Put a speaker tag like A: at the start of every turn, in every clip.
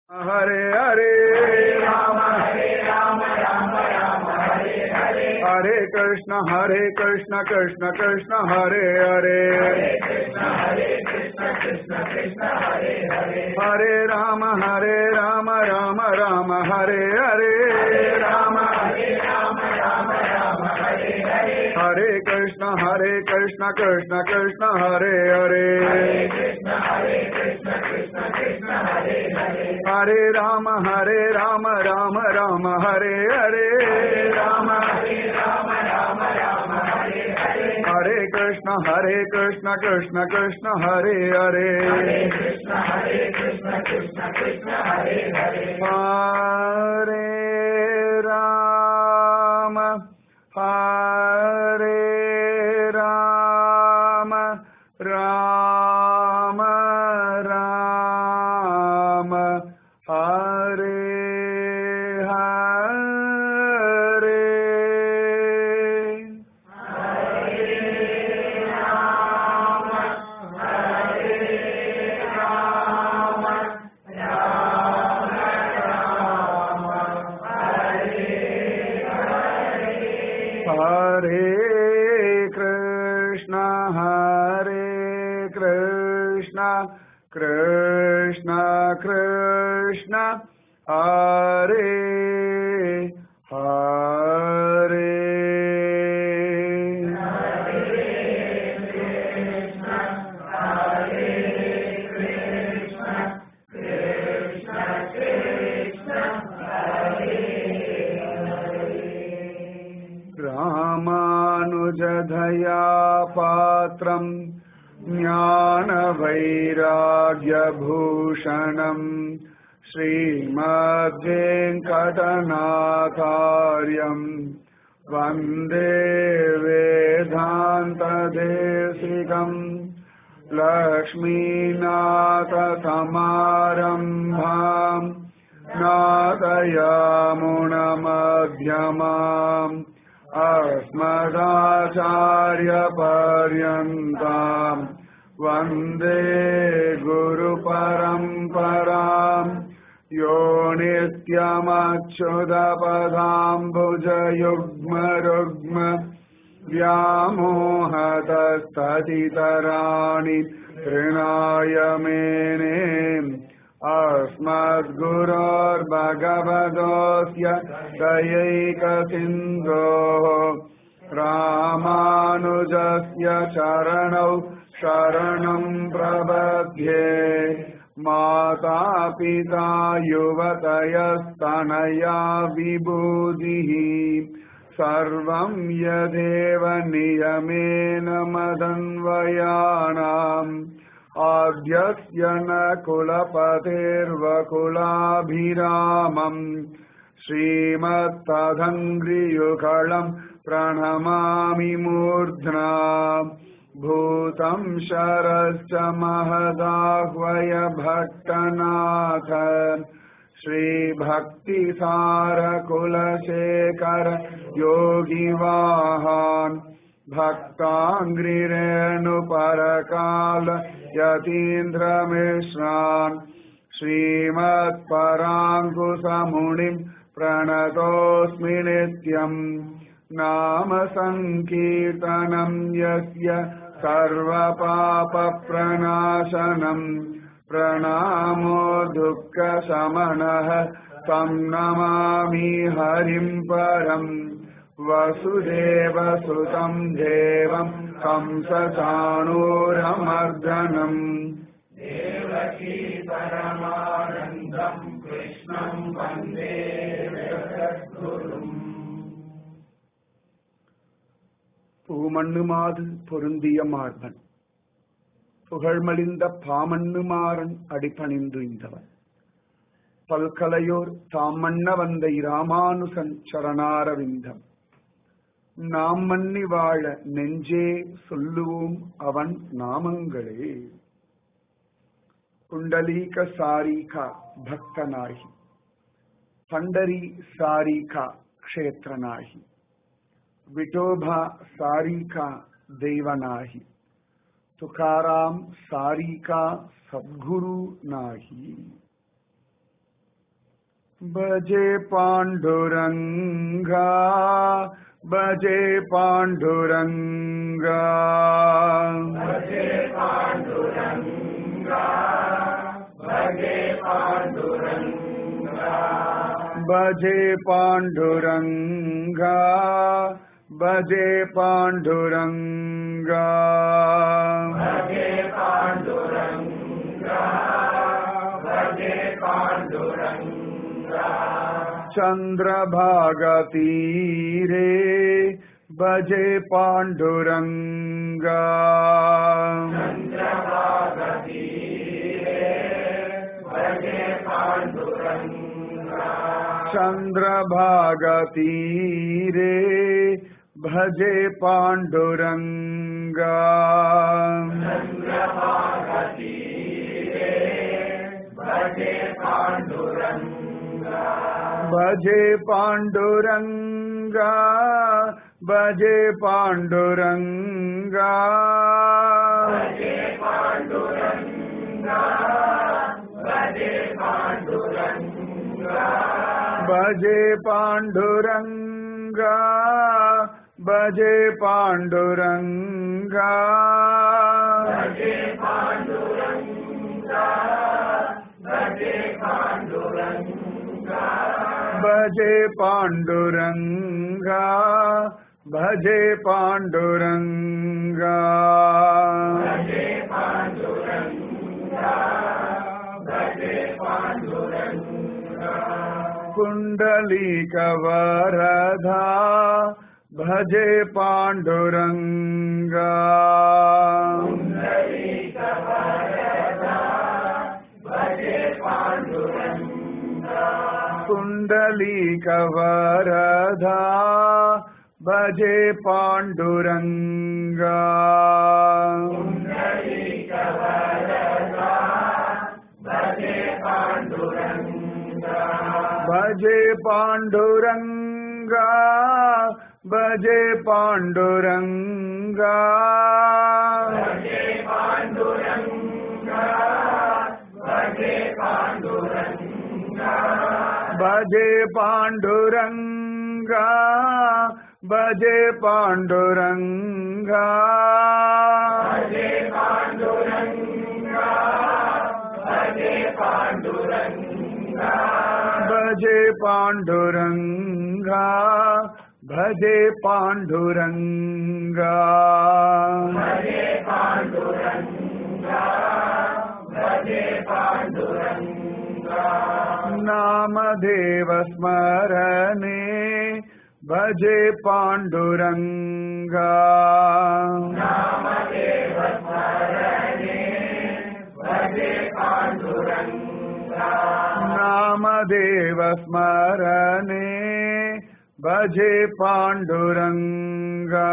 A: हरे हरे हरे कृष्ण हरे कृष्ण कृष्ण कृष्ण हरे हरे हरे राम हरे राम राम राम हरे हरे हरे कृष्ण हरे कृष्ण कृष्ण कृष्ण हरे हरे हरे राम हरे राम राम राम हरे हरे हरे कृष्ण हरे कृष्ण कृष्ण कृष्ण हरे हरे हरे राम हरे राम राम राम हरे हरे हरे कृष्ण हरे कृष्ण कृष्ण कृष्ण हरे हरे रामानुजधया पात्रम् ज्ञानवैराग्यभूषणम् श्रीमद्वेङ्कटनाकार्यम् वन्दे वेदान्तदेशिकम् लक्ष्मीनाथसमारम्भाम् नादयामुणमध्यमाम् अस्मदाचार्यपर्यन्ताम् वन्दे गुरुपरम्पराम् यो नित्यमच्युतपदाम्बुजयुग्मरुग्म व्यामोहतस्ततितराणि तृणाय मेने अस्मद्गुरोर्भगवतोऽस्य दयैकसिन्धोः रामानुजस्य चरणौ शरणम् प्रबध्ये माता पिता युवतयस्तनया विभूतिः सर्वं यदेव नियमेन मदन्वयानाम् आद्यस्य न कुलपतेर्वकुलाभिरामम् श्रीमत्तदङ्घ्रियुगळम् प्रणमामि मूर्ध्ना भूतं शरश्च महदाह्वय भट्टनाथ श्रीभक्तिसारकुलशेखर योगिवाहान् भक्ताङ्घ्रिरेणुपरकाल यतीन्द्रमिश्रान् श्रीमत्पराङ्कुशमुनिम् प्रणतोऽस्मि नित्यम् नाम सङ्कीर्तनम् यस्य सर्वपापप्रणाशनम् प्रणामो दुःखशमनः तं नमामि हरिम् परम् वसुदेवसुतं देवं कंसचाणूरमर्दनम्
B: देवकी परमानन्दम् कृष्णम् वन्दे जगद्गुरुम्
A: பூமண்ணுமாது பொருந்திய மார்பன் புகழ்மலிந்த பாமண்ணுமாறன் அடிபணிந்து இந்தவன் பல்கலையோர் தாம் மன்ன வந்த இராமானுசன் சரணாரவிந்தம் நாம் மன்னி வாழ நெஞ்சே சொல்லுவோம் அவன் நாமங்களே குண்டலீக சாரிகா பக்தனாகி பண்டரி சாரிகா க்ஷேத்ரனாகி विठोबा सारी का देव नाही तुकाराम सारी का सद्गुरु नाही भजे पाण्डुरङ्गा भजे पाण्डुरङ्गा
B: भजे पाण्डुरङ्गा भजे पाण्डुरङ्गा
A: भजे पाण्डुरङ्गा भजे पाण्डुरङ्गा
B: भजे पाण्डुरङ्गा भजे पाण्डुरङ्गा
A: चन्द्रभागतीरे भजे पाण्डुरङ्गा
B: चन्द्रभागतीरे भजे पाण्डुरङ्गा
A: चन्द्रभागतीरे भजे पाण्डुरङ्गा
B: चन्द्रभागतीरे भजे पाण्डुरङ्गा
A: भजे पाण्डुरङ्गा भजे पाण्डुरङ्गा
B: भजे पाण्डुरङ्गा भजे पाण्डुरङ्गा
A: भजे पाण्डुरङ्गा भजे पाण्डुरङ्गा
B: भजे पाण्डुरङ्गा भजे पाण्डुरङ्गा
A: भजे पाण्डुरङ्गा भजे पाण्डुरङ्गा
B: भजे पाण्डुरङ्गा भजे पाण्डुरङ्गा
A: पुण्डलीकवरधा भजे पाण्डुरङ्गा
B: पुण्डरीकवरदा भजे पाण्डुरङ्गा
A: पुण्डलीकवरधा भजे पाण्डुरङ्गा
B: पुण्डरीकवरदा भजे पाण्डुरङ्गा
A: भजे पाण्डुरङ्गा भजे पाण्डुरङ्गा
B: भजे पाण्डुरङ्गा भजे पाण्डुरङ्गा
A: भजे पाण्डुरङ्गा भजे पाण्डुरङ्गा
B: भजे पाण्डुरङ्गा भजे पाण्डुरङ्गा
A: भजे पाण्डुरङ्गा भजे पाण्डुरङ्गा
B: भजे पाण्डुरङ्गा भजे पाण्डुरङ्गा
A: नामदेव स्मरणे भजे पाण्डुरङ्गा
B: नामदेव स्मरणे भजे पाण्डुरङ्गा
A: नामदेव स्मरणे भजे पाण्डुरङ्गा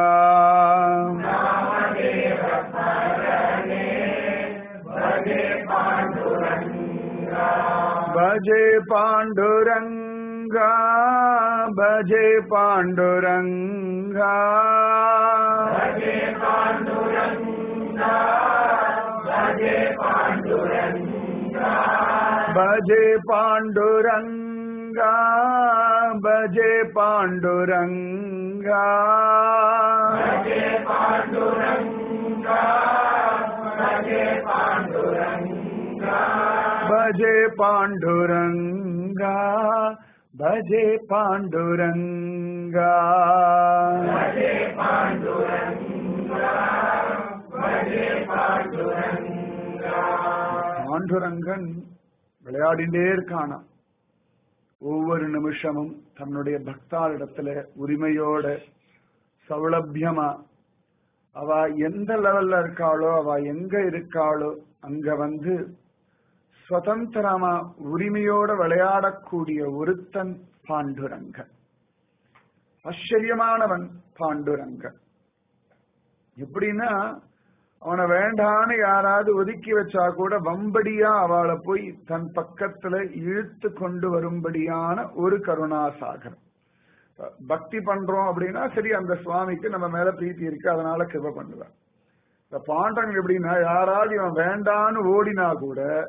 B: नामदेव स्मरणे भजे पाण्डुरङ्गा
A: भजे पाण्डुरङ्गा भजे पाण्डुरङ्गा
B: भजे पाण्डुरङ्गा भजे पाण्डुरङ्गा
A: भजे पाण्डुरङ्गा भजे पाण्डुरङ्गा
B: भजे पाण्डुरङ्गा भजे पाण्डुरङ्गा
A: भजे पाण्डुरङ्गा भजे पाण्डुरङ्गा
B: भजे पाण्डुरङ्गा भजे पाण्डुरङ्गा
A: பாண்டுரங்கன் விளையாடிண்டே இருக்கானா ஒவ்வொரு நிமிஷமும் தன்னுடைய பக்தாரிடத்துல உரிமையோட சௌலபியமா அவ எந்த லெவல்ல இருக்காளோ அவ எங்க இருக்காளோ அங்க வந்து சுதந்திரமா உரிமையோட விளையாடக்கூடிய ஒருத்தன் பாண்டுரங்கன் ஆச்சரியமானவன் பாண்டுரங்கன் எப்படின்னா அவனை வேண்டான்னு யாராவது ஒதுக்கி வச்சா கூட வம்படியா அவளை போய் தன் பக்கத்துல இழுத்து கொண்டு வரும்படியான ஒரு கருணாசாகரம் பக்தி பண்றோம் அப்படின்னா சரி அந்த சுவாமிக்கு நம்ம மேல பிரீத்தி இருக்கு அதனால கிருப பண்ணுவேன் இந்த பாண்டவன் எப்படின்னா யாராவது இவன் வேண்டான்னு ஓடினா கூட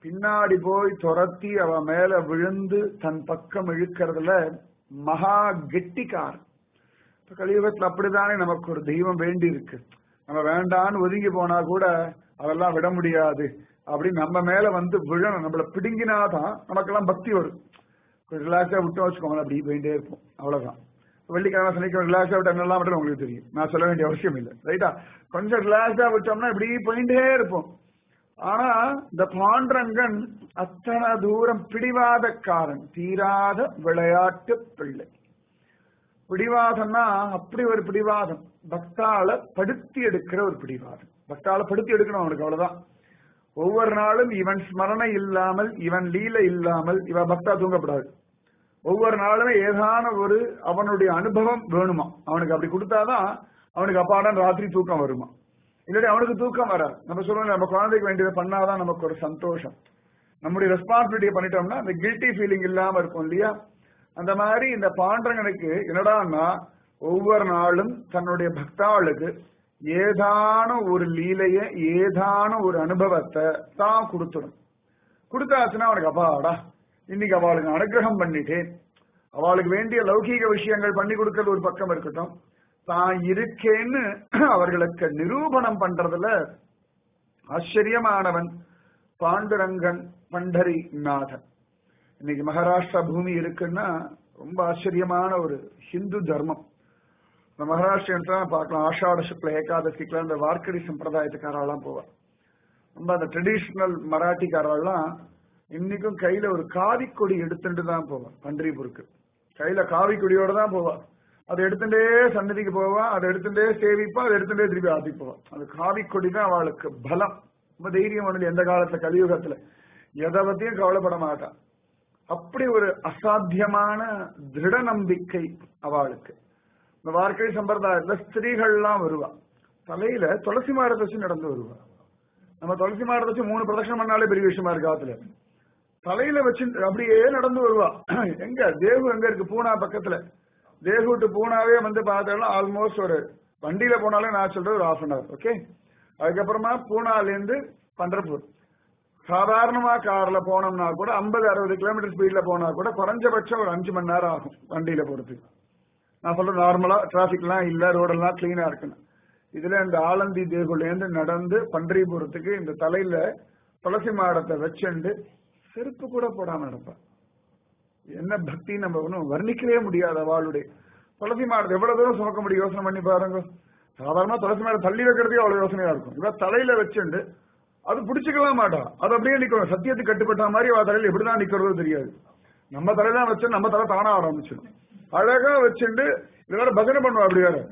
A: பின்னாடி போய் துரத்தி அவ மேல விழுந்து தன் பக்கம் இழுக்கிறதுல மகா கெட்டிக்கார் இப்ப கலியுகத்துல அப்படித்தானே நமக்கு ஒரு தெய்வம் வேண்டி இருக்கு நம்ம வேண்டான்னு ஒதுங்கி போனா கூட அதெல்லாம் விட முடியாது அப்படின்னு நம்ம மேல வந்து விழணும் நம்மள பிடுங்கினாதான் நமக்கெல்லாம் பக்தி வரும் ரிலாக்ஸா விட்டோம் வச்சுக்கோங்களேன் அப்படி போயிட்டே இருப்போம் அவ்வளவுதான் வெள்ளிக்கிழமை சனிக்கிழமை ரிலாக்ஸா விட்டா என்னெல்லாம் மட்டும் உங்களுக்கு தெரியும் நான் சொல்ல வேண்டிய அவசியம் இல்லை ரைட்டா கொஞ்சம் ரிலாக்ஸா விட்டோம்னா இப்படி போயிட்டே இருப்போம் ஆனா இந்த பாண்டரங்கன் அத்தனை தூரம் பிடிவாதக்காரன் தீராத விளையாட்டு பிள்ளை பிடிவாதம்னா அப்படி ஒரு பிடிவாதம் பக்தால படுத்தி எடுக்கிற ஒரு பிடிவாதம் பக்தால படுத்தி எடுக்கணும் அவனுக்கு அவ்வளவுதான் ஒவ்வொரு நாளும் இவன் ஸ்மரணை இல்லாமல் இவன் லீல இல்லாமல் இவன் பக்தா தூங்கப்படாது ஒவ்வொரு நாளுமே ஏதான ஒரு அவனுடைய அனுபவம் வேணுமா அவனுக்கு அப்படி கொடுத்தாதான் அவனுக்கு அப்பாடன் ராத்திரி தூக்கம் வருமா இல்லாட்டி அவனுக்கு தூக்கம் வராது நம்ம சொல்லுவோம் நம்ம குழந்தைக்கு வேண்டியதை பண்ணாதான் நமக்கு ஒரு சந்தோஷம் நம்முடைய ரெஸ்பான்சிபிலிட்டியை பண்ணிட்டோம்னா அந்த கில்ட்டி ஃபீலிங் இல்லாம இருக்கும் இல்லையா அந்த மாதிரி இந்த பாண்டங்கனுக்கு என்னடான்னா ஒவ்வொரு நாளும் தன்னுடைய பக்தாளுக்கு ஏதான ஒரு லீலைய ஏதான ஒரு அனுபவத்தை தான் கொடுத்துடும் கொடுத்தாச்சுன்னா அவனுக்கு அப்பாடா இன்னைக்கு அவளுக்கு அனுகிரகம் பண்ணிட்டேன் அவளுக்கு வேண்டிய லௌகீக விஷயங்கள் பண்ணி கொடுக்கறது ஒரு பக்கம் இருக்கட்டும் தான் இருக்கேன்னு அவர்களுக்கு நிரூபணம் பண்றதுல ஆச்சரியமானவன் பாண்டுரங்கன் பண்டரி நாதன் இன்னைக்கு மகாராஷ்டிரா பூமி இருக்குன்னா ரொம்ப ஆச்சரியமான ஒரு ஹிந்து தர்மம் இந்த மகாராஷ்டிரன் பார்க்கலாம் ஆஷாட சுக்ல ஏகாதசிக்குல இந்த வார்க்கடி சம்பிரதாயத்துக்காரெல்லாம் போவார் ரொம்ப அந்த ட்ரெடிஷ்னல் மராட்டிக்காரெல்லாம் இன்னைக்கும் கையில ஒரு காவி கொடி எடுத்துட்டு தான் போவான் பன்றிபுருக்கு கையில காவி கொடியோட தான் போவான் அதை எடுத்துட்டே சன்னதிக்கு போவா அதை எடுத்துட்டே சேவிப்பா அதை எடுத்துட்டே திருப்பி ஆத்தி போவான் அது காவி கொடி தான் அவளுக்கு பலம் ரொம்ப தைரியம் ஒண்ணு எந்த காலத்துல கலியுகத்துல எதை பத்தியும் கவலைப்பட மாட்டான் அப்படி ஒரு அசாத்தியமான திருட நம்பிக்கை அவளுக்கு இந்த வார்க்கை சம்பிரதாயத்துல ஸ்திரீகள்லாம் வருவா தலையில துளசி மாடத்தை வச்சு நடந்து வருவா நம்ம துளசி மாடத்தை வச்சு மூணு பிரதட்சணம் பண்ணாலே பெரிய விஷயமா இருக்கு ஆத்துல தலையில வச்சு அப்படியே நடந்து வருவா எங்க தேவு எங்க இருக்கு பூனா பக்கத்துல தேகு டு பூனாவே வந்து பார்த்தாலும் ஆல்மோஸ்ட் ஒரு வண்டியில போனாலே நான் சொல்றது ஒரு ஹாஃப் அன் ஹவர் ஓகே அதுக்கப்புறமா பூனால இருந்து பண்டர்பூர் சாதாரணமா கார்ல போனோம்னா கூட ஐம்பது அறுபது கிலோமீட்டர் ஸ்பீட்ல போனா கூட குறைஞ்சபட்சம் ஒரு அஞ்சு மணி நேரம் ஆகும் வண்டியில போறதுக்கு நான் சொல்றேன் நார்மலா டிராபிக்லாம் இல்ல ரோடெல்லாம் கிளீனா இருக்கணும் இதுல இந்த ஆலந்தி தேகுல இருந்து நடந்து பன்றிபுரத்துக்கு இந்த தலையில துளசி மாடத்தை வச்சுண்டு செருப்பு கூட போடாம நடப்பா என்ன பக்தி நம்ம ஒன்றும் வர்ணிக்கவே முடியாது அவளுடைய துளசி மாடத்தை எவ்வளவு தூரம் சுமக்க முடியும் யோசனை பண்ணி பாருங்க சாதாரணமா துளசி மாடம் தள்ளி வைக்கிறதுக்கே அவ்வளவு யோசனையா இருக்கும் இவ தலையில வச்சுண்டு அது பிடிச்சிக்கலாம் மாட்டா அது அப்படியே நிக்கணும் சத்தியத்துக்கு கட்டுப்பட்ட மாதிரி அவ தலையில எப்படிதான் நிக்கிறதோ தெரியாது நம்ம தலையெல்லாம் வச்சு நம்ம தலை தானா ஆரம்பிச்சிடும் அழகா வச்சுண்டு இதோட பஜனை பண்ணுவா அப்படி வேற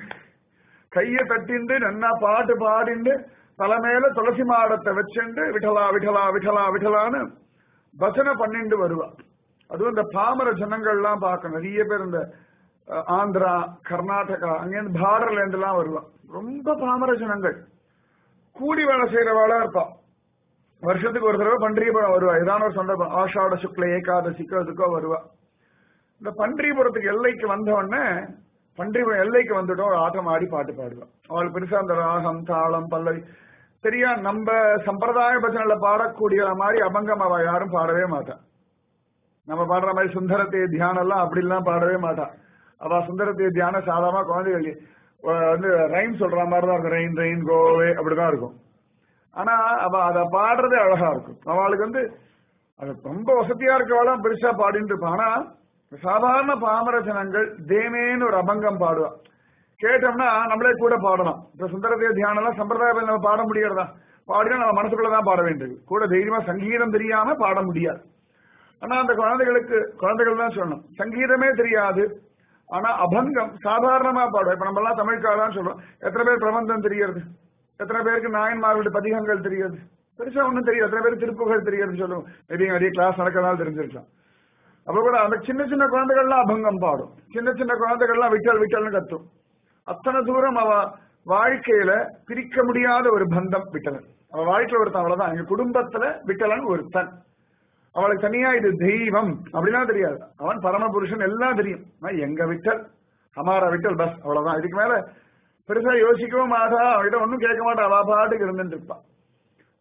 A: கைய தட்டிண்டு நன்னா பாட்டு பாடிண்டு தலைமையில துளசி மாடத்தை வச்சுண்டு விட்டலா விட்டலா விட்டலா விட்டலான்னு பஜனை பண்ணிண்டு வருவா அதுவும் இந்த பாமர ஜனங்கள்லாம் பார்க்க நிறைய பேர் இந்த அஹ், ஆந்திரா கர்நாடகா அங்கேருந்து பார்டர்ல எல்லாம் வருவா ரொம்ப பாமர ஜனங்கள் கூலி வேலை செய்யறவாளா இருப்பா வருஷத்துக்கு ஒரு தடவை பன்றியபுரம் வருவா ஏதான ஒரு சந்தர்ப்பம் ஆஷாட சுக்ல ஏகாதசிக்கோ அதுக்கோ வருவா இந்த பன்றிபுரத்துக்கு எல்லைக்கு வந்த உடனே பன்றிபுரம் எல்லைக்கு வந்துட்டோம் ஒரு ஆட்டம் ஆடி பாட்டு பாடுவான் அவள் பெருசா அந்த ராகம் தாளம் பல்லவி சரியா நம்ம சம்பிரதாய பஜனைல பாடக்கூடிய மாதிரி அபங்கம் அவ யாரும் பாடவே மாட்டான் நம்ம பாடுற மாதிரி சுந்தரத்தை தியானம் எல்லாம் அப்படி எல்லாம் பாடவே மாட்டான் அவ சுந்தரத்தை தியானம் சாதாரண குழந்தைகள் அஹ் வந்து ரைம் சொல்ற மாதிரி தான் இருக்கும் ரெயின் ரெயின் கோவே அப்படிதான் இருக்கும் ஆனா அவ அத பாடுறதே அழகா இருக்கும் அவளுக்கு வந்து அது ரொம்ப வசதியா இருக்கவளாம் பெருசா பாடிட்டு இருப்பான் ஆனா சாதாரண பாமர ஜனங்கள் தேமேன்னு ஒரு அபங்கம் பாடுவா கேட்டோம்னா நம்மளே கூட பாடலாம் இப்ப சுந்தரதேவ தியானம் எல்லாம் சம்பிரதாய நம்ம பாட முடியறதா பாடினா நம்ம மனசுக்குள்ளதான் பாட வேண்டியது கூட தைரியமா சங்கீதம் தெரியாம பாட முடியாது ஆனா அந்த குழந்தைகளுக்கு குழந்தைகள் தான் சொல்லணும் சங்கீதமே தெரியாது ஆனா அபங்கம் சாதாரணமா பாடுவோம் இப்ப நம்ம எல்லாம் தமிழ்காலாம் சொல்றோம் எத்தனை பேர் பிரபந்தம் தெரியாது எத்தனை பேருக்கு நாயன்மார்களுடைய பதிகங்கள் தெரியாது பெருசா ஒண்ணும் தெரியாது எத்தனை பேருக்கு திருப்புகள் தெரியாதுன்னு சொல்லுவோம் மேபி நிறைய கிளாஸ் நடக்கிறதால தெரிஞ்சிருக்கலாம் அப்ப கூட அந்த சின்ன சின்ன குழந்தைகள்லாம் அபங்கம் பாடும் சின்ன சின்ன குழந்தைகள்லாம் விட்டல் விட்டல்னு கத்தும் அத்தனை தூரம் அவ வாழ்க்கையில பிரிக்க முடியாத ஒரு பந்தம் விட்டலன் அவ வாழ்க்கையில ஒருத்தன் அவ்வளவுதான் எங்க குடும்பத்துல விட்டலன் ஒருத்தன் அவளுக்கு தனியா இது தெய்வம் அப்படிலாம் தெரியாது அவன் பரமபுருஷன் எல்லாம் தெரியும் ஆனா எங்க விட்டல் அமாரா விட்டல் பஸ் அவ்வளவுதான் இதுக்கு மேல பெருசா யோசிக்கவும் மாட்டா அவகிட்ட ஒன்னும் கேட்க மாட்டா அவ பாட்டுக்கு இருந்துட்டு இருப்பான்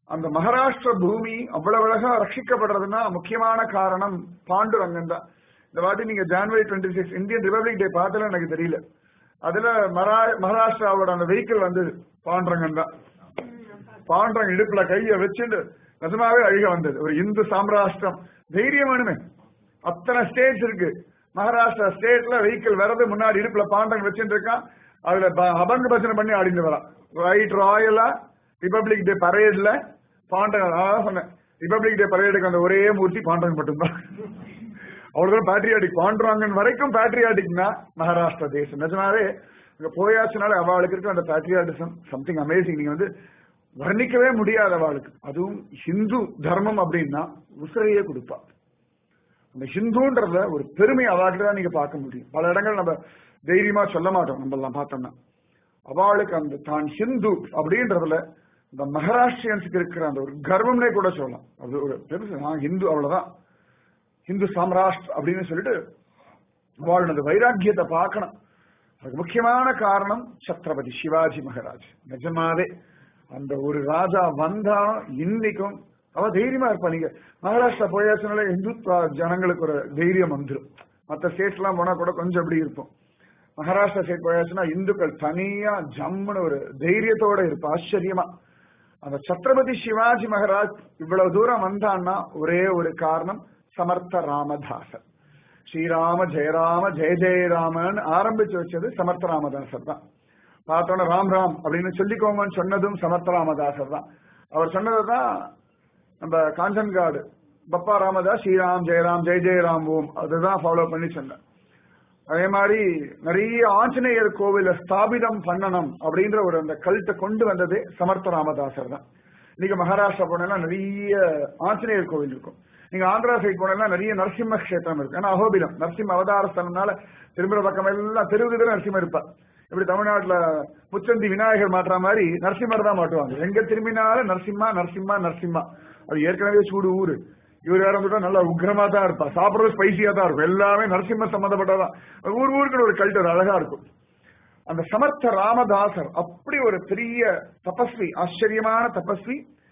A: அந்த மகாராஷ்டிர பூமி அவ்வளவு அழகா ரட்சிக்கப்படுறதுன்னா முக்கியமான காரணம் பாண்டுரங்கன் தான் இந்த வாட்டி நீங்க January twenty six Indian Republic Day பார்த்தல எனக்கு தெரியல அதுல மரா மகாராஷ்டிராவோட அந்த வெஹிக்கிள் வந்தது பாண்டுரங்கன் தான் பாண்டுரங்க இடுப்புல கைய வச்சுட்டு நிஜமாவே அழுக வந்தது ஒரு இந்து சாம்ராஷ்டிரம் தைரியம் வேணுமே அத்தனை ஸ்டேட்ஸ் இருக்கு மகாராஷ்டிரா ஸ்டேட்ல வெஹிக்கிள் வரது முன்னாடி இடுப்புல பாண்டங்க வச்சுட்டு இருக்கான் அதுல ப- அபங்க பஜனை பண்ணி ஆடிட்டு வரான் ரைட் ராயலா ரிபப்ளிக் டே பரேட்ல பாண்டங்க அதான் சொன்னேன் ரிபப்ளிக் டே பரேடுக்கு அந்த ஒரே மூர்த்தி பாண்டங்க மட்டும்தான் அவ்வளவுதான் பேட்ரியாட்டிக் பாண்டுராங்கன் வரைக்கும் பேட்ரியாட்டிக்னா மகாராஷ்டிரா தேசம் நிஜமாவே அங்க போயாச்சுனால அவளுக்கு இருக்க அந்த பேட்ரியாட்டிசம் சம்திங் அமேசிங் நீங்க வந்து வர்ணிக்கவே முடியாத அவளுக்கு அதுவும் ஹிந்து தர்மம் அப்படின்னா உசிரையே கொடுப்பா அந்த ஹிந்துன்றத ஒரு பெருமை அவாகிட்ட தான் நீங்க பார்க்க முடியும் பல இடங்கள் நம்ம தைரியமா சொல்ல மாட்டோம் நம்ம எல்லாம் பார்த்தோம்னா அவளுக்கு அந்த தான் ஹிந்து அப்படின்றதுல இந்த மகாராஷ்டிரியன்ஸுக்கு இருக்கிற அந்த ஒரு கர்வம்னே கூட சொல்லலாம் அது ஒரு பெருசு நான் ஹிந்து அவ்வளவுதான் ஹிந்து சாம்ராஷ்டிர அப்படின்னு சொல்லிட்டு அவள் அந்த வைராக்கியத்தை பார்க்கணும் அதுக்கு முக்கியமான காரணம் சத்ரபதி சிவாஜி மகாராஜ் நிஜமாவே அந்த ஒரு ராஜா வந்தாலும் இன்னைக்கும் அவ தைரியமா இருப்பா நீங்க மகாராஷ்டிரா போயாச்சுனால இந்துத்வா ஜனங்களுக்கு ஒரு தைரியம் வந்துடும் மற்ற ஸ்டேட்ஸ் எல்லாம் போனா கூட கொஞ்சம் அப்படி இருக்கும் மகாராஷ்டிரா ஸ்டேட் போயாச்சுன்னா இந்துக்கள் தனியா ஜம்முன்னு ஒரு தைரியத்தோட இருப்பா ஆச்சரியமா அந்த சத்ரபதி சிவாஜி மகாராஜ் இவ்வளவு தூரம் வந்தான்னா ஒரே ஒரு காரணம் சமர்த்த ராமதாசர் ஸ்ரீராம ஜெயராம ஜெய ஜெயராமன் ஆரம்பிச்சு வச்சது சமர்த்த ராமதாசர் தான் பார்த்தோன்னா ராம் ராம் அப்படின்னு சொல்லிக்கோங்கன்னு சொன்னதும் சமர்த்த ராமதாசர் தான் அவர் சொன்னதுதான் நம்ம காஞ்சன்காடு பப்பா ராமதாஸ் ஸ்ரீராம் ஜெயராம் ஜெய ஜெயராம் ஓம் அதுதான் ஃபாலோ பண்ணி சொன்னேன் அதே மாதிரி நிறைய ஆஞ்சநேயர் கோவில ஸ்தாபிதம் பண்ணணும் அப்படின்ற ஒரு அந்த கல்ட்டை கொண்டு வந்ததே சமர்த்த ராமதாசர் தான் இன்னைக்கு மகாராஷ்டிரா போனா நிறைய ஆஞ்சநேயர் கோவில் இருக்கும் நீங்க ஆந்திரா சைட் போனா நிறைய நரசிம்ம கஷேத்திரம் இருக்கு ஏன்னா அகோபிலம் நரசிம்ம அவதாரஸ்தனால திரும்புற பக்கம் எல்லாம் தெருவுக்கு தெரு நரசிம்மர் இருப்பார் இப்படி தமிழ்நாட்டுல முச்சந்தி விநாயகர் மாட்டுற மாதிரி நரசிம்மர் தான் மாட்டுவாங்க எங்க திரும்பினாலும் நரசிம்மா நரசிம்மா நரசிம்மா அது ஏற்கனவே சூடு ஊரு இவர் வேற வந்துட்டா நல்லா உக்ரமா தான் இருப்பா சாப்பிடுறது ஸ்பைசியா தான் இருக்கும் எல்லாமே நரசிம்ம சம்பந்தப்பட்டதான் ஊர் ஊருக்கு ஒரு கல்ச்சர் அழகா இருக்கும் அந்த சமர்த்த ராமதாசர் அப்படி ஒரு பெரிய தபஸ்வி ஆச்சரியமான தபஸ்வி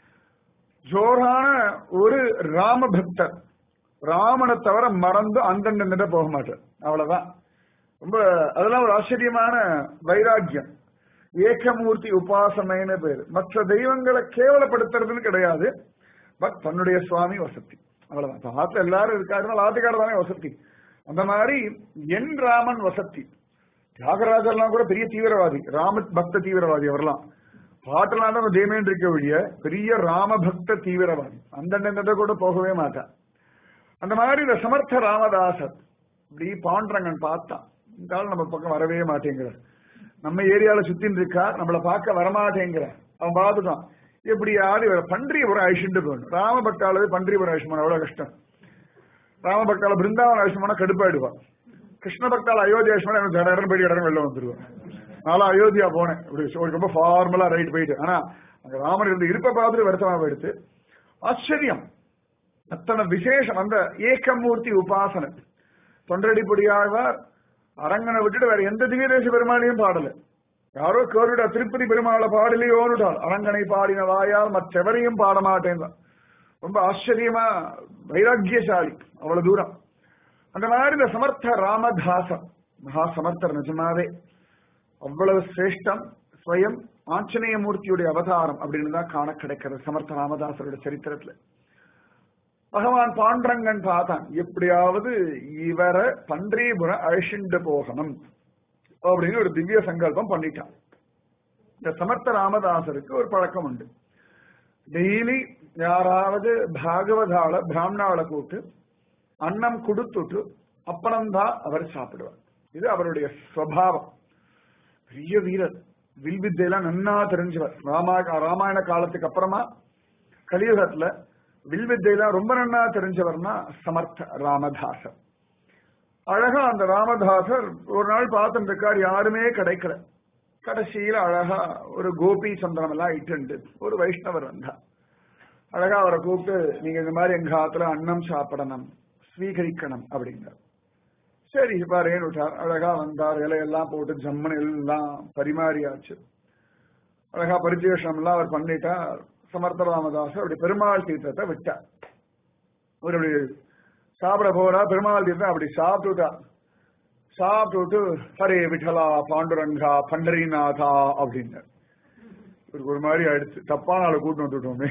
A: ஜோரான ஒரு ராம பக்தர் ராமனை தவிர மறந்து அந்தண்ட போக மாட்டார் அவ்வளவுதான் ரொம்ப அதெல்லாம் ஒரு ஆச்சரியமான வைராக்கியம் ஏகமூர்த்தி உபாசனைன்னு பேரு மற்ற தெய்வங்களை கேவலப்படுத்துறதுன்னு கிடையாது பட் தன்னுடைய சுவாமி வசதி அவ்வளவுதான் இப்ப ஆத்துல எல்லாரும் இருக்காருன்னா ஆத்துக்காடு தானே வசதி அந்த மாதிரி என் ராமன் வசதி தியாகராஜர்லாம் கூட பெரிய தீவிரவாதி ராம பக்த தீவிரவாதி அவர்லாம் பாட்டெல்லாம் தான் தேமேன் இருக்க வழிய பெரிய ராம பக்த தீவிரவாதி அந்த கூட போகவே மாட்டான் அந்த மாதிரி இந்த சமர்த்த ராமதாசர் இப்படி பாண்டரங்கன் பார்த்தான் இந்த ஆள் நம்ம பக்கம் வரவே மாட்டேங்கிறார் நம்ம ஏரியால சுத்தின்னு இருக்கா நம்மள பார்க்க வரமாட்டேங்கிறார் அவன் பார்த்துட்டான் எப்படியாவது இவரை பன்றியபுரம் அழிச்சுட்டு போகணும் ராமபக்தாளது பன்றியபுரம் அழிச்சுமான அவ்வளவு கஷ்டம் ராமபக்தால பிருந்தாவன் அழிச்சுமான கடுப்பாயிடுவான் கிருஷ்ண பக்தால அயோத்தி அழிச்சுமான எனக்கு ஜடகரன் போயிட்டு இடரம் வெளில வந்துருவான் நானும் அயோத்தியா போனேன் இப்படி ஒரு ரொம்ப ஃபார்மலா ரைட் போயிட்டு ஆனா அங்க ராமர் இருந்து இருப்ப பார்த்துட்டு வருத்தமா போயிடுத்து ஆச்சரியம் அத்தனை விசேஷம் அந்த ஏக்கமூர்த்தி உபாசனை தொண்டடிப்படியாழ்வார் அரங்கனை விட்டுட்டு வேற எந்த திவ்யதேச பெருமாளையும் பாடல யாரோ கேட்டுட்டா திருப்பதி பெருமாளை பாடலையோன்னுட்டாள் அரங்கனை பாடின வாயால் மற்றெவரையும் பாட மாட்டேன் ரொம்ப ஆச்சரியமா வைராக்கியசாலி அவ்வளவு தூரம் அந்த மாதிரி இந்த சமர்த்த ராமதாசன் மகா சமர்த்தர் நிஜமாவே அவ்வளவு சிரேஷ்டம் ஸ்வயம் ஆஞ்சநேய மூர்த்தியுடைய அவதாரம் அப்படின்னு தான் காண கிடைக்கிறது சமர்த்த ராமதாசருடைய சரித்திரத்துல பகவான் பாண்டரங்கன் பார்த்தான் எப்படியாவது இவரை பன்றிபுரம் அழிச்சுண்டு போகணும் அப்படின்னு ஒரு திவ்ய சங்கல்பம் பண்ணிட்டான் இந்த சமர்த்த ராமதாசருக்கு ஒரு பழக்கம் உண்டு டெய்லி யாராவது பாகவதால பிராமணாவை கூப்பிட்டு அன்னம் கொடுத்துட்டு அப்புறம்தான் அவர் சாப்பிடுவார் இது அவருடைய ஸ்வபாவம் பெரிய வீரர் வில்வித்தையெல்லாம் நன்னா தெரிஞ்சவர் ராமா ராமாயண காலத்துக்கு அப்புறமா கலியுகத்துல வில்வித்தையெல்லாம் ரொம்ப நன்னா தெரிஞ்சவர்னா சமர்த்த ராமதாசர் அழகா அந்த ராமதாசர் ஒரு நாள் பார்த்துட்டு இருக்கார் யாருமே கிடைக்கல கடைசியில அழகா ஒரு கோபி சந்திரம் எல்லாம் இட்டுண்டு ஒரு வைஷ்ணவர் வந்தார் அழகா அவரை கூப்பிட்டு நீங்க இந்த மாதிரி எங்க காலத்துல அன்னம் சாப்பிடணும் ஸ்வீகரிக்கணும் அப்படிங்கிறார் சரி பாருன்னு விட்டார் அழகா வந்தார் இலையெல்லாம் போட்டு ஜம்மன் எல்லாம் பரிமாறியாச்சு அழகா பரிச்சேஷம் எல்லாம் அவர் பண்ணிட்டார் சமர்த்த ராமதாசர் அப்படி பெருமாள் தீர்த்தத்தை விட்டார் ஒரு அப்படி சாப்பிட போறா பெருமாள் தீர்த்தம் அப்படி சாப்பிட்டுட்டா சாப்பிட்டுட்டு ஹரே விட்டலா பாண்டுரங்கா பண்டரிநாதா அப்படின்னு இவருக்கு ஒரு மாதிரி ஆயிடுச்சு தப்பான ஆளை கூட்டு வந்துட்டோமே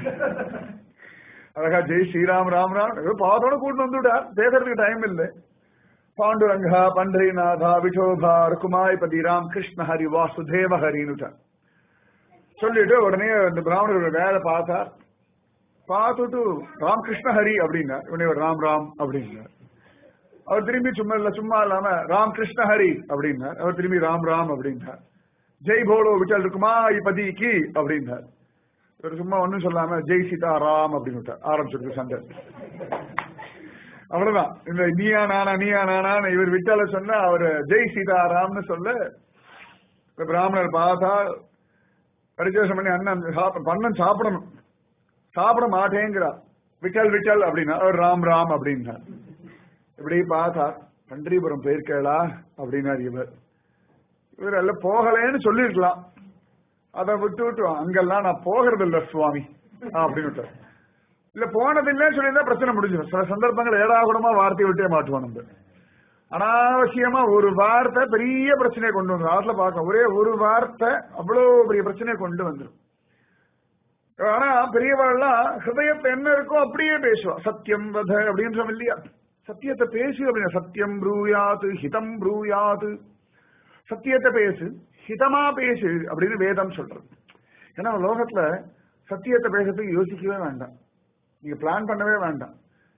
A: அழகா ஜெய் ஸ்ரீராம் ராம் ராம் ஏதோ பார்த்தோட கூட்டு வந்துட்டா பேசுறதுக்கு டைம் இல்லை பாண்டுரங்கா பண்டரிநாதா விட்டோபா ருக்குமாய்பதி ராம் கிருஷ்ண ஹரி வாசுதேவ ஹரின்னுட்டா சொல்லிட்டு உடனே அந்த பிராமணரோட வேலை பார்த்தார் பார்த்துட்டு ராம் கிருஷ்ண ஹரி அப்படின்னா உடனே ஒரு ராம் ராம் அப்படின்னார் அவர் திரும்பி சும்மா இல்ல சும்மா இல்லாம ராம் கிருஷ்ண ஹரி அப்படின்னார் அவர் திரும்பி ராம் ராம் அப்படின்னார் ஜெய் போலோ விட்டல் இருக்குமா பதிக்கு அப்படின்னார் இவர் சும்மா ஒண்ணும் சொல்லாம ஜெய் சீதா ராம் அப்படின்னு விட்டார் ஆரம்பிச்சிருக்கு சண்டை அவ்வளவுதான் இந்த நீயா நானா நீயா நானான்னு இவர் விட்டால சொன்னா அவர் ஜெய் சீதாராம்னு சொல்ல இந்த பிராமணர் பார்த்தா பரிசேஷம் பண்ணி அண்ணன் சாப்பிட பண்ணன் சாப்பிடணும் சாப்பிட மாட்டேங்கிறா விட்டல் விட்டல் அப்படின்னா அவர் ராம் ராம் அப்படின்னா இப்படி பார்த்தா பன்றிபுரம் போயிருக்கலா அப்படின்னார் இவர் இவர் எல்லாம் போகலேன்னு சொல்லிருக்கலாம் அதை விட்டு விட்டு அங்கெல்லாம் நான் போகிறது இல்ல சுவாமி அப்படின்னு விட்டார் இல்ல போனதில்லைன்னு சொல்லியிருந்தா பிரச்சனை முடிஞ்சிடும் சில சந்தர்ப்பங்கள் ஏடாகுடமா வார்த்தையை விட்டே மாட்டுவோம் நம்ம அனாவசியமா ஒரு வார்த்தை பெரிய பிரச்சனையை கொண்டு வந்துடும் ஆட்டில் பார்க்க ஒரே ஒரு வார்த்தை அவ்வளவு பெரிய பிரச்சனையை கொண்டு வந்துடும் ஆனா பெரியவாள்லாம் ஹிருதயத்தை என்ன இருக்கோ அப்படியே பேசுவா சத்தியம் வத அப்படின்னு சொன்ன இல்லையா சத்தியத்தை பேசு அப்படின்னா சத்தியம் ப்ரூயாது ஹிதம் ப்ரூயாது சத்தியத்தை பேசு ஹிதமா பேசு அப்படின்னு வேதம் சொல்றது ஏன்னா லோகத்துல சத்தியத்தை பேசுறதுக்கு யோசிக்கவே வேண்டாம் நீங்க பிளான் பண்ணவே வேண்டாம்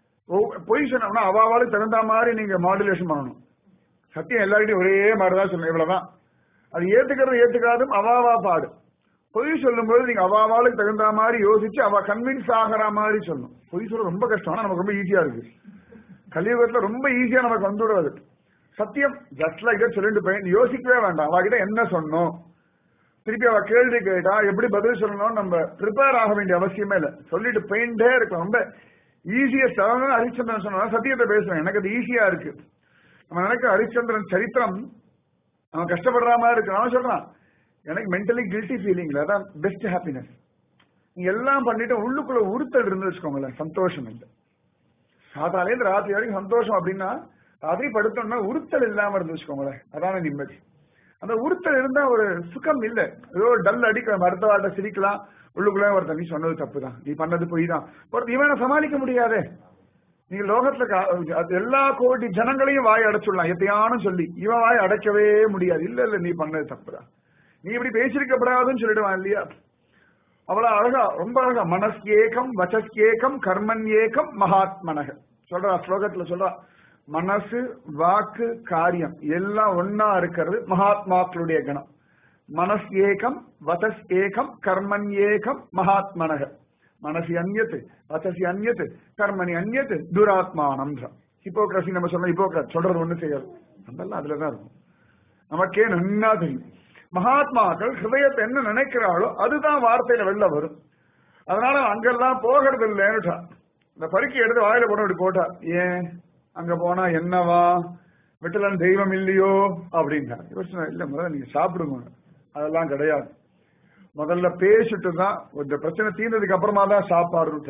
A: பொய் சொன்னோம்னா அவாவாளுக்கு தகுந்த மாதிரி நீங்க மாடுலேஷன் பண்ணணும் சத்தியம் எல்லாருக்கிட்டையும் ஒரே மாதிரிதான் சொல்லணும் இவ்வளவுதான் அது ஏத்துக்கிறது ஏத்துக்காதும் அவாவா பாடு பொய் சொல்லும்போது நீங்க அவாவாளுக்கு தகுந்த மாதிரி யோசிச்சு அவ கன்வின்ஸ் ஆகிற மாதிரி சொல்லணும் பொய் சொல்ல ரொம்ப கஷ்டம் ஆனா நமக்கு ரொம்ப ஈஸியா இருக்கு கலியுகத்துல ரொம்ப ஈஸியா நமக்கு வந்துடுறது சத்தியம் ஜஸ்ட் லைக் சொல்லிட்டு போய் யோசிக்கவே வேண்டாம் அவகிட்ட என்ன சொன்னோம் திருப்பி அவ கேள்வி கேட்டா எப்படி பதில் சொல்லணும் நம்ம ப்ரிப்பேர் ஆக வேண்டிய அவசியமே இல்லை சொல்லிட்டு போயிட்டே இருக்கலாம் ரொம்ப ஈஸியஸ்ட் அதாவது ஹரிச்சந்திரன் சொன்னா சத்தியத்தை பேசுவேன் எனக்கு அது ஈஸியா இருக்கு நம்ம நினைக்க ஹரிச்சந்திரன் சரித்திரம் அவன் கஷ்டப்படுற மாதிரி இருக்கு அவன் சொல்றான் எனக்கு மென்டலி கில்ட்டி ஃபீலிங்ல அதான் பெஸ்ட் ஹாப்பினஸ் நீங்க எல்லாம் பண்ணிட்டு உள்ளுக்குள்ள உறுத்தல் இருந்து வச்சுக்கோங்களேன் சந்தோஷம் இல்லை சாதாலேருந்து ராத்திரி வரைக்கும் சந்தோஷம் அப்படின்னா ராத்திரி படுத்தோம்னா உறுத்தல் இல்லாம இருந்து வச்சுக்கோங்களேன் அதான நிம்மதி அந்த உறுத்தல் இருந்தா ஒரு சுகம் இல்ல ஏதோ டல் அடிக்க அடுத்த வார்த்தை சிரிக்கலாம் உள்ளுக்குள்ள ஒருத்தன் நீ சொன்னது தப்பு தான் நீ பண்ணது பொய் தான் ஒருத்தன் இவனை சமாளிக்க முடியாதே நீங்க லோகத்துல எல்லா கோடி ஜனங்களையும் வாய் அடைச்சுடலாம் எத்தையானும் சொல்லி இவன் வாய் அடைக்கவே முடியாது இல்ல இல்ல நீ பண்ணது தப்புதான் நீ இப்படி பேசிருக்கப்படாதுன்னு சொல்லிடுவான் இல்லையா அவ்வளவு அழகா ரொம்ப அழகா மனஸ் ஏகம் வச்சஸ் ஏகம் கர்மன் ஏகம் மகாத்மனக சொல்றா ஸ்லோகத்துல சொல்றா மனசு வாக்கு காரியம் எல்லாம் ஒன்னா இருக்கிறது மகாத்மாக்களுடைய கணம் மனஸ் ஏகம் வதஸ் ஏகம் கர்மன் ஏகம் மகாத்மனக மனசி அந்நத்து வசசி அந்நத்து கர்மணி அந்நத்து துராத்மானம் ஹிப்போக்ரசி நம்ம சொல்ல ஹிப்போக்ரட் சொல்றது ஒண்ணு செய்யாது அதெல்லாம் அதுலதான் இருக்கும் நமக்கே நன்னா தெரியும் மகாத்மாக்கள் ஹிருதயத்தை என்ன நினைக்கிறாளோ அதுதான் வார்த்தையில வெளில வரும் அதனால அங்கெல்லாம் போகிறது இல்லைன்னுட்டா இந்த பருக்கி எடுத்து வாயில போட இப்படி போட்டா ஏன் அங்க போனா என்னவா விட்டலன் தெய்வம் இல்லையோ அப்படின்னா யோசனை இல்ல முதல்ல நீங்க சாப்பிடுங்க அதெல்லாம் கிடையாது முதல்ல பேசிட்டு தான் இந்த பிரச்சனை தீர்ந்ததுக்கு அப்புறமா தான் சாப்பாடு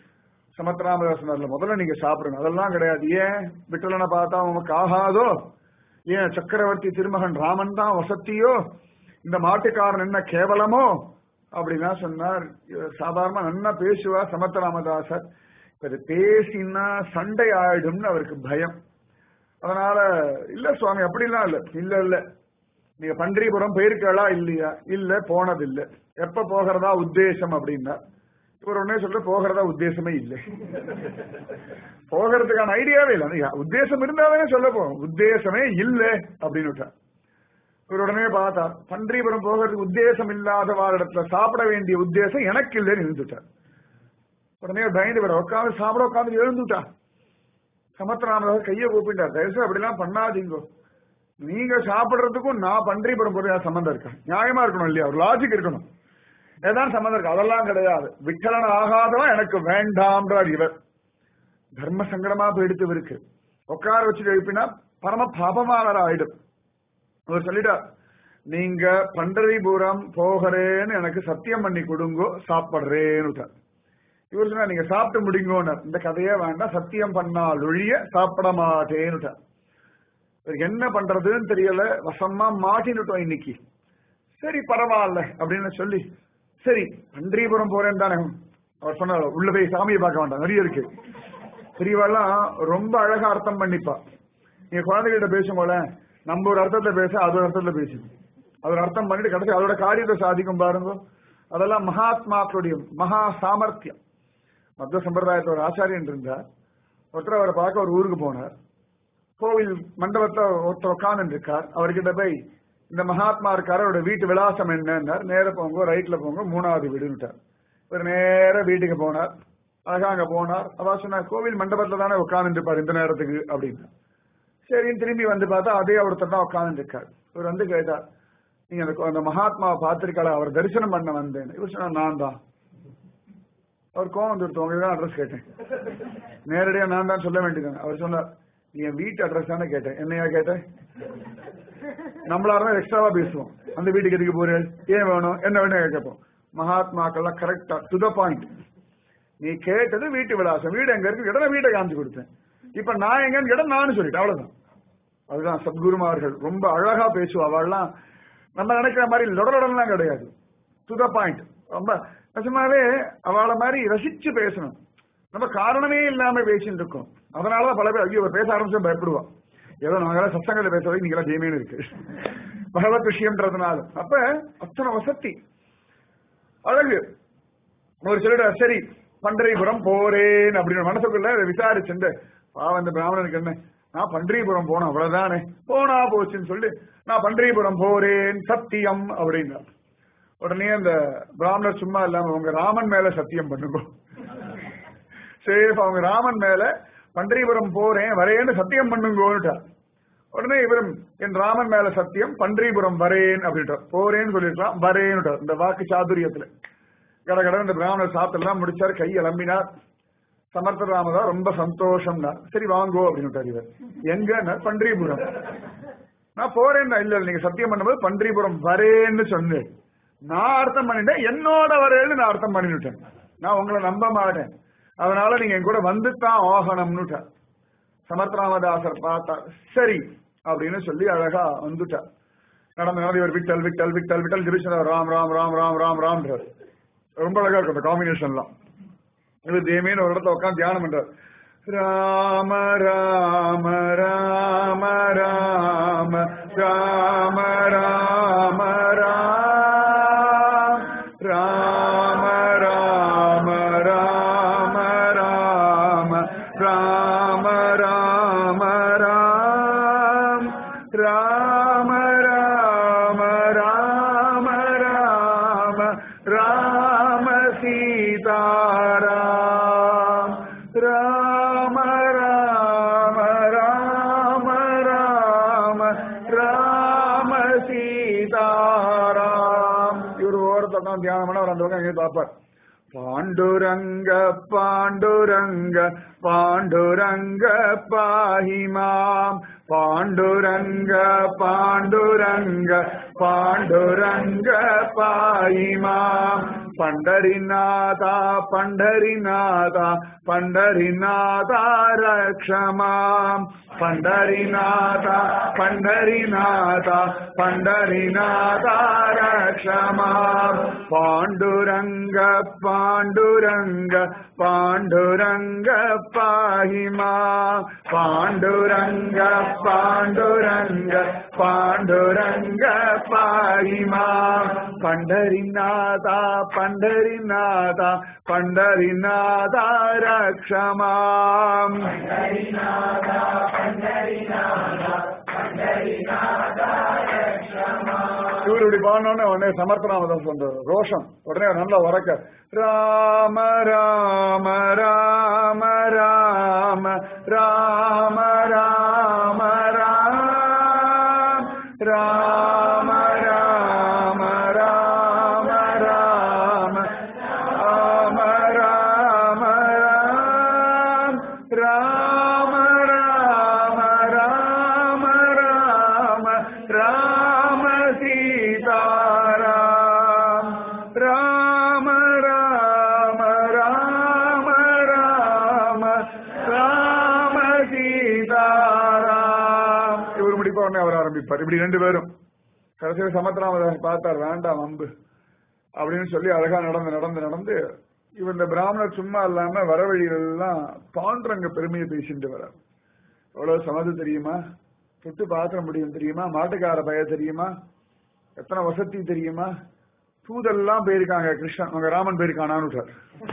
A: சமத்ராமதாசனர்ல முதல்ல நீங்க சாப்பிடுங்க அதெல்லாம் கிடையாது ஏன் விட்டலனை பார்த்தா உமக்கு ஆகாதோ ஏன் சக்கரவர்த்தி திருமகன் ராமன் தான் வசத்தியோ இந்த மாட்டுக்காரன் என்ன கேவலமோ அப்படின்னா சொன்னார் சாதாரணமா நல்லா பேசுவா சமத்த ராமதாசர் இப்ப இது பேசினா சண்டை ஆயிடும்னு அவருக்கு பயம் அதனால இல்ல சுவாமி அப்படிலாம் இல்ல இல்ல இல்ல நீங்க பன்றிபுரம் போயிருக்காளா இல்லையா இல்ல போனது இல்ல எப்ப போகிறதா உத்தேசம் அப்படின்னா இவர் உடனே சொல்ற போகிறதா உத்தேசமே இல்லை போகிறதுக்கான ஐடியாவே இல்லை உத்தேசம் இருந்தாலே சொல்ல போகும் உத்தேசமே இல்லை அப்படின்னு விட்டார் இவர் உடனே பார்த்தா பன்றிபுரம் போகிறதுக்கு உத்தேசம் இல்லாத இடத்துல சாப்பிட வேண்டிய உத்தேசம் எனக்கு இல்லைன்னு இருந்துட்டார் உடனே பயந்து வர உட்காந்து சாப்பிட உட்காந்து எழுந்துட்டா சமத்ராமதாஸ் கையை கூப்பிட்டார் தயவுசு அப்படிலாம் பண்ணாதீங்கோ நீங்க சாப்பிடுறதுக்கும் நான் பன்றிபுரம் போறது சம்பந்தம் இருக்கா நியாயமா இருக்கணும் இல்லையா ஒரு லாஜிக் இருக்கணும் ஏதான் சம்பந்தம் இருக்கு அதெல்லாம் கிடையாது விக்கலன் ஆகாதவன் எனக்கு வேண்டாம்ன்றார் இவர் தர்ம சங்கடமா போயிடுத்து இருக்கு உட்கார வச்சுட்டு எழுப்பினா பரம பாபமானவர் ஆயிடும் அவர் சொல்லிட்டார் நீங்க பண்டரிபுரம் போகிறேன்னு எனக்கு சத்தியம் பண்ணி கொடுங்கோ சாப்பிடுறேன்னு இவர் சொன்னா நீங்க சாப்பிட்டு முடிங்கோன்னு இந்த கதையே வேண்டாம் சத்தியம் பண்ணால் ஒழிய சாப்பிட மாட்டேன்னு என்ன பண்றதுன்னு தெரியல வசமா மாட்டினுட்டோம் இன்னைக்கு சரி பரவாயில்ல அப்படின்னு சொல்லி சரி பண்டரிபுரம் போறேன்னு தானே அவர் சொன்னார் உள்ள போய் சாமியை பார்க்க வேண்டாம் நிறைய இருக்கு பெரியவாள்லாம் ரொம்ப அழகா அர்த்தம் பண்ணிப்பா நீங்க குழந்தைகிட்ட பேசும்போல நம்ம ஒரு அர்த்தத்தை பேச அது ஒரு அர்த்தத்துல பேசுது அது ஒரு அர்த்தம் பண்ணிட்டு கடைசி அதோட காரியத்தை சாதிக்கும் பாருங்க அதெல்லாம் மகாத்மாக்களுடைய மகா சாமர்த்தியம் மத்திய சம்பிரதாயத்துல ஒரு ஆச்சாரியன் இருந்தார் ஒருத்தர் அவரை பார்க்க ஒரு ஊருக்கு போனார் கோவில் மண்டபத்துல ஒருத்தர் உட்கார்ந்து இருக்கார் அவர்கிட்ட போய் இந்த மகாத்மா இருக்காரு அவரோட வீட்டு விலாசம் என்னன்னார் நேர போங்க ரைட்ல போங்க மூணாவது வீடுன்னுட்டார் இவர் நேர வீட்டுக்கு போனார் அழகா அங்க போனார் அவ சொன்னார் கோவில் மண்டபத்துல தானே உட்கார்ந்து இருப்பார் இந்த நேரத்துக்கு அப்படின்னு சரின்னு திரும்பி வந்து பார்த்தா அதே ஒருத்தர் தான் உட்கார்ந்து இருக்கார் இவர் வந்து கேட்டார் நீங்க அந்த அந்த மகாத்மாவை பார்த்திருக்காளா அவர் தரிசனம் பண்ண வந்தேன் இவர் சொன்னா நான் தான் அவர் கோவம் வந்துருத்தோம் உங்களுக்கு தான் அட்ரஸ் கேட்டேன் நேரடியா நான் தான் சொல்ல வேண்டியது அவர் சொன்னார் நீ என் வீட்டு அட்ரஸ் தானே கேட்டேன் என்னையா கேட்டேன் நம்மளா இருந்தா எக்ஸ்ட்ராவா பேசுவோம் அந்த வீட்டுக்கு எதுக்கு போறேன் ஏன் வேணும் என்ன வேணும் கேட்போம் மகாத்மாக்கள்லாம் கரெக்டா டு த பாயிண்ட் நீ கேட்டது வீட்டு விலாசம் வீடு எங்க இருக்கு இடம் வீட்டை காமிச்சு கொடுத்தேன் இப்ப நான் எங்கன்னு இடம் நானும் சொல்லிட்டேன் அவ்வளவுதான் அதுதான் சத்குருமார்கள் ரொம்ப அழகா பேசுவா அவள்லாம் நம்ம நினைக்கிற மாதிரி லொடலொடலாம் கிடையாது டு த பாயிண்ட் ரொம்ப நிஜமாவே அவளை மாதிரி ரசிச்சு பேசணும் நம்ம காரணமே இல்லாம பேசிட்டு இருக்கோம் அதனாலதான் பல பேர் ஐயோ இவர் பேச ஆரம்பிச்சு பயப்படுவா ஏதோ நாங்களாம் சத்தங்களை பேசுறது நீங்களாம் ஜெயமேனு இருக்கு பகவத் விஷயம்ன்றதுனால அப்ப அத்தனை வசதி அழகு ஒரு சொல்லிட சரி பண்டரிபுரம் போறேன் அப்படின்னு மனசுக்குள்ள அதை விசாரிச்சுண்டு பாவம் இந்த பிராமணனுக்கு என்ன நான் பண்டரிபுரம் போனேன் அவ்வளவுதானே போனா போச்சுன்னு சொல்லி நான் பண்டரிபுரம் போறேன் சத்தியம் அப்படின்னா உடனே அந்த பிராமணர் சும்மா இல்லாம உங்க ராமன் மேல சத்தியம் பண்ணுங்க சேஃப் அவங்க ராமன் மேல பண்டரிபுரம் போறேன் வரேன்னு சத்தியம் பண்ணுங்கோன்னுட்டா உடனே இவரும் என் ராமன் மேல சத்தியம் பண்டரிபுரம் வரேன் அப்படின்ட்டார் போறேன்னு சொல்லிருக்கலாம் வரேன்னுட்டார் இந்த வாக்கு சாதுரியத்துல கட கட இந்த பிராமணர் சாப்பிட்டுலாம் முடிச்சார் கை இளம்பினார் சமர்த்த ராமதா ரொம்ப சந்தோஷம்னா சரி வாங்கோ அப்படின்னு இவர் எங்க பண்டரிபுரம் நான் போறேன் இல்ல நீங்க சத்தியம் பண்ணும்போது பண்டரிபுரம் வரேன்னு சொன்னேன் நான் அர்த்தம் பண்ணிட்டேன் என்னோட வரேன்னு நான் அர்த்தம் பண்ணிவிட்டேன் நான் உங்களை நம்ப மாட்டேன் அதனால நீங்க என் கூட வந்துதான் ஆகணும்னுட்டார் சமர்த்தராமதாசர் பார்த்தார் சரி அப்படின்னு சொல்லி அழகா வந்துட்டார் நடந்த நடந்து இவர் விட்டல் விட்டல் விட்டல் விட்டல் கிருஷ்ணர் ராம் ராம் ராம் ராம் ராம் ராம்ன்றார் ரொம்ப அழகா இருக்கும் அந்த காம்பினேஷன்லாம் இவர் தேமேன்னு ஒரு இடத்துல உட்காந்து தியானம் பண்றார் ராம ராம ராம ராம ராம ராம ராம் ராம ராம ராம ராம ராம ராம ராம் ராம ராம ராம ராம ராம சீதாராம் ராம ராம ராம ராம ராம சீதாராம் இவர் ஓரத்தை தான் தியானம் பண்ண அவர் அந்த பக்கம் எங்கேயும் பார்ப்பார் பாண்டுரங்க பாண்டுரங்க பாண்டுரங்க பாஹிமாம் பாண்டுரங்க பாண்டுரங்க பாண்டுரங்க பாஹிமாம் பண்டரிநாதா பண்டரிநாதா பண்டரிநாதா ரக்ஷமாம் பண்டரிநாதா பண்டரிநாதா பண்டரிநாதா ரக்ஷமாம் பாண்டுரங்க பாண்டுரங்க பாண்டுரங்க பாஹிமா பாண்டுரங்க பாண்டுரங்க பாண்டுரங்க பாஹிமா பண்டரிநாதா பண்டரிநாதா பண்டரிநாதா ரக்ஷமாம் இவர் இப்படி பாடணும்னு உடனே சமர்த்தராமதாஸ் சொல்றாரு ரோஷம் உடனே நல்ல உறக்க ராம ராம ராம ராம ராம ராம ராம் ராம ராம ராம ராம ராம ராம ராம் ராம ராம ராம ராம ராம சீதாராம் உடனே அவர் ஆரம்பிப்பார் இப்படி ரெண்டு பேரும் கடைசியில் சமத்ராமதாஸ் பார்த்தார் வேண்டாம் அம்பு அப்படின்னு சொல்லி அழகா நடந்து நடந்து நடந்து இவர் இந்த பிராமணர் சும்மா இல்லாம வர வழியிலெல்லாம் பாண்டரங்க பெருமையை பேசிட்டு வரார் எவ்வளவு சமது தெரியுமா தொட்டு பாத்திர முடியும் தெரியுமா மாட்டுக்கார பய தெரியுமா எத்தனை வசதி தெரியுமா தூதெல்லாம் போயிருக்காங்க கிருஷ்ணன் உங்க ராமன் போயிருக்கானான்னு விட்டார்.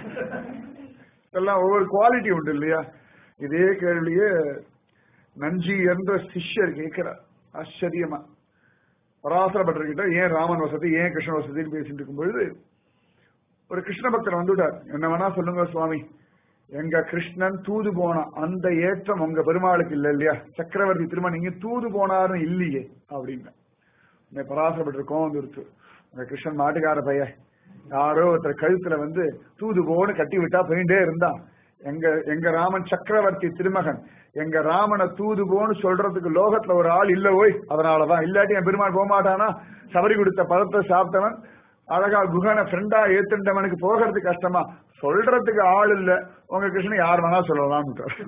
A: எல்லாம் ஒவ்வொரு குவாலிட்டி உண்டு இல்லையா இதே கேள்வியே நஞ்சி என்ற சிஷ்யர் கேட்கிறார் ஆச்சரியமா பராசரப்பட்டிருக்கிட்ட ஏன் ராமன் வசதி ஏன் கிருஷ்ண வசதின்னு பேசிட்டு இருக்கும் பொழுது ஒரு கிருஷ்ண பக்தர் வந்துட்டார் என்ன வேணா சொல்லுங்க சுவாமி எங்க கிருஷ்ணன் தூது போனா அந்த ஏற்றம் உங்க பெருமாளுக்கு இல்ல இல்லையா சக்கரவர்த்தி திரும்ப நீங்க தூது போனாருன்னு இல்லையே அப்படின்னு இந்த பராசரப்பட்டிருக்கோம் வந்துருச்சு உங்க கிருஷ்ணன் மாட்டுக்கார பையன் யாரோ ஒருத்தர் கழுத்துல வந்து தூது போன்னு கட்டி விட்டா போயிட்டே இருந்தான் எங்க எங்க ராமன் சக்கரவர்த்தி திருமகன் எங்க ராமனை தூது போன்னு சொல்றதுக்கு லோகத்துல ஒரு ஆள் இல்ல ஓய் அதனாலதான் இல்லாட்டி என் பெருமாள் போக மாட்டானா சபரி கொடுத்த பதத்தை சாப்பிட்டவன் அழகா குகனை ஃப்ரெண்டா ஏத்துண்டவனுக்கு போகிறதுக்கு கஷ்டமா சொல்றதுக்கு ஆள் இல்ல உங்க கிருஷ்ணன் யார் வேணா சொல்லலாம்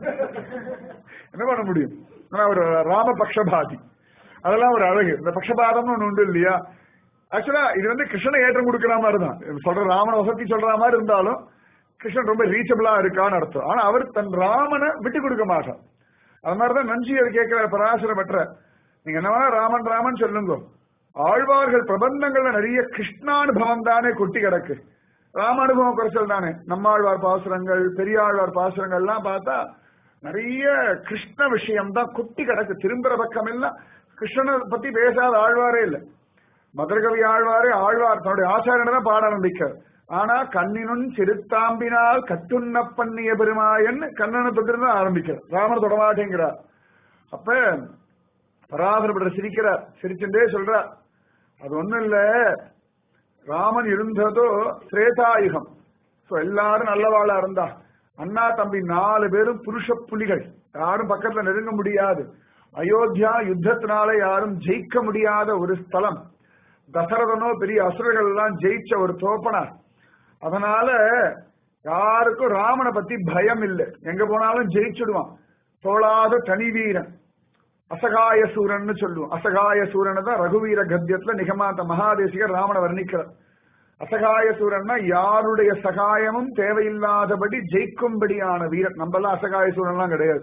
A: என்ன பண்ண முடியும் ஆனா ஒரு ராம பக்ஷபாதி அதெல்லாம் ஒரு அழகு இந்த பக்ஷபாதம்னு ஒண்ணு உண்டு இல்லையா ஆக்சுவலா இது வந்து கிருஷ்ணனை ஏற்றம் கொடுக்கிற மாதிரி தான் சொல்ற ராமனை வசதி சொல்ற மாதிரி இருந்தாலும் கிருஷ்ணன் ரொம்ப ரீச்சபிளா இருக்கான்னு அர்த்தம் ஆனா அவர் தன் ராமனை விட்டு கொடுக்க மாட்டார் அது மாதிரிதான் நஞ்சியர் கேட்கிற பராசர பெற்ற நீங்க என்ன வேணா ராமன் ராமன் சொல்லுங்க ஆழ்வார்கள் பிரபந்தங்கள்ல நிறைய கிருஷ்ணானுபவம் தானே கொட்டி கிடக்கு ராமானுபவம் குறைச்சல் தானே நம்மாழ்வார் பாசுரங்கள் பெரியாழ்வார் பாசுரங்கள்லாம் பார்த்தா நிறைய கிருஷ்ண விஷயம் தான் கொட்டி கிடக்கு திரும்புற பக்கம் எல்லாம் கிருஷ்ணனை பத்தி பேசாத ஆழ்வாரே இல்லை மதுரகவி ஆழ்வாரே ஆழ்வார் தன்னுடைய ஆச்சாரியனை தான் பாட ஆரம்பிக்கார் ஆனா கண்ணினுன் சிறுத்தாம்பினால் கட்டுண்ண பண்ணிய பெருமாயன் கண்ணனை தொட்டிருந்து ஆரம்பிக்கிறார் ராமர் தொடமாட்டேங்கிறார் அப்ப பராசரப்பட்ட சிரிக்கிறார் சிரிச்சுட்டே சொல்றார் அது ஒண்ணும் இல்ல ராமன் இருந்ததோ திரேதாயுகம் சோ எல்லாரும் நல்லவாளா இருந்தா அண்ணா தம்பி நாலு பேரும் புருஷ புலிகள் யாரும் பக்கத்துல நெருங்க முடியாது அயோத்தியா யுத்தத்தினால யாரும் ஜெயிக்க முடியாத ஒரு ஸ்தலம் தசரதனோ பெரிய அசுரர்கள் எல்லாம் ஜெயிச்ச ஒரு தோப்பனார் அதனால யாருக்கும் ராமனை பத்தி பயம் இல்லை எங்க போனாலும் ஜெயிச்சுடுவான் தோளாத தனி வீரன் அசகாய சூரன் சொல்லுவோம் அசகாய சூரன் தான் ரகுவீர கத்தியத்துல நிகமாந்த மகாதேசிகர் ராமனை வர்ணிக்கிறார் அசகாய சூரன்னா யாருடைய சகாயமும் தேவையில்லாதபடி ஜெயிக்கும்படியான வீரன் நம்மலாம் அசகாய சூரன்லாம் கிடையாது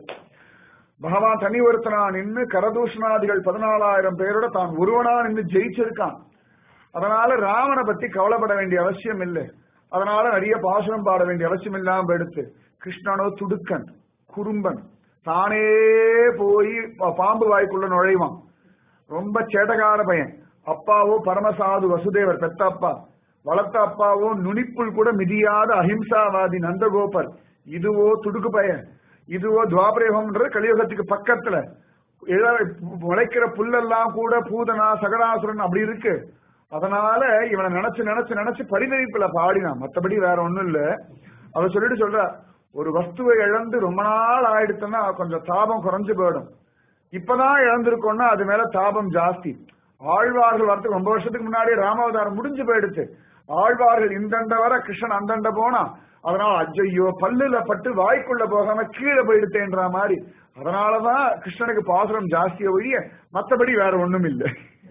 A: பகவான் தனி ஒருத்தனா நின்று கரதூஷணாதிகள் பதினாலாயிரம் பேரோட தான் ஒருவனா நின்று ஜெயிச்சிருக்கான் அதனால ராமனை பத்தி கவலைப்பட வேண்டிய அவசியம் இல்லை அதனால நிறைய பாசுரம் பாட வேண்டிய அவசியம் இல்லாம எடுத்து கிருஷ்ணனோ துடுக்கன் குறும்பன் தானே போய் பா- பாம்பு வாய்க்குள்ள நுழைவான் ரொம்ப சேட்டகார பையன் அப்பாவோ பரமசாது வசுதேவர் பெத்த அப்பா வளர்த்த அப்பாவோ நுனிப்புள் கூட மிதியாத அஹிம்சாவாதி நந்தகோபர் இதுவோ துடுக்கு பையன் இதுவோ துவாபரேகம்ன்றது கலியுகத்துக்கு பக்கத்துல ஏதாவது முளைக்கிற புல்லெல்லாம் கூட பூதனா சகடாசுரன் அப்படி இருக்கு அதனால இவனை நினைச்சு நினைச்சு நினைச்சு பரிதவிப்புல பாடினான் மத்தபடி வேற ஒண்ணும் இல்ல அவ சொல்லிட்டு சொல்றா ஒரு வஸ்துவை இழந்து ரொம்ப நாள் ஆயிடுச்சுன்னா கொஞ்சம் தாபம் குறைஞ்சு போயிடும் இப்பதான் இழந்திருக்கோம்னா அது மேல தாபம் ஜாஸ்தி ஆழ்வார்கள் வரத்துக்கு ரொம்ப வருஷத்துக்கு முன்னாடி ராமாவதாரம் முடிஞ்சு போயிடுச்சு ஆழ்வார்கள் இந்தண்ட வர கிருஷ்ணன் அந்தண்ட போனா அதனால அஜய்யோ பல்லுல பட்டு வாய்க்குள்ள போகாம கீழே போயிடுத்தேன்ற மாதிரி அதனாலதான் கிருஷ்ணனுக்கு பாசுரம் ஜாஸ்திய ஒழிய மத்தபடி வேற ஒண்ணும் இல்லை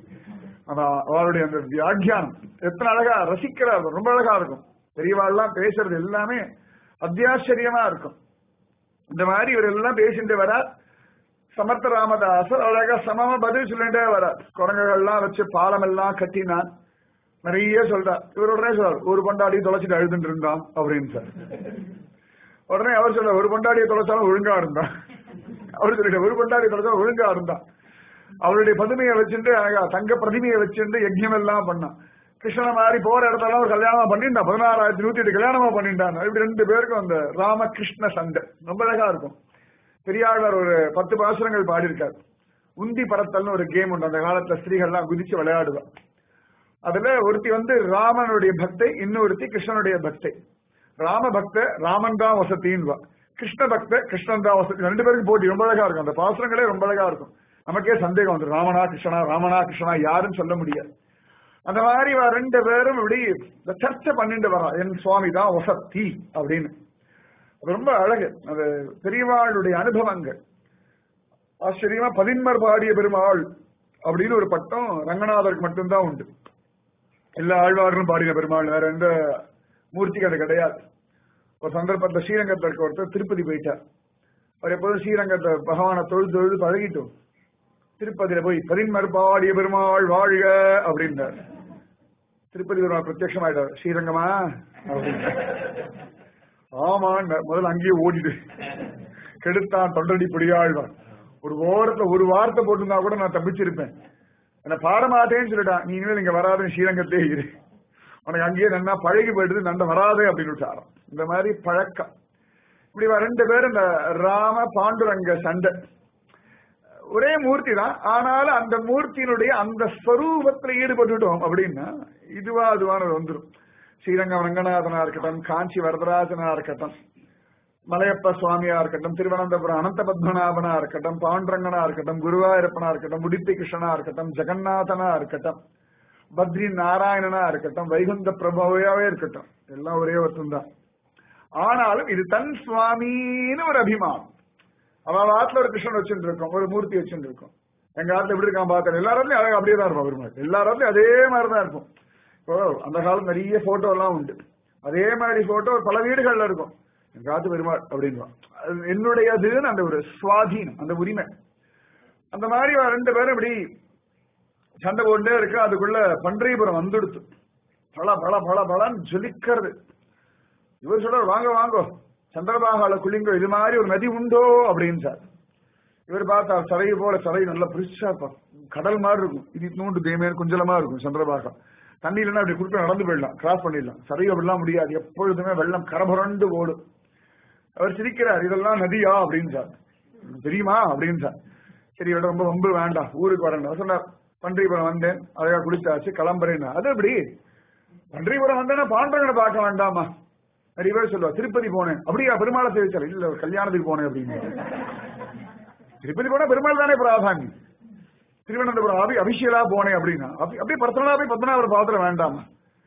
A: அதான் அவருடைய அந்த வியாக்கியானம் எத்தனை அழகா ரசிக்கிறார் ரொம்ப அழகா இருக்கும் பெரியவாள்லாம் பேசுறது எல்லாமே அத்தியாச்சரியமா இருக்கும் இந்த மாதிரி இவர் எல்லாம் பேசிட்டு வரார் சமர்த்த ராமதாசர் அழகா சமமா பதில் சொல்லிட்டே வரார் குரங்குகள்லாம் வச்சு பாலம் எல்லாம் கட்டினான் நிறைய சொல்றார் இவர் உடனே சொல்றார் ஒரு கொண்டாடி தொலைச்சிட்டு அழுதுட்டு இருந்தான் அப்படின்னு சார் உடனே அவர் சொல்ற ஒரு கொண்டாடியை தொலைச்சாலும் ஒழுங்கா இருந்தான் அவர் சொல்லிட்டு ஒரு கொண்டாடி தொலைச்சாலும் ஒழுங்கா இருந்தான் அவருடைய பதுமையை வச்சுட்டு அழகா தங்க பிரதிமையை வச்சுட்டு யஜ்யம் எல்லாம் பண்ணான் கிருஷ்ணன மாதிரி போற இடத்துல ஒரு கல்யாணமா பண்ணிட்டான் பதினாறாயிரத்தி நூத்தி எட்டு கல்யாணமா பண்ணிட்டான் இப்படி ரெண்டு பேருக்கும் அந்த ராமகிருஷ்ண சண்டை ரொம்ப அழகா இருக்கும் பெரியாழ்வார் ஒரு பத்து பாசுரங்கள் பாடியிருக்கார் உந்தி பரத்தல்னு ஒரு கேம் உண்டு அந்த காலத்துல ஸ்திரீகள்லாம் குதிச்சு விளையாடுவா அதுல ஒருத்தி வந்து ராமனுடைய பக்தை இன்னொருத்தி கிருஷ்ணனுடைய பக்தை ராம பக்த ராமன் தான் வசத்தின்வா கிருஷ்ண பக்த கிருஷ்ணன் தான் வசதி ரெண்டு பேருக்கும் போட்டி ரொம்ப அழகா இருக்கும் அந்த பாசுரங்களே ரொம்ப அழகா இருக்கும் நமக்கே சந்தேகம் வந்து ராமனா கிருஷ்ணனா ராமனா கிருஷ்ணனா யாருன்னு சொல்ல முடியாது அந்த மாதிரி இவ ரெண்டு பேரும் இப்படி இந்த சர்ச்சை பண்ணிட்டு வரா என் சுவாமி தான் வசத்தி அப்படின்னு அது ரொம்ப அழகு அது பெரியவாளுடைய அனுபவங்கள் ஆச்சரியமா பதின்மர் பாடிய பெருமாள் அப்படின்னு ஒரு பட்டம் ரங்கநாதருக்கு மட்டும்தான் உண்டு எல்லா ஆழ்வார்களும் பாடின பெருமாள் வேற எந்த மூர்த்திக்கு அது கிடையாது ஒரு சந்தர்ப்பத்துல ஸ்ரீரங்கத்தில் இருக்க ஒருத்தர் திருப்பதி போயிட்டார் அவர் எப்போதும் ஸ்ரீரங்கத்தை பகவானை தொழுது தொழுது பழகிட்டோம் திருப்பதியில போய் பதின்மர் பாடிய பெருமாள் வாழ்க அப்படின்றார் திருப்பதி பெருமாள் பிரத்யட்சமாயிட்டார் ஸ்ரீரங்கமா அப்படின்னார். ஆமான்னு முதல்ல அங்கேயே ஓடிடு கெடுத்தான் தொண்டடி பிடியாழ்வான் ஒரு ஓரத்துல ஒரு வார்த்தை போட்டிருந்தா கூட நான் தப்பிச்சிருப்பேன் என்ன பாடமாட்டேன்னு சொல்லிட்டான் நீ இனிமேல் இங்க வராத ஸ்ரீரங்கத்திலே இரு உனக்கு அங்கேயே நன்னா பழகி போயிடுது நண்ட வராதே அப்படின்னு விட்டாராம் இந்த மாதிரி பழக்கம் இப்படி வ- ரெண்டு பேரும் இந்த ராம பாண்டுரங்க சண்டை ஒரே மூர்த்தி தான் ஆனாலும் அந்த மூர்த்தியினுடைய அந்த ஸ்வரூபத்துல ஈடுபட்டுட்டோம் அப்படின்னா இதுவா அதுவானது வந்துடும் ஸ்ரீரங்கம் ரங்கநாதனா இருக்கட்டும் காஞ்சி வரதராஜனா இருக்கட்டும் மலையப்ப சுவாமியா இருக்கட்டும் திருவனந்தபுரம் அனந்த பத்மநாபனா இருக்கட்டும் பாண்டரங்கனா இருக்கட்டும் குருவாயூரப்பனா இருக்கட்டும் உடுப்பி கிருஷ்ணனா இருக்கட்டும் ஜெகநாதனா இருக்கட்டும் பத்ரி நாராயணனா இருக்கட்டும் வைகுந்த பிரபுவாவே இருக்கட்டும் எல்லாம் ஒரே ஒருத்தன் தான் ஆனாலும் இது தன் சுவாமின்னு ஒரு அபிமானம் அவன் ஆத்துல ஒரு கிருஷ்ணன் வச்சுட்டு இருக்கோம் ஒரு மூர்த்தி வச்சுட்டு இருக்கோம் எங்க ஆத்துல எப்படி இருக்கான் பார்த்தேன் எல்லா இடத்துலயும் அழகா அப்படியே தான் இருப்பான் பெருமாள் எல்லா இடத்துலயும் அதே மாதிரி தான் இருக்கும் இப்போ அந்த காலம் நிறைய போட்டோ எல்லாம் உண்டு அதே மாதிரி போட்டோ பல வீடுகள்ல இருக்கும் எங்க ஆத்து பெருமாள் அப்படின்வான் அது என்னுடையதுன்னு அந்த ஒரு சுவாதீனம் அந்த உரிமை அந்த மாதிரி அவன் ரெண்டு பேரும் இப்படி சண்டை போட்டே இருக்கு அதுக்குள்ள பன்றியபுரம் வந்துடுத்து பல பல பல பலன்னு ஜொலிக்கிறது இவர் சொல்றார் வாங்க வாங்கோ சந்திரபாகால குளிங்கோ இது மாதிரி ஒரு நதி உண்டோ அப்படின்னு சார் இவர் பார்த்தா சரையை போல சரை நல்லா பிரிச்சா இருப்பான் கடல் மாதிரி இருக்கும் இது நூண்டு தேமையான குஞ்சலமா இருக்கும் சந்திரபாகா தண்ணி இல்லைன்னா அப்படி குறுக்க நடந்து போயிடலாம் கிராஸ் பண்ணிடலாம் சரை அப்படிலாம் முடியாது எப்பொழுதுமே வெள்ளம் கரபுரண்டு ஓடும் அவர் சிரிக்கிறார் இதெல்லாம் நதியா அப்படின்னு சார் தெரியுமா அப்படின்னு சார் சரி இவட ரொம்ப வம்பு வேண்டாம் ஊருக்கு வரேன் சொன்னார் பன்றிபுரம் வந்தேன் அழகா குளிச்சாச்சு கிளம்புறேன்னு அது எப்படி பன்றிபுரம் வந்தேன்னா பாண்டவனை பார்க்க வேண்டாமா நிறைய பேர் சொல்லுவா திருப்பதி போனேன் அப்படியா பெருமாளை சேவிச்சார் இல்ல ஒரு கல்யாணத்துக்கு போனேன் அப்படின்னு திருப்பதி போனா பெருமாள் தானே பிராதானியம் திருவனந்தபுரம் அபி அபிஷேகா போனேன் அப்படின்னா அப்படி அப்படியே பர்சனலா போய் பத்மநாபர் பாத்திர வேண்டாமா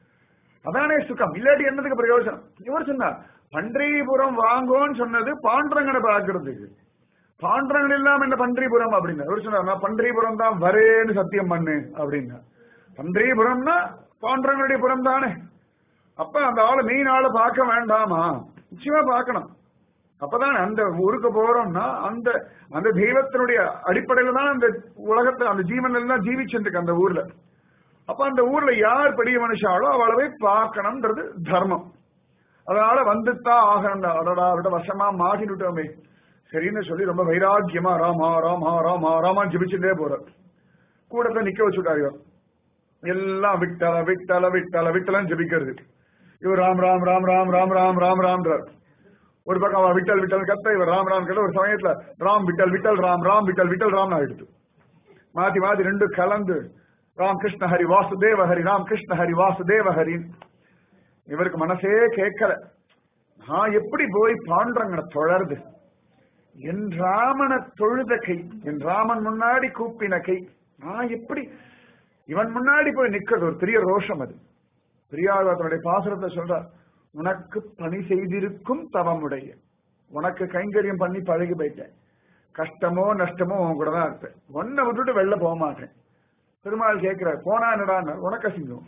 A: அதானே சுகம் இல்லாட்டி என்னதுக்கு பிரயோஜனம் இவர் சொன்னார் பன்றிபுரம் வாங்கோன்னு சொன்னது பாண்டரங்கனை பார்க்கறதுக்கு பாண்டரங்கன் இல்லாம என்ன பன்றிபுரம் அப்படின்னா இவர் சொன்னார் நான் பன்றிபுரம் தான் வரேன்னு சத்தியம் பண்ணு அப்படின்னா பன்றிபுரம்னா பாண்டரங்கனுடைய புறம் தானே அப்ப அந்த ஆளை மெயின் ஆளை பார்க்க வேண்டாமா நிச்சயமா பார்க்கணும் அப்பதான் அந்த ஊருக்கு போறோம்னா அந்த அந்த தெய்வத்தினுடைய அடிப்படையில தான் அந்த உலகத்துல அந்த ஜீவன் எல்லாம் ஜீவிச்சுருக்கு அந்த ஊர்ல அப்ப அந்த ஊர்ல யார் பெரிய மனுஷாலோ அவளை போய் பார்க்கணும்ன்றது தர்மம் அதனால வந்துத்தான் ஆகணும் அடடா விட வருஷமா மாட்டினுட்டோமே சரின்னு சொல்லி ரொம்ப வைராக்கியமா ராமா ராமா ராமா ராமான்னு ஜிபிச்சுட்டே போறார் கூட போய் நிக்க வச்சுட்டாரு எல்லாம் விட்டல விட்டல விட்டல விட்டலன்னு ஜபிக்கிறது இவர் ராம் ராம் ராம் ராம் ராம் ராம் ராம் ராம்ன்றார் ஒரு பக்கம் அவன் விட்டல் விட்டல் கத்த இவர் ராம் ராம் கத்த ஒரு சமயத்துல ராம் விட்டல் விட்டல் ராம் ராம் விட்டல் விட்டல் ராம் ஆயிடுது மாத்தி மாத்தி ரெண்டு கலந்து ராம் கிருஷ்ண ஹரி வாசுதேவ ஹரி ராம் கிருஷ்ண ஹரி வாசுதேவ ஹரி இவருக்கு மனசே கேட்கல நான் எப்படி போய் பாண்டரங்கனை தொடருது என் ராமனை தொழுத கை என் ராமன் முன்னாடி கூப்பின கை நான் எப்படி இவன் முன்னாடி போய் நிக்கிறது ஒரு பெரிய ரோஷம் அது பெரியாழ்வாத்தனுடைய பாசுரத்தை சொல்றார் உனக்கு பணி செய்திருக்கும் தவமுடைய உனக்கு கைங்கரியம் பண்ணி பழகி போயிட்டேன் கஷ்டமோ நஷ்டமோ உன் கூட தான் இருப்பேன் ஒன்னை விட்டுட்டு வெளில போக மாட்டேன் பெருமாள் கேட்கிறார் போனா என்னடா உனக்கு அசிங்கம்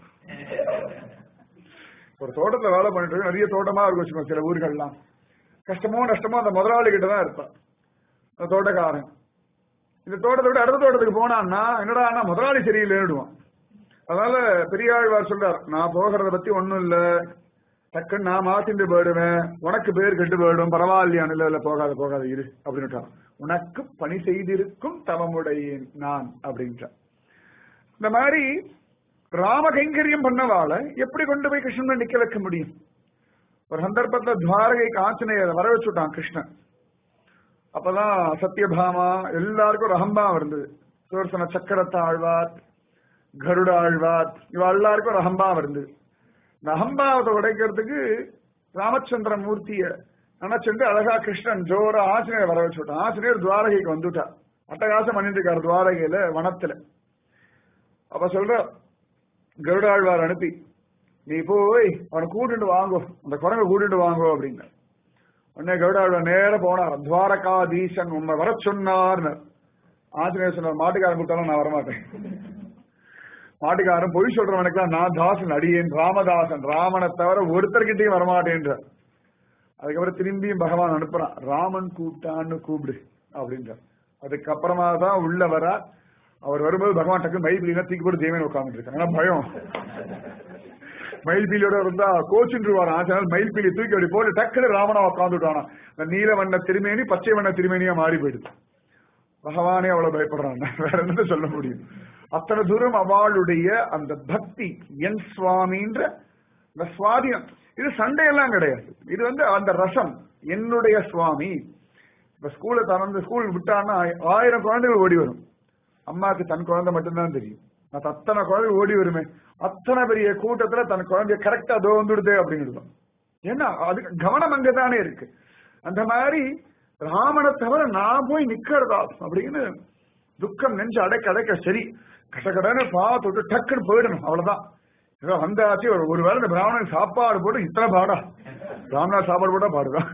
A: ஒரு தோட்டத்துல வேலை பண்ணிட்டு இருக்கு, நிறைய தோட்டமா இருக்கும் வச்சுக்கோ சில ஊர்கள்லாம் கஷ்டமோ நஷ்டமோ அந்த முதலாளி கிட்ட தான் இருப்பான் அந்த தோட்டக்காரன் இந்த தோட்டத்தை விட்டு அடுத்த தோட்டத்துக்கு போனான்னா என்னடா முதலாளி சரியில்லைன்னுடுவான் அதனால பெரியாழ்வார் சொல்றார் நான் போகிறத பத்தி ஒண்ணும் இல்ல டக்குன்னு நான் மாத்திட்டு போயிடுவேன் உனக்கு பேர் கெட்டு போயிடும் பரவாயில்லையான் இல்ல இல்ல போகாத போகாத இரு அப்படின்னுட்டான் உனக்கு பணி செய்திருக்கும் தவமுடைய நான் அப்படின்ட்டான் இந்த மாதிரி ராம கைங்கரியம் பண்ணவால எப்படி கொண்டு போய் கிருஷ்ணன் நிக்க வைக்க முடியும் ஒரு சந்தர்ப்பத்துல துவாரகைக்கு ஆஞ்சநேயரை வர வச்சுட்டான் கிருஷ்ணன் அப்பதான் சத்யபாமா எல்லாருக்கும் ஒரு அகம்பாவம் இருந்தது சுதர்சன சக்கரத்தை ஆழ்வார் கருட ஆழ்வார் இவ எல்லாருக்கும் ஒரு அகம்பாவம் இருந்தது இந்த அகம்பாவத்தை உடைக்கிறதுக்கு ராமச்சந்திர மூர்த்திய நினைச்சுட்டு அழகா கிருஷ்ணன் ஜோரா ஆஞ்சநேயர் வர வச்சுட்டான் ஆஞ்சநேயர் துவாரகைக்கு வந்துட்டா அட்டகாசம் பண்ணிட்டு இருக்காரு துவாரகையில வனத்துல அப்ப சொல்ற கருடாழ்வார் அனுப்பி நீ போய் அவனை கூட்டிட்டு வாங்கோ அந்த குரங்க கூட்டிட்டு வாங்கோ அப்படிங்க உடனே கருடாழ்வார் நேர போனார் துவாரகாதீசன் உண்மை வர சொன்னார்னு ஆஞ்சநேயர் சொன்னார் மாட்டுக்காரன் கூப்பிட்டாலும் நான் வரமாட்டேன் மாட்டுக்காரன் பொய் சொல்றவனுக்குலாம் நான் தாசன் அடியேன் ராமதாசன் ராமனை தவிர ஒருத்தர்கிட்டயும் வரமாட்டேன்றார் அதுக்கப்புறம் திரும்பியும் பகவான் அனுப்புறான் ராமன் கூப்பிட்டான்னு கூப்பிடு அப்படின்றார் அதுக்கப்புறமா தான் உள்ள வர அவர் வரும்போது பகவான் டக்கு மயில்பீலினா தூக்கி போட்டு தேவன் உட்காந்துட்டு இருக்காங்க ஆனா பயம் மயில்பீலியோட இருந்தா கோச்சுருவார் ஆச்சாரம் மயில்பீலி தூக்கி அப்படி போட்டு டக்குனு ராமனா உட்காந்துட்டானா இந்த நீல வண்ண திருமேனி பச்சை வண்ண திருமேனியா மாறி போயிடுது பகவானே அவ்வளவு பயப்படுறாங்க வேற என்ன சொல்ல முடியும் அத்தனை தூரம் அவளுடைய அந்த பக்தி என் சுவாமின்ற இந்த சுவாதியம் இது சண்டையெல்லாம் கிடையாது இது வந்து அந்த ரசம் என்னுடைய சுவாமி இப்ப ஸ்கூலை திறந்து ஸ்கூல் விட்டான்னா ஆயிரம் குழந்தைகள் ஓடி வரும் அம்மாக்கு தன் குழந்தை மட்டும்தான் தெரியும் நான் அத்தனை குழந்தை ஓடி வருமே அத்தனை பெரிய கூட்டத்துல தன் குழந்தைய கரெக்டா அதோ வந்துடுதே அப்படின்னு ஏன்னா அதுக்கு கவனம் அங்கதானே இருக்கு அந்த மாதிரி ராமனை தவிர நான் போய் நிக்கிறதா அப்படின்னு துக்கம் நெஞ்சு அடைக்க அடைக்க சரி கடகடன்னு பார்த்துட்டு டக்குன்னு போயிடணும் அவ்வளவுதான் ஏதோ வந்தாச்சு ஒரு ஒரு வேளை இந்த பிராமணன் சாப்பாடு போட்டு இத்தனை பாடா பிராமணா சாப்பாடு போட்டா பாடுதான்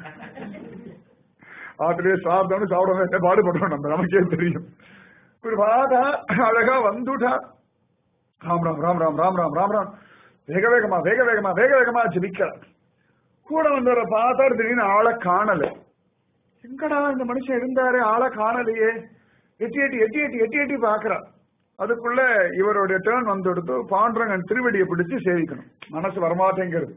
A: ஆட்டிலே சாப்பிட்டோம்னு சாப்பிடாம என்ன பாடுபடுறோம் நம்ம நமக்கே தெரியும் ஒரு பாதா அழகா வந்துட்டா ராம் ராம் ராம் ராம் ராம் ராம் ராம் ராம் வேக வேகமா வேக வேகமா வேக வேகமா ஜபிக்கிறார் கூட வந்தவரை பார்த்தாரு திடீர்னு ஆளை காணல எங்கடா இந்த மனுஷன் இருந்தாரு ஆளை காணலையே எட்டி எட்டி எட்டி எட்டி எட்டி எட்டி பாக்குறார் அதுக்குள்ள இவருடைய டேர்ன் வந்து எடுத்து பாண்டரங்கன் திருவடியை பிடிச்சு சேவிக்கணும் மனசு வரமாட்டேங்கிறது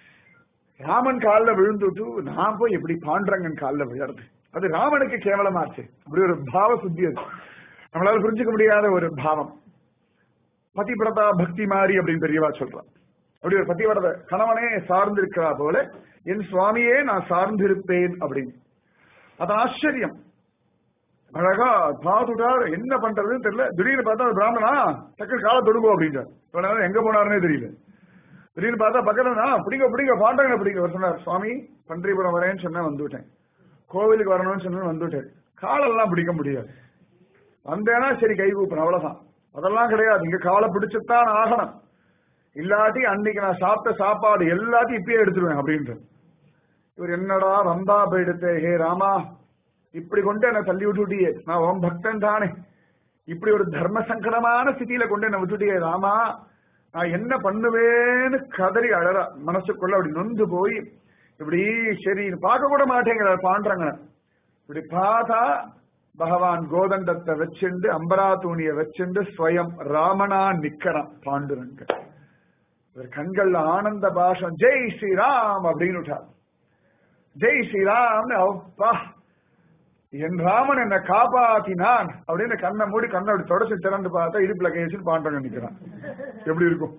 A: ராமன் காலில் விழுந்துட்டு நான் போய் எப்படி பாண்டரங்கன் காலில் விழறது அது ராமனுக்கு கேவலமாச்சு அப்படி ஒரு பாவ சுத்தி அது நம்மளால புரிஞ்சுக்க முடியாத ஒரு பாவம் பதிவிரதா பக்தி மாறி அப்படின்னு பெரியவா சொல்றான் அப்படி ஒரு பதிவிரத கணவனே சார்ந்திருக்கிறா போல என் சுவாமியே நான் சார்ந்திருப்பேன் அப்படின்னு அது ஆச்சரியம் அழகா பாத்துட்டார் என்ன பண்றதுன்னு தெரியல திடீர்னு பார்த்தா அது பிராமணா டக்கு காலை தொடுங்கோ அப்படின்றார் எங்க போனாருன்னே தெரியல திடீர்னு பார்த்தா பக்கத்துல பிடிங்க பிடிங்க பாண்டவங்களை பிடிங்க அவர் சொன்னார் சுவாமி பன்றிபுரம் வரேன்னு சொன்ன வந்துட்டேன் கோவிலுக்கு வரணும்னு சொன்ன வந்துட்டேன் காலெல்லாம் பிடிக்க முடியாது வந்தேன்னா சரி கை கூப்பணும் அவ்வளவுதான் அதெல்லாம் கிடையாது இங்க காலை பிடிச்சுத்தான் ஆகணும் இல்லாட்டி அன்னைக்கு நான் சாப்பிட்ட சாப்பாடு எல்லாத்தையும் இப்பயே எடுத்துருவேன் அப்படின்ற இவர் என்னடா வந்தா போயிடுத்தே ஹே ராமா இப்படி கொண்டு என்ன தள்ளி விட்டுட்டியே நான் ஓம் பக்தன் தானே இப்படி ஒரு தர்ம சங்கடமான ஸ்திதியில கொண்டு என்ன விட்டுட்டியே ராமா நான் என்ன பண்ணுவேன்னு கதறி அழற மனசுக்குள்ள அப்படி நொந்து போய் இப்படி சரி பார்க்க கூட மாட்டேங்கிறார் பாண்டறங்க இப்படி பார்த்தா பகவான் கோதண்டத்தை வச்சுண்டு அம்பரா தூணிய வச்சுண்டு ஸ்வயம் ராமனா நிக்கிறான் பாண்டுரங்க இவர் கண்கள்ல ஆனந்த பாஷம் ஜெய் ஸ்ரீராம் அப்படின்னு ஜெய் ஸ்ரீராம் அப்பா என் ராமன் என்ன காப்பாத்தினான் அப்படின்னு கண்ணை மூடி கண்ணை அப்படி தொடச்சு திறந்து பார்த்தா இடுப்புல கை வச்சு பாண்டவங்க நிக்கிறான் எப்படி இருக்கும்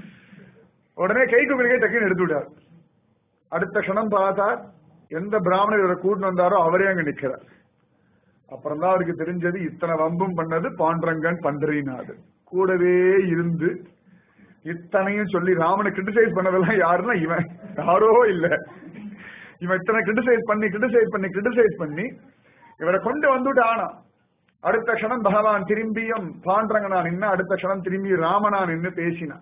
A: உடனே கை குப்பிலே டக்குன்னு எடுத்து விட்டார் அடுத்த க்ஷணம் பார்த்தா எந்த பிராமணர் இவரை கூட்டு வந்தாரோ அவரே அங்க நிக்கிறார் அப்புறம் தான் அவருக்கு தெரிஞ்சது இத்தனை வம்பும் பண்ணது பாண்டரங்கன் பண்டரிநாடு கூடவே இருந்து இத்தனையும் சொல்லி ராமனை கிரிட்டிசைஸ் பண்ணதெல்லாம் யாருன்னா இவன் யாரோ இல்ல இவன் இத்தனை கிரிட்டிசைஸ் பண்ணி கிரிட்டிசைஸ் பண்ணி கிரிட்டிசைஸ் பண்ணி இவரை கொண்டு வந்துட்டு ஆனா அடுத்த க்ஷணம் பகவான் திரும்பியும் பாண்டரங்கனா நின்று அடுத்த க்ஷணம் திரும்பி ராமனா நின்று பேசினான்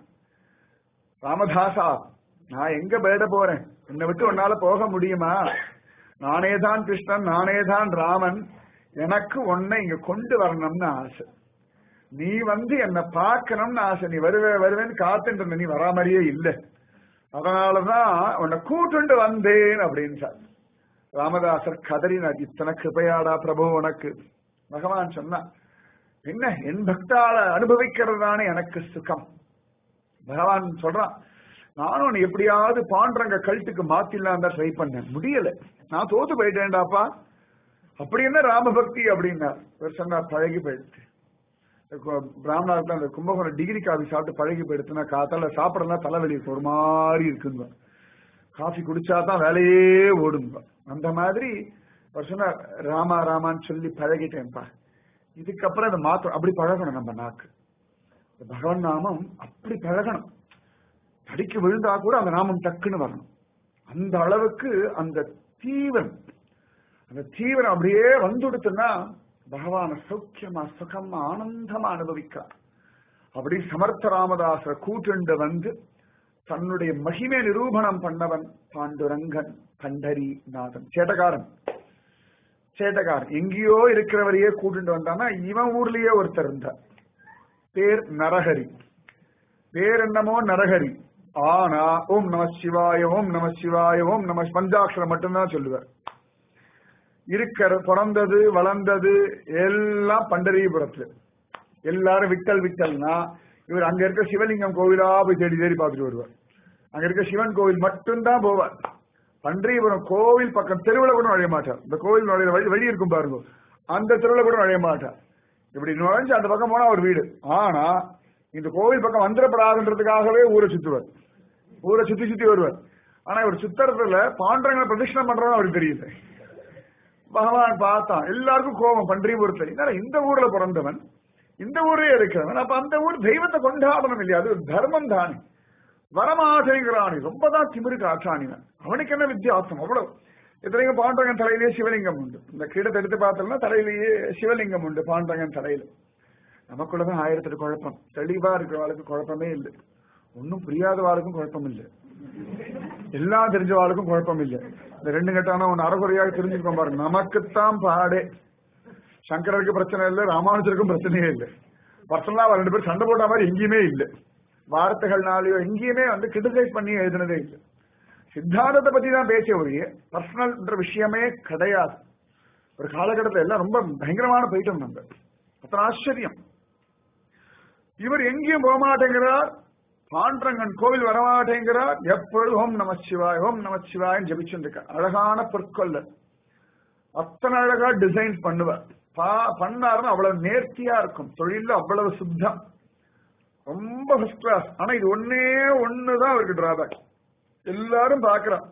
A: ராமதாசா நான் எங்க போயிட போறேன் என்னை விட்டு உன்னால போக முடியுமா நானே தான் கிருஷ்ணன் நானே தான் ராமன் எனக்கு உன்னை இங்க கொண்டு வரணும்னு ஆசை நீ வந்து என்ன பார்க்கணும்னு ஆசை நீ வருவே வருவேன்னு காத்துட்டு நீ வரா மாதிரியே இல்லை அதனாலதான் உன்னை கூட்டுண்டு வந்தேன் அப்படின்னு சார் ராமதாசர் கதறினார் இத்தனை கிருபையாடா பிரபு உனக்கு பகவான் சொன்னான் என்ன என் பக்தால அனுபவிக்கிறது தானே எனக்கு சுகம் பகவான் சொல்றான் நானும் நீ எப்படியாவது பாண்டரங்க கழுத்துக்கு மாத்திடலாம் தான் ட்ரை பண்ணேன் முடியல நான் தோத்து போயிட்டேன்டாப்பா அப்படி என்ன ராமபக்தி அப்படின்னா இவர் சொன்னார் பழகி போயிடுச்சு பிராமணாவுக்கு அந்த கும்பகோணம் டிகிரி காஃபி சாப்பிட்டு பழகி போயிடுச்சுன்னா காத்தால சாப்பிடலாம் தலைவலி ஒரு மாதிரி இருக்குங்க காஃபி குடிச்சா தான் வேலையே ஓடுங்க அந்த மாதிரி அவர் சொன்னார் ராமா ராமான்னு சொல்லி பழகிட்டேன்ப்பா இதுக்கப்புறம் அதை மாத்தம் அப்படி பழகணும் நம்ம நாக்கு பகவான் நாமம் அப்படி பழகணும் தடிக்கு விழுந்தா கூட அந்த நாமம் டக்குன்னு வரணும் அந்த அளவுக்கு அந்த தீவிரம் அந்த தீவிரம் அப்படியே வந்துடுத்துன்னா பகவான சௌக்கியமா சுகமா ஆனந்தமா அனுபவிக்கிறார் அப்படி சமர்த்த ராமதாசரை கூட்டுண்டு வந்து தன்னுடைய மகிமை நிரூபணம் பண்ணவன் பாண்டுரங்கன் பண்டரி நாதன் சேட்டகாரன் சேட்டக்காரன் எங்கேயோ இருக்கிறவரையே கூட்டிட்டு வந்தானா இவன் ஊர்லயே ஒருத்தர் இருந்தார் பேர் நரஹரி பேர் என்னமோ நரஹரி ஆனா ஓம் நம சிவாய ஓம் நம சிவாய ஓம் நம பஞ்சாட்சரம் மட்டும்தான் சொல்லுவார் இருக்கிற பிறந்தது வளர்ந்தது எல்லாம் பண்டரிபுரத்துல எல்லாரும் விட்டல் விட்டல்னா இவர் அங்க இருக்க சிவலிங்கம் கோவிலா போய் தேடி தேடி பார்த்துட்டு வருவார் அங்க இருக்க சிவன் கோவில் மட்டும்தான் போவார் பன்றியபுரம் கோவில் பக்கம் தெருவில் கூட நுழைய மாட்டார் இந்த கோவில் நுழைய வழி வழி இருக்கும் பாருங்க அந்த தெருவில் கூட நுழைய மாட்டார் இப்படி நுழைஞ்சு அந்த பக்கம் போனா ஒரு வீடு ஆனா இந்த கோவில் பக்கம் வந்துடப்படாதுன்றதுக்காகவே ஊரை சுத்துவார் ஊரை சுத்தி சுத்தி வருவார் ஆனா இவர் சுத்துறதுல பாண்டங்களை பிரதட்சணம் பண்றோம்னு அவருக்கு தெரியல பகவான் பார்த்தான் எல்லாருக்கும் கோபம் பன்றியபுரத்துல என்னடா இந்த ஊர்ல பிறந்தவன் இந்த ஊரே இருக்கிறவன் அப்ப அந்த ஊர் தெய்வத்தை கொண்டாடணும் இல்லையா அது ஒரு தர்மம் தானே வரமாட்டேங்கிறானி ரொம்ப தான் திமிரு காற்றானிவன் அவனுக்கு என்ன வித்தியாசம் அவ்வளவு இத்தனைக்கும் பாண்டவன் தலையிலேயே சிவலிங்கம் உண்டு இந்த கீழத்தை எடுத்து பார்த்தோம்னா தலையிலேயே சிவலிங்கம் உண்டு பாண்டவன் தலையில நமக்குள்ளதான் ஆயிரத்தெட்டு குழப்பம் தெளிவா இருக்கிறவாளுக்கு குழப்பமே இல்லை ஒன்னும் புரியாதவாளுக்கும் குழப்பம் இல்லை எல்லாம் தெரிஞ்சவாளுக்கும் குழப்பம் இல்லை இந்த ரெண்டு கட்டான ஒன்னு அறகுறையாக தெரிஞ்சுக்கோ பாருங்க நமக்குத்தான் பாடே சங்கரருக்கு பிரச்சனை இல்லை ராமானுஜருக்கும் பிரச்சனையே இல்லை பர்சனலா ரெண்டு பேரும் சண்டை போட்ட மாதிரி எங்கேயுமே இல்லை வார்த்தைகள்னாலயோ எங்கேயுமே வந்து கிரிட்டிசைஸ் பண்ணி எழுதினதே இல்லை சித்தாந்தத்தை பத்தி தான் பேசிய ஒழிய பர்சனல்ன்ற விஷயமே கிடையாது ஒரு காலகட்டத்தில் எல்லாம் ரொம்ப பயங்கரமான போயிட்டோம் நம்ம அத்தனை ஆச்சரியம் இவர் எங்கேயும் போக மாட்டேங்கிறார் பாண்டரங்கன் கோவில் வரமாட்டேங்கிறார் எப்பொழுதும் ஓம் நம சிவாய் ஓம் நம சிவாய் ஜபிச்சுருக்கார் அழகான பொற்கொள்ளர் அத்தனை அழகா டிசைன் பண்ணுவார் பண்ணாருன்னு அவ்வளவு நேர்த்தியா இருக்கும் தொழில அவ்வளவு சுத்தம் ரொம்ப ஃபர்ஸ்ட் கிளாஸ் ஆனா இது ஒன்னே ஒண்ணுதான் அவருக்கு டிராபேக் எல்லாரும் பாக்குறான்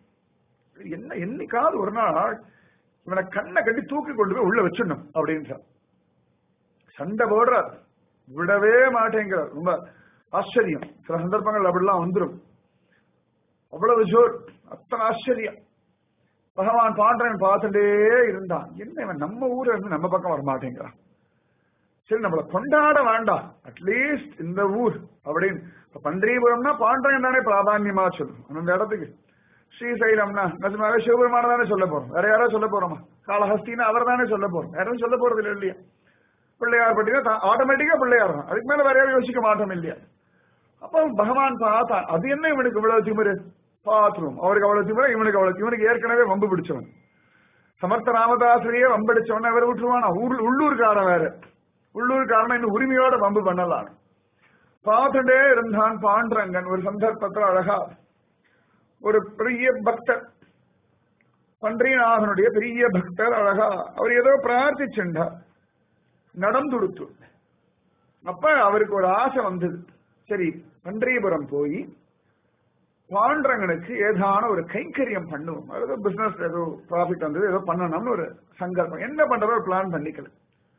A: என்ன என்னைக்காவது ஒரு நாள் இவனை கண்ணை கட்டி தூக்கி கொண்டு போய் உள்ள வச்சிடணும் அப்படின்றார் சண்டை போடுறார் விடவே மாட்டேங்கிறார் ரொம்ப ஆச்சரியம் சில சந்தர்ப்பங்கள் அப்படிலாம் வந்துடும் அவ்வளவு ஜோர் அத்தனை ஆச்சரியம் பகவான் பாண்டவன் பார்த்துட்டே இருந்தான் என்ன இவன் நம்ம ஊர்ல இருந்து நம்ம பக்கம் வர மாட்டேங்கிறான் சரி நம்மள கொண்டாட வேண்டாம் அட்லீஸ்ட் இந்த ஊர் அப்படின்னு இப்ப பண்டீபுரம்னா பாண்டவன் தானே பிராதான்யமா சொல்லும் அந்த இடத்துக்கு ஸ்ரீசைலம்னா நிஜமாவே சிவபெருமான தானே சொல்ல போறோம் வேற யாரோ சொல்ல போறோமா காலஹஸ்தினா அவர் தானே சொல்ல போறோம் யாரும் சொல்ல போறது இல்லை இல்லையா பிள்ளையார் பட்டினா ஆட்டோமேட்டிக்கா பிள்ளையார் தான் அதுக்கு மேல வேற யாரும் யோசிக்க மாட்டோம் இல்லையா அப்ப பகவான் பார்த்தான் அது என்ன இவனுக்கு இவ்வளவு திமிரு பாத்ரூம் அவருக்கு அவ்வளவு திமிர இவனுக்கு அவ்வளவு இவனுக்கு ஏற்கனவே வம்பு பிடிச்சவன் சமர்த்த ராமதாசரையே வம்படிச்சவன வேற விட்டுருவானா ஊர் உள்ளூர்காரன் வேற உள்ளூர்காரன் இன்னும் உரிமையோட வம்பு பண்ணலாம் பார்த்துட்டே இருந்தான் பாண்டரங்கன் ஒரு சந்தர்ப்பத்தில் அழகா ஒரு பெரிய பக்தர் பன்றியநாதனுடைய பெரிய பக்தர் அழகா அவர் ஏதோ பிரார்த்திச்சுண்டார் நடந்துடுத்து அப்ப அவருக்கு ஒரு ஆசை வந்தது சரி பன்றியபுரம் போய் பாண்டரங்கனுக்கு ஏதான ஒரு கைங்கரியம் பண்ணுவோம் ஏதோ பிசினஸ் ஏதோ ப்ராஃபிட் வந்தது ஏதோ பண்ணணும்னு ஒரு சங்கல்பம் என்ன பண்றதோ ஒரு பிளான் பண்ணிக்கல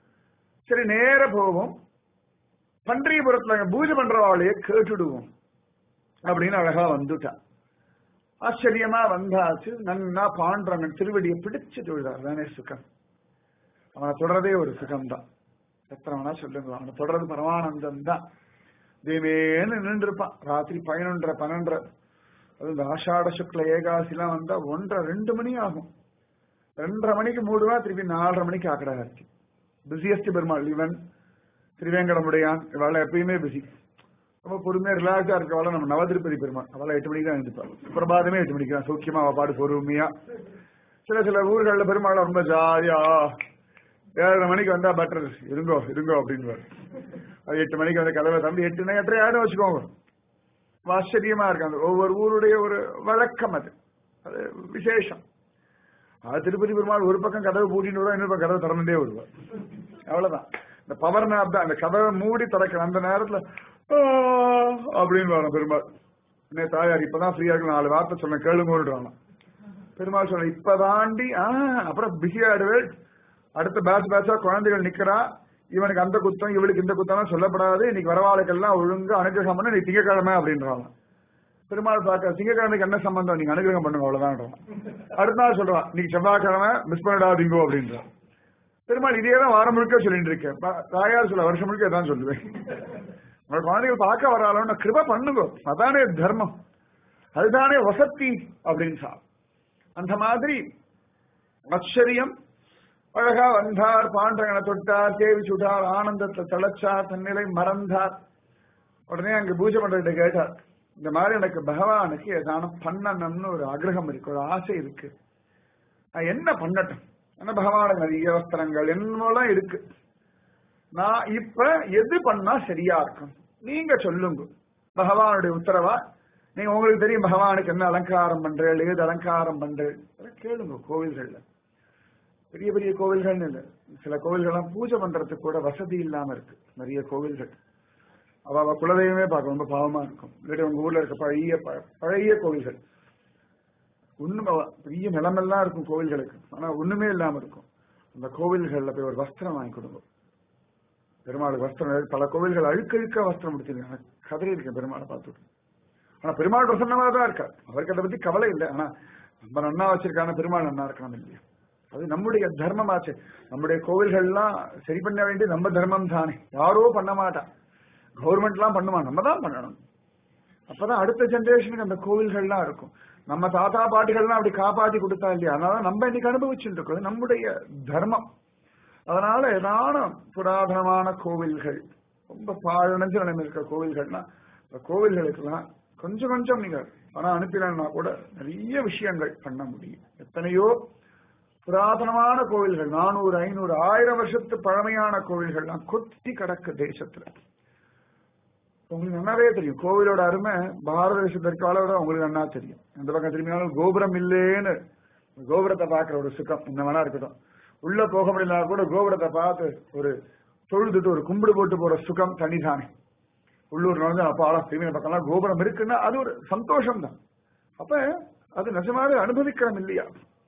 A: சரி நேர போவோம் பன்றியபுரத்துல பூஜை பண்றவாளையே கேட்டுடுவோம் அப்படின்னு அழகா வந்துட்டான் ஆச்சரியமா வந்தாச்சு நன்னா பாண்டரங்கன் திருவடியை பிடிச்சு தொழுதார் தானே சுகம் அவனை தொடரதே ஒரு சுகம்தான் எத்தனை வேணா சொல்லுங்க அவனை தொடர்றது பரமானந்தம் தான் தேவேன்னு நின்றுருப்பான் ராத்திரி பதினொன்றரை பன்னெண்டரை அது இந்த ஆஷாட சுக்ல ஏகாசிலாம் வந்தா ஒன்றரை ரெண்டு மணி ஆகும் ரெண்டரை மணிக்கு மூடுவா திருப்பி நாலரை மணிக்கு ஆக்கடா ஆச்சு பிஸியஸ்ட் பெருமாள் இவன் திருவேங்கடமுடையான் இவள எப்பயுமே பிஸி ரொம்ப பொறுமையா ரிலாக்ஸா இருக்கவாள் நம்ம நவதிருப்பதி பெருமாள் அவளை எட்டு மணிக்கு தான் எழுந்துப்பாள் பிரபாதமே எட்டு மணிக்கு தான் சௌக்கியமா அவ பாடு பொறுமையா சில சில ஊர்கள்ல பெருமாள் ரொம்ப ஜாலியா ஏழரை மணிக்கு வந்தா பெட்டர் இருங்கோ இருங்கோ அப்படின்னு அது எட்டு மணிக்கு வந்து கதவை தம்பி எட்டு எட்டரை ஆயிரம் வச்சுக்கோங்க ஆச்சரியமா இருக்கு அந்த ஒவ்வொரு ஊருடைய ஒரு வழக்கம் அது அது விசேஷம் அது திருப்பதி பெருமாள் ஒரு பக்கம் கதவை பூட்டிட்டு வருவா இன்னொரு பக்கம் கதவை திறந்துட்டே வருவார் அவ்வளவுதான் இந்த பவர் நேப் தான் அந்த கதவை மூடி திறக்கிற அந்த நேரத்துல அப்படின்னு வரும் பெருமாள் என்ன தாயார் இப்பதான் ஃப்ரீயா இருக்கு நாலு வார்த்தை சொன்ன கேளுங்கோன்றாங்க பெருமாள் சொன்ன இப்பதாண்டி ஆஹ் அப்புறம் பிஸி ஆயிடுவேன் அடுத்த பேட்ச் பேட்சா குழந்தைகள் நிக்கிறா இவனுக்கு அந்த குத்தம் இவளுக்கு இந்த குத்தம் சொல்லப்படாது இன்னைக்கு வரவாளுக்கெல்லாம் ஒழுங்கா அனுகிரகம் பண்ண நீ திங்கக்கிழமை அப்படின்றாங்க பெருமாள் பார்க்க திங்கக்கிழமைக்கு என்ன சம்பந்தம் நீங்க அனுகிரகம் பண்ணுங்க அவ்வளவுதான் அடுத்த நாள் சொல்றான் இன்னைக்கு செவ்வாய்க்கிழமை மிஸ் பண்ணிடாதீங்கோ அப்படின்றான் பெருமாள் இதே தான் வாரம் முழுக்க சொல்லிட்டு இருக்கேன் தாயார் சொல்ல வருஷம் முழுக்க தான் சொல்லுவேன் உங்க குழந்தைகள் பார்க்க வராளோன்னு கிருப பண்ணுங்க அதானே தர்மம் அதுதானே வசத்தி அப்படின்னு அந்த மாதிரி ஆச்சரியம் அழகா வந்தார் பாண்டகனை தொட்டார் தேவி சுட்டார் ஆனந்தத்தை தளச்சார் தன்னிலை மறந்தார் உடனே அங்க பூஜை பண்றதுட்ட கேட்டார் இந்த மாதிரி எனக்கு பகவானுக்கு ஏதானும் பண்ணணும்னு ஒரு ஆகிரகம் இருக்கு ஒரு ஆசை இருக்கு நான் என்ன பண்ணட்டும் ஆனா பகவானுக்கு நிறைய வஸ்திரங்கள் என்னெல்லாம் இருக்கு நான் இப்ப எது பண்ணா சரியா இருக்கும் நீங்க சொல்லுங்க பகவானுடைய உத்தரவா நீங்க உங்களுக்கு தெரியும் பகவானுக்கு என்ன அலங்காரம் பண்றேன் ஏது அலங்காரம் பண்றேன் அதெல்லாம் கேளுங்க கோவில்கள்ல பெரிய பெரிய கோவில்கள்னு இல்லை சில கோவில்கள்லாம் பூஜை பண்றதுக்கு கூட வசதி இல்லாம இருக்கு நிறைய கோவில்கள் அவ அவ குலதெய்வமே பார்க்க ரொம்ப பாவமா இருக்கும் இல்லாட்டி உங்க ஊர்ல இருக்க பழைய ப- பழைய கோவில்கள் ஒண்ணுமே பெரிய நிலமெல்லாம் இருக்கும் கோவில்களுக்கு ஆனா ஒண்ணுமே இல்லாம இருக்கும் அந்த கோவில்கள்ல போய் ஒரு வஸ்திரம் வாங்கி கொடுங்க பெருமாளுக்கு வஸ்திரம் பல கோவில்கள் அழுக்கழுக்கா வஸ்திரம் கொடுத்திருக்காங்க கதறி இருக்கேன் பெருமாளை பார்த்துட்டு ஆனா பெருமாள் பிரசன்னமா தான் இருக்கார் அவருக்கு அதை பத்தி கவலை இல்லை ஆனா நம்ம நன்னா வச்சிருக்கான பெருமாள் நன்னா இருக்கணும் இல்லையா அது நம்முடைய தர்மமாச்சு நம்முடைய கோவில்கள்லாம் சரி பண்ண வேண்டிய நம்ம தர்மம் தானே யாரோ பண்ண மாட்டா கவர்மெண்ட்லாம் பண்ணுமா நம்ம தான் பண்ணணும் அப்பதான் அடுத்த ஜெனரேஷனுக்கு அந்த கோவில்கள்லாம் இருக்கும் நம்ம தாத்தா பாட்டிகள்லாம் அப்படி காப்பாத்தி கொடுத்தா இல்லையா அதனால நம்ம இன்னைக்கு அனுபவிச்சுட்டு இருக்கோம் நம்முடைய தர்மம் அதனால ஏதான புராதனமான கோவில்கள் ரொம்ப பாழடைஞ்ச நிலைமை இருக்க கோவில்கள்னா இந்த கோவில்களுக்கெல்லாம் கொஞ்சம் கொஞ்சம் நீங்க பணம் அனுப்பினா கூட நிறைய விஷயங்கள் பண்ண முடியும் எத்தனையோ புராதனமான கோவில்கள் நானூறு ஐநூறு ஆயிரம் வருஷத்து பழமையான கோவில்கள்லாம் கொத்தி கிடக்கு தேசத்துல உங்களுக்கு நல்லாவே தெரியும் கோவிலோட அருமை பாரத தேசத்திற்கு அளவோட உங்களுக்கு நன்னா தெரியும் எந்த பக்கம் திரும்பினாலும் கோபுரம் இல்லேன்னு கோபுரத்தை பார்க்கிற ஒரு சுகம் இந்த வேணா இருக்கட்டும் உள்ள போக முடியல கூட கோபுரத்தை பார்த்து ஒரு தொழுதுட்டு ஒரு கும்பிடு போட்டு போற சுகம் தனிதானே உள்ளூர் நடந்து அப்ப ஆளா திரும்பின பக்கம்லாம் கோபுரம் இருக்குன்னா அது ஒரு சந்தோஷம் தான் அப்ப அது நிஜமாவே அனுபவிக்கிறோம் இல்லையா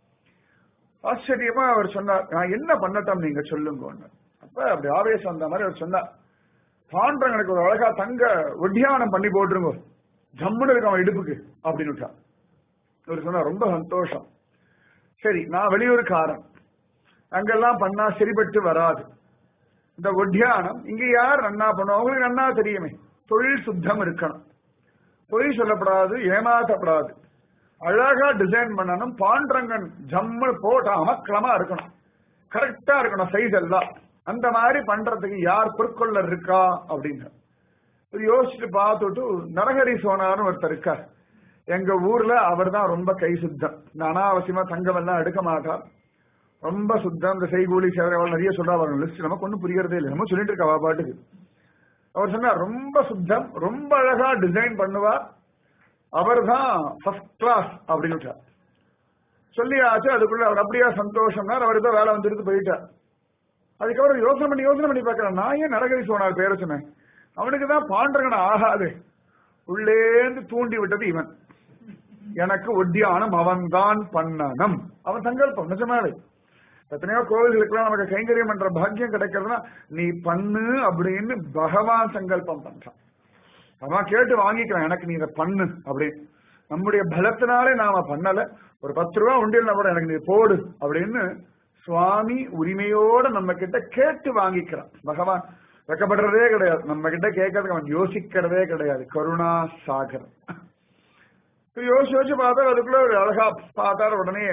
A: ஆச்சரியமா அவர் சொன்னார் நான் என்ன பண்ணட்டும் நீங்க சொல்லுங்க அப்ப அப்படி ஆவேசம் வந்த மாதிரி அவர் சொன்னார் பாண்டவனுக்கு ஒரு அழகா தங்க ஒட்டியானம் பண்ணி போட்டுருங்க ஜம்முன்னு இருக்கு அவன் இடுப்புக்கு அப்படின்னு விட்டார் இவர் சொன்னா ரொம்ப சந்தோஷம் சரி நான் வெளியூருக்காரன் அங்கெல்லாம் பண்ணா சரிபட்டு வராது இந்த ஒட்டியானம் இங்க யார் நன்னா பண்ணுவோம் அவங்களுக்கு நன்னா தெரியுமே தொழில் சுத்தம் இருக்கணும் பொய் சொல்லப்படாது ஏமாற்றப்படாது அழகா டிசைன் பண்ணணும் பாண்டரங்கன் ஜம்மு போட்ட அமக்கிரமா இருக்கணும் கரெக்டா இருக்கணும் சைஸ் எல்லாம் அந்த மாதிரி பண்றதுக்கு யார் பொற்கொள்ளர் இருக்கா அப்படின்னு இது யோசிச்சுட்டு பார்த்துட்டு நரஹரி சோனார்னு ஒருத்தர் இருக்கார் எங்க ஊர்ல அவர் தான் ரொம்ப கை சுத்தம் இந்த அனாவசியமா தங்கம் எல்லாம் எடுக்க மாட்டார் ரொம்ப சுத்தம் இந்த செய்கூலி சேவை அவள் நிறைய சொல்றா பாருங்க லிஸ்ட் நமக்கு ஒன்றும் புரியறதே இல்லை நம்ம சொல்லிட்டு இருக்கா அவ பாட்டுக்கு அவர் சொன்னார் ரொம்ப சுத்தம் ரொம்ப அழகா டிசைன் பண்ணுவார் அவர் தான் ஃபர்ஸ்ட் கிளாஸ் அப்படின்னு விட்டார் சொல்லியாச்சு அதுக்குள்ள அவர் அப்படியா சந்தோஷம்னா அவர் தான் வேலை வந்துட்டு போயிட்டார் அதுக்கப்புறம் யோசனை பண்ணி யோசனை பண்ணி பார்க்கிறேன் நான் ஏன் நரகரி சோனார் பேர சொன்னேன் அவனுக்கு தான் பாண்டகன ஆகாது உள்ளேந்து தூண்டி விட்டது இவன் எனக்கு ஒட்டியானம் அவன் தான் பண்ணணும் அவன் சங்கல்பம் நிஜமாவே எத்தனையோ கோவில்களுக்கெல்லாம் நமக்கு கைங்கரியம் பண்ற பாக்கியம் கிடைக்கிறதுனா நீ பண்ணு அப்படின்னு பகவான் சங்கல்பம் பண்றான் அவன் கேட்டு வாங்கிக்கிறான் எனக்கு நீ இதை பண்ணு அப்படின்னு நம்முடைய பலத்தினாலே நாம பண்ணல ஒரு பத்து ரூபா உண்டியல்னா கூட எனக்கு நீ போடு அப்படின்னு சுவாமி உரிமையோட நம்ம கிட்ட கேட்டு வாங்கிக்கிறான் பகவான் வெக்கப்படுறதே கிடையாது நம்ம கிட்ட கேட்கறதுக்கு அவன் யோசிக்கிறதே கிடையாது கருணா சாகர் யோசிச்சு யோசிச்சு பார்த்தா அதுக்குள்ள ஒரு அழகா பார்த்தார் உடனே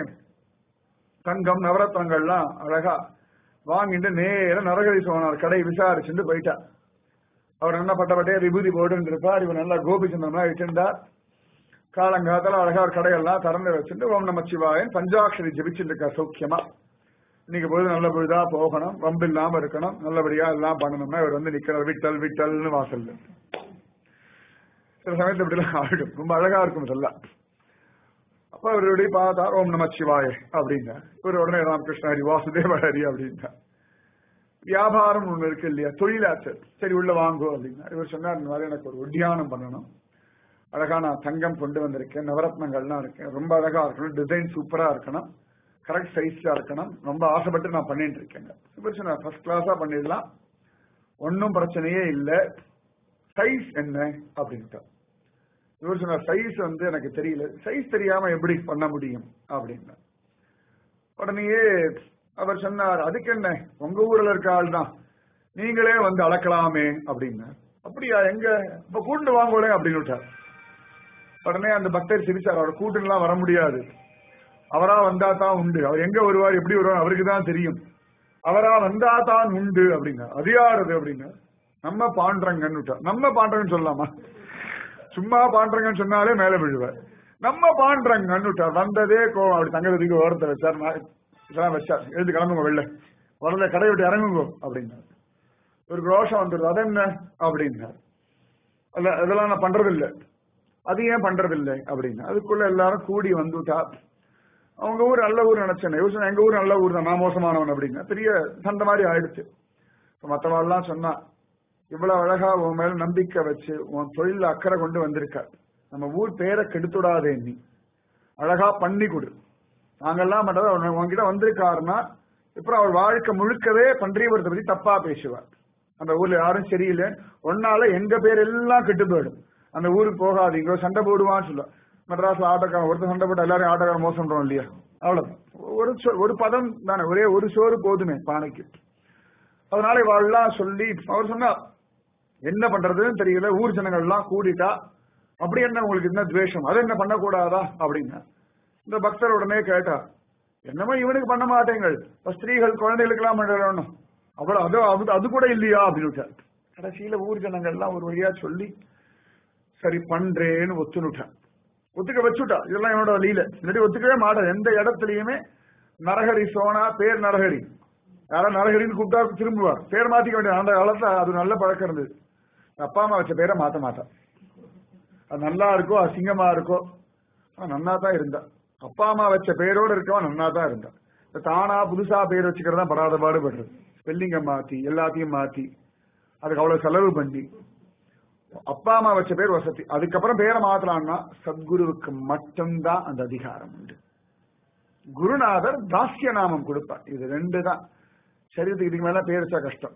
A: தங்கம் நவரத்னங்கள்லாம் அழகா வாங்கிட்டு நேர நரகரி சோனார் கடை விசாரிச்சுட்டு போயிட்டார் அவர் என்ன பட்டப்பட்டே விபூதி போட்டு இருப்பார் இவர் நல்லா கோபிச்சந்தம்லாம் வச்சிருந்தார் காலங்காலத்துல அழகா ஒரு கடையெல்லாம் திறந்து வச்சுட்டு ஓம் நம சிவாயன் பஞ்சாட்சரி ஜெபிச்சுட்டு இருக்கா சௌக்கியமா இன்னைக்கு பொழுது நல்ல பொழுதா போகணும் வம்பு இல்லாம இருக்கணும் நல்லபடியா எல்லாம் பண்ணணும்னா இவர் வந்து நிக்கிறார் விட்டல் விட்டல்னு வாசல்ல சில சமயத்துல இப்படி எல்லாம் ஆகிடும் ரொம்ப அழகா இருக்கும் இதெல்லாம் அப்ப அவருடைய பார்த்தா ஓம் நம சிவாய அப்படிங்க இவர் உடனே ராமகிருஷ்ண ஹரி வாசுதேவ ஹரி அப்படின்னா வியாபாரம் ஒண்ணு இருக்கு இல்லையா தொழிலாச்சர் சரி உள்ள வாங்கோ அப்படின்னா இவர் சொன்னார் இந்த மாதிரி எனக்கு ஒரு ஒட்டியானம் பண்ணணும் அழகா நான் தங்கம் கொண்டு வந்திருக்கேன் நவரத்னங்கள்லாம் இருக்கேன் ரொம்ப அழகா இருக்கணும் டிசைன் சூப்பரா இருக்கணும் கரெக்ட் சைஸ்ல இருக்கணும் ரொம்ப ஆசைப்பட்டு நான் பண்ணிட்டு இருக்கேங்க இவர் சொன்னார் ஃபர்ஸ்ட் கிளாஸா பண்ணிடலாம் ஒன்னும் பிரச்சனையே இல்லை சைஸ் என்ன அப்படின்ட்டு இவர் சொன்னார் சைஸ் வந்து எனக்கு தெரியல சைஸ் தெரியாம எப்படி பண்ண முடியும் அப்படின்னா உடனேயே அவர் சொன்னார் அதுக்கு என்ன உங்க ஊர்ல இருக்க ஆள் தான் நீங்களே வந்து அளக்கலாமே அப்படின்னார் அப்படியா எங்க இப்ப கூண்டு வாங்கலே அப்படின்னு விட்டார் உடனே அந்த பக்தர் சிரிச்சார் அவர் கூட்டுலாம் வர முடியாது அவரா வந்தா தான் உண்டு அவர் எங்க வருவார் எப்படி வருவார் அவருக்கு தான் தெரியும் அவரா வந்தா தான் உண்டு அப்படின்னா அது யாருது அப்படின்னா நம்ம பாண்டரங்கன்னு விட்டா நம்ம பாண்டரங்கன்னு சொல்லலாமா சும்மா பாண்டரங்கன்னு சொன்னாலே மேல விழுவார் நம்ம பாண்டரங்கன்னு விட்டா வந்ததே கோவம் அப்படி தங்கத்துக்கு ஓரத்தை வச்சார் நான் இதெல்லாம் வச்சார் எழுந்து கிளம்புங்க வெளில வரல கடை விட்டு இறங்குங்க அப்படின்னார் ஒரு ரோஷம் வந்துடுது அது என்ன அப்படின்னார் அல்ல அதெல்லாம் நான் பண்றது இல்ல அது ஏன் பண்றது இல்லை அப்படின்னு அதுக்குள்ள எல்லாரும் கூடி வந்துட்டா அவங்க ஊர் நல்ல ஊர் நினைச்சேன் யோசனை எங்க ஊர் நல்ல ஊர் தான் நான் மோசமானவன் அப்படின்னா பெரிய சண்டை மாதிரி ஆயிடுச்சு மற்றவாள்லாம் சொன்னா இவ்வளவு அழகா உன் மேல நம்பிக்கை வச்சு உன் தொழில அக்கறை கொண்டு வந்திருக்க நம்ம ஊர் பேரை கெடுத்துடாதே நீ அழகா பண்ணி கொடு நாங்கெல்லாம் மட்டும் உன்கிட்ட வந்திருக்காருன்னா இப்ப அவர் வாழ்க்கை முழுக்கவே பன்றியபுரத்தை பத்தி தப்பா பேசுவார் அந்த ஊர்ல யாரும் சரியில்லை ஒன்னால எங்க பேர் எல்லாம் கெட்டு போயிடும் அந்த ஊருக்கு போகாதீங்க சண்டை போடுவான்னு சொல்ல மெட்ராஸ்ல ஆட்டோக்காரன் ஒருத்தர் சண்டை போட்டு எல்லாரும் ஆட்டோக்காரன் மோசம் பண்றோம் இல்லையா அவ்வளவுதான் ஒரு சொ- ஒரு பதம் தானே ஒரே ஒரு சோறு போதுமே பானைக்கு அதனால இவாள்லாம் சொல்லி அவர் சொன்னார் என்ன பண்றதுன்னு தெரியல ஊர் ஜனங்கள் எல்லாம் கூடிட்டா அப்படி என்ன உங்களுக்கு என்ன துவேஷம் அது என்ன பண்ணக்கூடாதா அப்படின்னா இந்த பக்தர் உடனே கேட்டா என்னமோ இவனுக்கு பண்ண மாட்டேங்கள் இப்ப ஸ்திரீகள் குழந்தைகளுக்கு எல்லாம் பண்ணணும் அவ்வளவு அது அது- அது கூட இல்லையா அப்படின்னு விட்டார். கடைசியில ஊர் ஜனங்கள் எல்லாம் ஒரு வழியா சொல்லி சரி பண்றேன்னு ஒத்துனுட்டான் ஒத்துக்க வச்சுட்டா இதெல்லாம் என்னோட லீல இல்லாட்டி ஒத்துக்கவே மாட்டேன் எந்த இடத்துலயுமே நரஹரி சோனா பேர் நரஹரி யாரும் நரஹரின்னு கூப்பிட்டா திரும்புவார் பேர் மாத்திக்க வேண்டிய அந்த காலத்துல அது நல்ல பழக்கம் இருந்தது அப்பா அம்மா வச்ச பேரை மாத்த மாட்டான் அது நல்லா இருக்கோ அசிங்கமா இருக்கோ ஆனா நன்னா தான் இருந்தா அப்பா அம்மா வச்ச பேரோட இருக்கவன் நன்னா தான் இருந்தா இந்த தானா புதுசா பேர் வச்சுக்கிறதா படாத பாடுபடுறது ஸ்பெல்லிங்க மாத்தி எல்லாத்தையும் மாத்தி அதுக்கு அவ்வளவு செலவு பண்ணி அப்பா அம்மா வச்ச பேர் வசதி அதுக்கப்புறம் பேரை மாத்தலாம்னா சத்குருவுக்கு மட்டும்தான் அந்த அதிகாரம் உண்டு குருநாதர் தாஸ்ய நாமம் கொடுப்பார் இது ரெண்டு தான் சரீரத்துக்கு இதுக்கு மேல பேர் வச்சா கஷ்டம்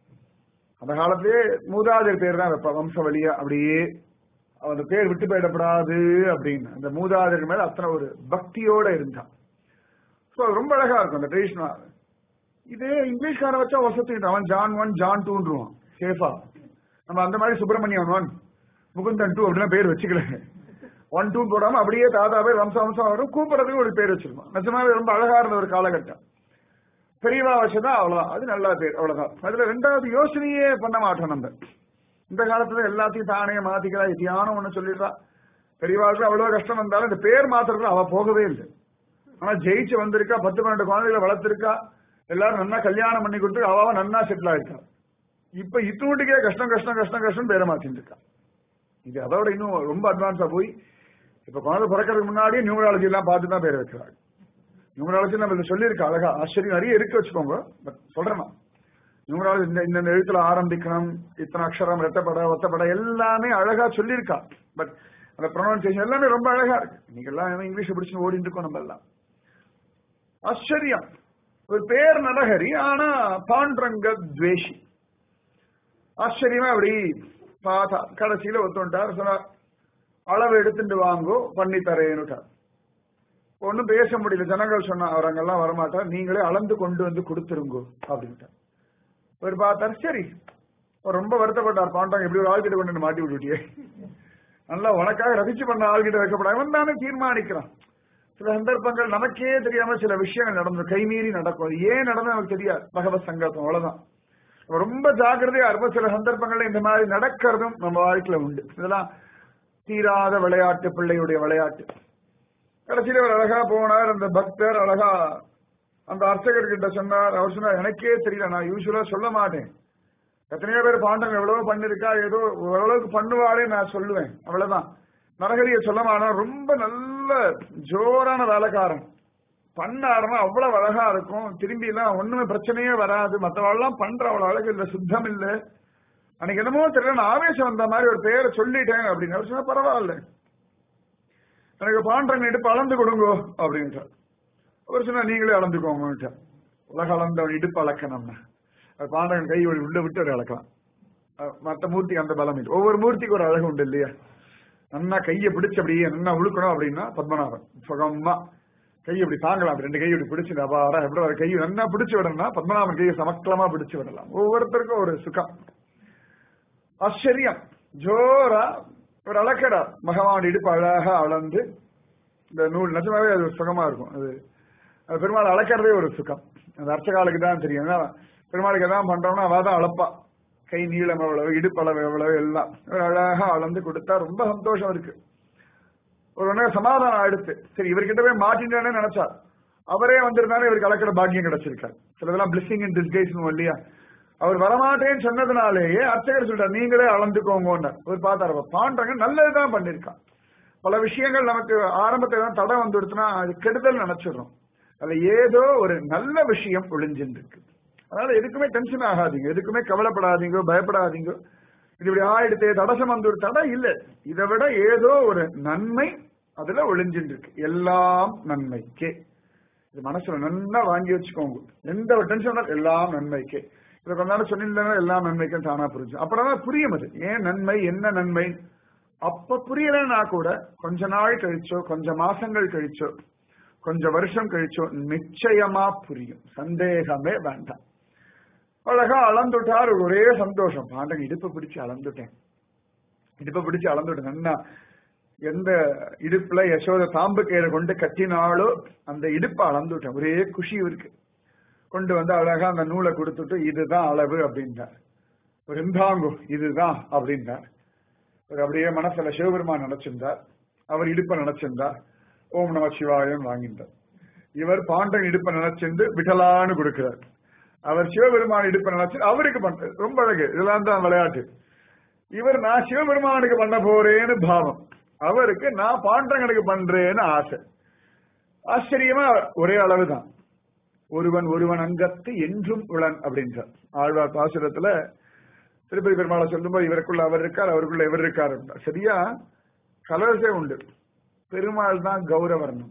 A: அந்த காலத்திலே மூதாதையர் பேர் தான் வைப்பா வம்ச வழியா அப்படியே அந்த பேர் விட்டு போயிடப்படாது அப்படின்னு அந்த மூதாதையர் மேல அத்தனை ஒரு பக்தியோட இருந்தான் ஸோ அது ரொம்ப அழகா இருக்கும் அந்த ட்ரெடிஷனல் இதே இங்கிலீஷ்கார வச்சா வசதி அவன் ஜான் ஒன் ஜான் டூன்றுவான் சேஃபா நம்ம அந்த மாதிரி சுப்பிரமணியன் ஒன் முகுந்தன் டூ அப்படிலாம் பேர் வச்சுக்கல ஒன் டூ போடாம அப்படியே தாத்தா பேர் வம்சம் வம்சம் வரும் கூப்பிடுறதுக்கு ஒரு பேர் வச்சிருக்கோம் நிஜமாவே ரொம்ப அழகா இருந்த ஒரு காலகட்டம் பெரியவா வச்சதா அவ்வளவுதான் அது நல்ல பேர் அவ்வளவுதான் அதுல ரெண்டாவது யோசனையே பண்ண மாட்டோம் நம்ம இந்த காலத்துல எல்லாத்தையும் தானே மாத்திக்கிறா தியானம் ஒண்ணு சொல்லிடுறா பெரியவாளுக்கு அவ்வளவு கஷ்டம் வந்தாலும் இந்த பேர் மாத்துறதுல அவ போகவே இல்லை ஆனா ஜெயிச்சு வந்திருக்கா பத்து பன்னெண்டு குழந்தைகளை வளர்த்திருக்கா எல்லாரும் நன்னா கல்யாணம் பண்ணி கொடுத்து அவ நன்னா செட்டில் ஆயிருக்கா இப்ப இத்தூண்டுக்கே கஷ்டம் கஷ்டம் கஷ்டம் கஷ்டம் பேரை மாத்திட்டு இருக்கா இது அதோட இன்னும் ரொம்ப அட்வான்ஸா போய் இப்ப குழந்தை பிறக்கிறதுக்கு முன்னாடியே நியூமராலஜி எல்லாம் பார்த்து தான் பேர் வைக்கிறாங்க நியூமராலஜி நம்ம இதுல சொல்லியிருக்கா அழகா ஆச்சரியம் நிறைய இருக்கு வச்சுக்கோங்க பட் சொல்றேன் நான் நியூமராலஜி இந்த இந்த எழுத்துல ஆரம்பிக்கணும் இத்தனை அக்ஷரம் ரெட்டப்பட ஒத்தப்பட எல்லாமே அழகா சொல்லியிருக்கா பட் அந்த ப்ரொனவுன்சியேஷன் எல்லாமே ரொம்ப அழகா இருக்கு இன்னைக்கு எல்லாம் இங்கிலீஷ் படிச்சு ஓடிட்டு இருக்கோம் நம்ம எல்லாம் ஆச்சரியம் ஒரு பேர் நரஹரி ஆனா பாண்டரங்க துவேஷி ஆச்சரியமா அப்படி பார்த்தா கடைசியில ஒத்துட்டார் சொன்னார் அளவு எடுத்துட்டு வாங்கோ பண்ணி தரேன்னுட்டார் ஒன்னும் பேச முடியல ஜனங்கள் சொன்னா அவர் அங்கெல்லாம் வரமாட்டார் நீங்களே அளந்து கொண்டு வந்து கொடுத்துருங்கோ அப்படின்ட்டார் ஒரு பார்த்தார் சரி அவர் ரொம்ப வருத்தப்பட்டார் பாண்டாங்க இப்படி ஒரு ஆள்கிட்ட கொண்டு வந்து மாட்டி விட்டுட்டியே நல்லா உனக்காக ரசிச்சு பண்ண ஆள்கிட்ட வைக்கப்படாது இவன் தானே தீர்மானிக்கிறான் சில சந்தர்ப்பங்கள் நமக்கே தெரியாம சில விஷயங்கள் நடந்துரும் கைமீறி நடக்கும் அது ஏன் நடந்தது நமக்கு தெரியாது பகவத் சங்கல்பம் அவ்வளவுதான் நம்ம ரொம்ப ஜாக்கிரதையா இருப்போம் சில சந்தர்ப்பங்கள்ல இந்த மாதிரி நடக்கிறதும் நம்ம வாழ்க்கையில உண்டு இதெல்லாம் தீராத விளையாட்டு பிள்ளையுடைய விளையாட்டு கடைசியில அவர் அழகா போனார் அந்த பக்தர் அழகா அந்த அர்ச்சகர் கிட்ட சொன்னார் அவர் சொன்னார் எனக்கே தெரியல நான் யூஸ்வலா சொல்ல மாட்டேன் எத்தனையோ பேர் பாண்டங்க எவ்வளவோ பண்ணிருக்கா ஏதோ ஓரளவுக்கு பண்ணுவாளே நான் சொல்லுவேன் அவ்வளவுதான் நரகரியை சொல்ல மாட்டேன் ரொம்ப நல்ல ஜோரான வேலைக்காரன் பண்ணாருன்னா அவ்வளவு அழகா இருக்கும் திரும்பி எல்லாம் ஒண்ணுமே பிரச்சனையே வராது மத்தவாள்லாம் பண்ற அவ்வளவு அழகு இல்ல சுத்தம் இல்ல அன்னைக்கு என்னமோ தெரியல நான் ஆவேசம் வந்த மாதிரி ஒரு பேரை சொல்லிட்டேன் அப்படின்னு அவர் சொன்னா பரவாயில்ல எனக்கு பாண்டங்க இடுப்பு அளந்து கொடுங்கோ அப்படின்ட்டார் அவர் சொன்னா நீங்களே அளந்துக்கோங்க உலக அளந்த இடுப்பு அளக்கணும்னா அது பாண்டகன் கை உள்ள விட்டு அவர் அளக்கலாம் அஹ் மத்த மூர்த்திக்கு அந்த பலம் இல்லை ஒவ்வொரு மூர்த்திக்கு ஒரு அழகு உண்டு இல்லையா நன்னா கையை பிடிச்சு அப்படியே நன்னா உழுக்கணும் அப்படின்னா பத்மநாபன் சுகமா கையை இப்படி தாங்கலாம் அப்படி ரெண்டு கையை இப்படி பிடிச்சு அபாரா எப்படி வர கையை நன்னா பிடிச்சு விடணும்னா பத்மநாபன் கையை சமக்கிரமா பிடிச்சு விடலாம் ஒவ்வொருத்தருக்கும் ஒரு சுகம் ஆச்சரியம் ஜோரா ஒரு அளக்கடா பகவான் இடுப்பு அழகா அளந்து இந்த நூல் நிஜமாவே அது சுகமா இருக்கும் அது அது பெருமாள் அளக்கிறதே ஒரு சுகம் அந்த அர்ச்சகாலுக்கு தான் தெரியும் ஏன்னா பெருமாளுக்கு எதாவது பண்றோம்னா அவ தான் அளப்பா கை நீளம் எவ்வளவு இடுப்பளவு எவ்வளவு எல்லாம் இவர் அழகா அளந்து கொடுத்தா ரொம்ப சந்தோஷம் இருக்கு ஒரு உடனே சமாதானம் ஆயிடுச்சு சரி இவர்கிட்ட போய் மாட்டின்றேன்னு நினைச்சா அவரே வந்திருந்தாலும் இவருக்கு கலக்கிற பாக்கியம் கிடைச்சிருக்காரு சிலதெல்லாம் பிளஸிங் இன் டிஸ்கைஸ் இல்லையா அவர் வரமாட்டேன்னு சொன்னதுனாலேயே அர்ச்சகர் சொல்றார் நீங்களே அளந்துக்கோங்க ஒரு பார்த்தாரு பாண்டங்க நல்லதுதான் பண்ணிருக்கான் பல விஷயங்கள் நமக்கு ஆரம்பத்துல தான் தடை வந்துடுச்சுன்னா அது கெடுதல் நினைச்சிடுறோம் அதுல ஏதோ ஒரு நல்ல விஷயம் ஒளிஞ்சுட்டு இருக்கு அதனால எதுக்குமே டென்ஷன் ஆகாதீங்க எதுக்குமே கவலைப்படாதீங்க பயப்படாதீங்க இது இப்படி ஆயிடுத்தே தடசம் வந்து ஒரு தடை இல்லை இதை விட ஏதோ ஒரு நன்மை அதுல ஒளிஞ்சுட்டு இருக்கு எல்லாம் நன்மைக்கே இது மனசுல நல்லா வாங்கி வச்சுக்கோங்க எந்த ஒரு டென்ஷன் எல்லாம் நன்மைக்கே இதை கொஞ்ச நேரம் சொன்னீங்கன்னா எல்லாம் நன்மைக்கும் தானா புரிஞ்சு அப்புறம் தான் புரியும் அது ஏன் நன்மை என்ன நன்மை அப்ப புரியலன்னா கூட கொஞ்ச நாள் கழிச்சோ கொஞ்ச மாசங்கள் கழிச்சோ கொஞ்ச வருஷம் கழிச்சோ நிச்சயமா புரியும் சந்தேகமே வேண்டாம் அழகா அளந்துட்டார் ஒரே சந்தோஷம் பாண்டங்க இடுப்பை பிடிச்சு அளந்துட்டேன் இடுப்பை பிடிச்சு அளந்துட்டேன் நன்னா எந்த இடுப்புல யசோத தாம்பு கயிறை கொண்டு கட்டினாலோ அந்த இடுப்பை அளந்துட்டேன் ஒரே குஷி இருக்கு கொண்டு வந்து அழகா அந்த நூலை கொடுத்துட்டு இதுதான் அளவு அப்படின்றார் ஒரு இந்தாங்கோ இதுதான் அப்படின்றார் ஒரு அப்படியே மனசுல சிவபெருமான் நினைச்சிருந்தார் அவர் இடுப்பை நினைச்சிருந்தார் ஓம் நம சிவாயம் வாங்கின்றார் இவர் பாண்டன் இடுப்பை நினைச்சிருந்து விட்டலான்னு கொடுக்கிறார் அவர் சிவபெருமான் இடுப்பை நினைச்சு அவருக்கு பண்ற ரொம்ப அழகு இதெல்லாம் தான் விளையாட்டு இவர் நான் சிவபெருமானுக்கு பண்ண போறேன்னு பாவம் அவருக்கு நான் பாண்டங்களுக்கு பண்றேன்னு ஆசை ஆச்சரியமா ஒரே அளவுதான் ஒருவன் ஒருவன் அங்கத்து என்றும் உளன் அப்படின்றார் ஆழ்வார் பாசுரத்துல திருப்பதி பெருமாளை சொல்லும்போது இவருக்குள்ள அவர் இருக்கார் அவருக்குள்ள இவர் இருக்கார் சரியா கலர்ஸே உண்டு பெருமாள் தான் கௌரவர்ணம்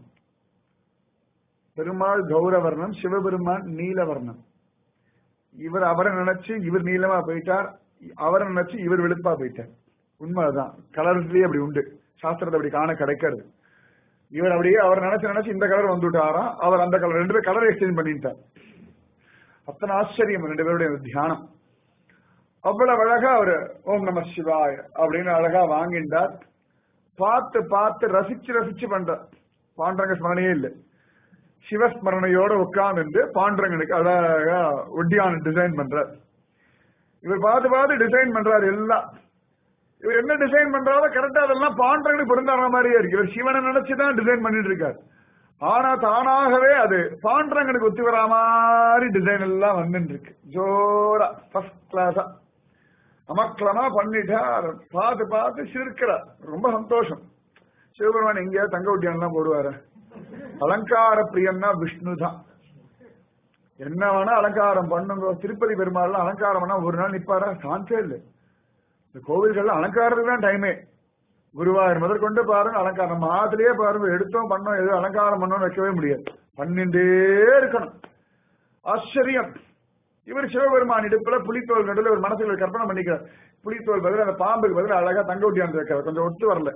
A: பெருமாள் கௌரவர்ணம் சிவபெருமான் நீலவர்ணம் இவர் அவரை நினைச்சு இவர் நீளமா போயிட்டார் அவரை நினைச்சு இவர் வெளுப்பா போயிட்டார் உண்மைதான் கலர்ஸ்லயே அப்படி உண்டு சாஸ்திரத்தை அப்படி காண கிடைக்கிறது இவர் அப்படியே அவர் நினைச்சு நினைச்சு இந்த கலர் வந்துட்டாராம் அவர் அந்த கலர் ரெண்டு பேரும் கலர் எக்ஸ்சேஞ்ச் பண்ணிட்டார் அத்தனை ஆச்சரியம் ரெண்டு பேருடைய தியானம் அவ்வளவு அழகா அவரு ஓம் நம சிவாய அப்படின்னு அழகா வாங்கிட்டார் பார்த்து பார்த்து ரசிச்சு ரசிச்சு பண்றார் பாண்டரங்க ஸ்மரணையே இல்லை சிவஸ்மரணையோட உட்கார்ந்து பாண்டரங்கனுக்கு அழகா ஒட்டியான டிசைன் பண்றார் இவர் பார்த்து பார்த்து டிசைன் பண்றாரு எல்லாம் இவர் என்ன டிசைன் பண்றாரோ கரெக்டா அதெல்லாம் பாண்டரங்கனுக்கு பொருந்தாற மாதிரியே இருக்கு இவர் சிவனை நினைச்சுதான் டிசைன் பண்ணிட்டு இருக்காரு ஆனா தானாகவே அது பாண்டரங்கனுக்கு ஒத்தி வரா மாதிரி டிசைன் எல்லாம் வந்துட்டு இருக்கு ஜோரா ஃபர்ஸ்ட் கிளாஸா அமக்களமா பண்ணிட்டார் பார்த்து பார்த்து சிரிக்கிறார் ரொம்ப சந்தோஷம் சிவபெருமான் எங்கேயாவது தங்க ஒட்டியான்லாம் போடுவாரு அலங்கார பிரியன்னா விஷ்ணு தான் என்ன வேணா அலங்காரம் பண்ணுங்க திருப்பதி பெருமாள் அலங்காரம் பண்ணா ஒரு நாள் நிப்பாரா சாந்தே இல்லை இந்த கோவில்கள் அலங்காரத்துக்கு தான் டைமே குருவாயூர் முதல் கொண்டு பாருங்க அலங்காரம் நம்ம ஆத்துலயே பாருங்க எடுத்தோம் பண்ணோம் எதுவும் அலங்காரம் பண்ணோம் வைக்கவே முடியாது பண்ணிட்டே இருக்கணும் ஆச்சரியம் இவர் சிவபெருமான் இடுப்புல புலித்தோல் நடுவில் ஒரு மனசுல ஒரு கற்பனை பண்ணிக்கிறார் புலித்தோல் பதில் அந்த பாம்புக்கு பதில் அழகா தங்க ஒட்டியாந்து வைக்கிறார் கொஞ்சம் ஒத்து வரல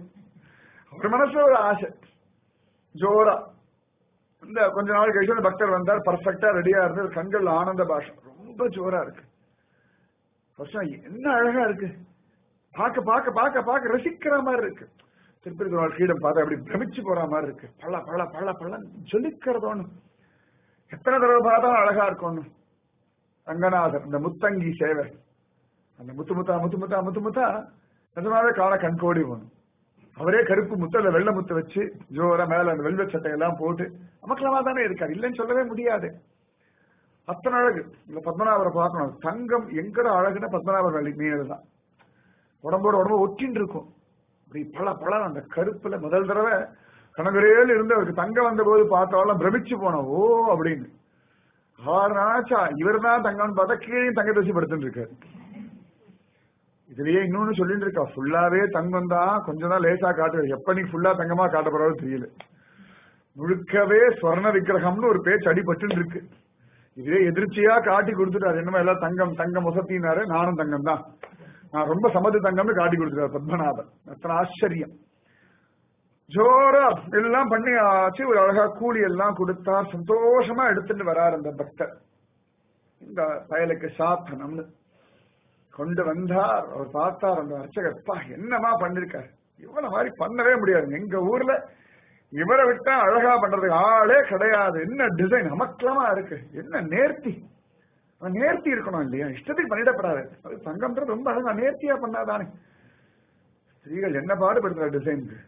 A: ஒரு மனசுல ஒரு ஆசை ஜோரா இந்த கொஞ்ச நாள் கழிச்சு அந்த பக்தர் வந்தார் பர்ஃபெக்டா ரெடியா இருந்து கண்கள் ஆனந்த பாஷம் ரொம்ப ஜோரா இருக்கு வருஷம் என்ன அழகா இருக்கு பார்க்க பார்க்க பார்க்க பார்க்க ரசிக்கிற மாதிரி இருக்கு திருப்பதி திருநாள் கீழம் பார்த்தா அப்படி பிரமிச்சு போற மாதிரி இருக்கு பள்ள பள்ள பள்ள பள்ள ஜொலிக்கிறதோன்னு எத்தனை தடவை பார்த்தாலும் அழகா இருக்கும்னு ரங்கநாதர் இந்த முத்தங்கி சேவை அந்த முத்து முத்தா முத்து முத்தா முத்து முத்தா நிஜமாவே காண கண்கோடி போகணும் அவரே கருப்பு முத்து இல்ல வெள்ளை முத்து வச்சு ஜோரா மேல அந்த வெல்வெட் சட்டையெல்லாம் போட்டு அமக்கலமா தானே இருக்காரு இல்லைன்னு சொல்லவே முடியாது அத்தனை அழகு இல்ல பத்மநாபரை பார்க்கணும் தங்கம் எங்கட அழகுன்னா பத்மநாபர் வழி மீனது தான் உடம்போட உடம்பு ஒட்டின்னு இருக்கும் அப்படி பல பல அந்த கருப்புல முதல் தடவை கனகரேல் இருந்து அவருக்கு தங்கம் வந்த போது பார்த்தாலும் பிரமிச்சு போனோம் ஓ அப்படின்னு ஆறு நாச்சா இவர் தான் தங்கம்னு பார்த்தா கீழே தங்கத்தை வச்சு படுத்துட்டு இருக்காரு இதுலயே இன்னொன்னு சொல்லிட்டு இருக்கா ஃபுல்லாவே தங்கம் தான் கொஞ்சம் தான் லேசா காட்டு எப்ப நீ ஃபுல்லா தங்கமா காட்ட போறாலும் தெரியல முழுக்கவே ஸ்வர்ண விக்கிரகம்னு ஒரு பேச்சு அடிபட்டு இருக்கு இதே எதிர்ச்சியா காட்டி கொடுத்துட்டாரு என்னமோ எல்லாம் தங்கம் தங்கம் முசத்தினாரு நானும் தங்கம் தான் நான் ரொம்ப சமத்து தங்கம்னு காட்டி கொடுத்துட்டாரு பத்மநாபன் அத்தனை ஆச்சரியம் ஜோரா எல்லாம் பண்ணி ஆச்சு ஒரு அழகா கூலி எல்லாம் கொடுத்தா சந்தோஷமா எடுத்துட்டு வரார் அந்த பக்தர் இந்த பயலுக்கு சாத்தனம்னு கொண்டு வந்தார் அவர் பார்த்தார் அந்த அர்ச்சகர் பா என்னமா பண்ணிருக்காரு இவ்வளவு மாதிரி பண்ணவே முடியாது எங்க ஊர்ல இவரை விட்டா அழகா பண்றதுக்கு ஆளே கிடையாது என்ன டிசைன் அமக்கலமா இருக்கு என்ன நேர்த்தி அவன் நேர்த்தி இருக்கணும் இல்லையா இஷ்டத்துக்கு பண்ணிடப்படாது அது தங்கம்ன்றது ரொம்ப அழகா நேர்த்தியா பண்ணாதானே ஸ்திரீகள் என்ன பாடுபடுத்துற டிசைனுக்கு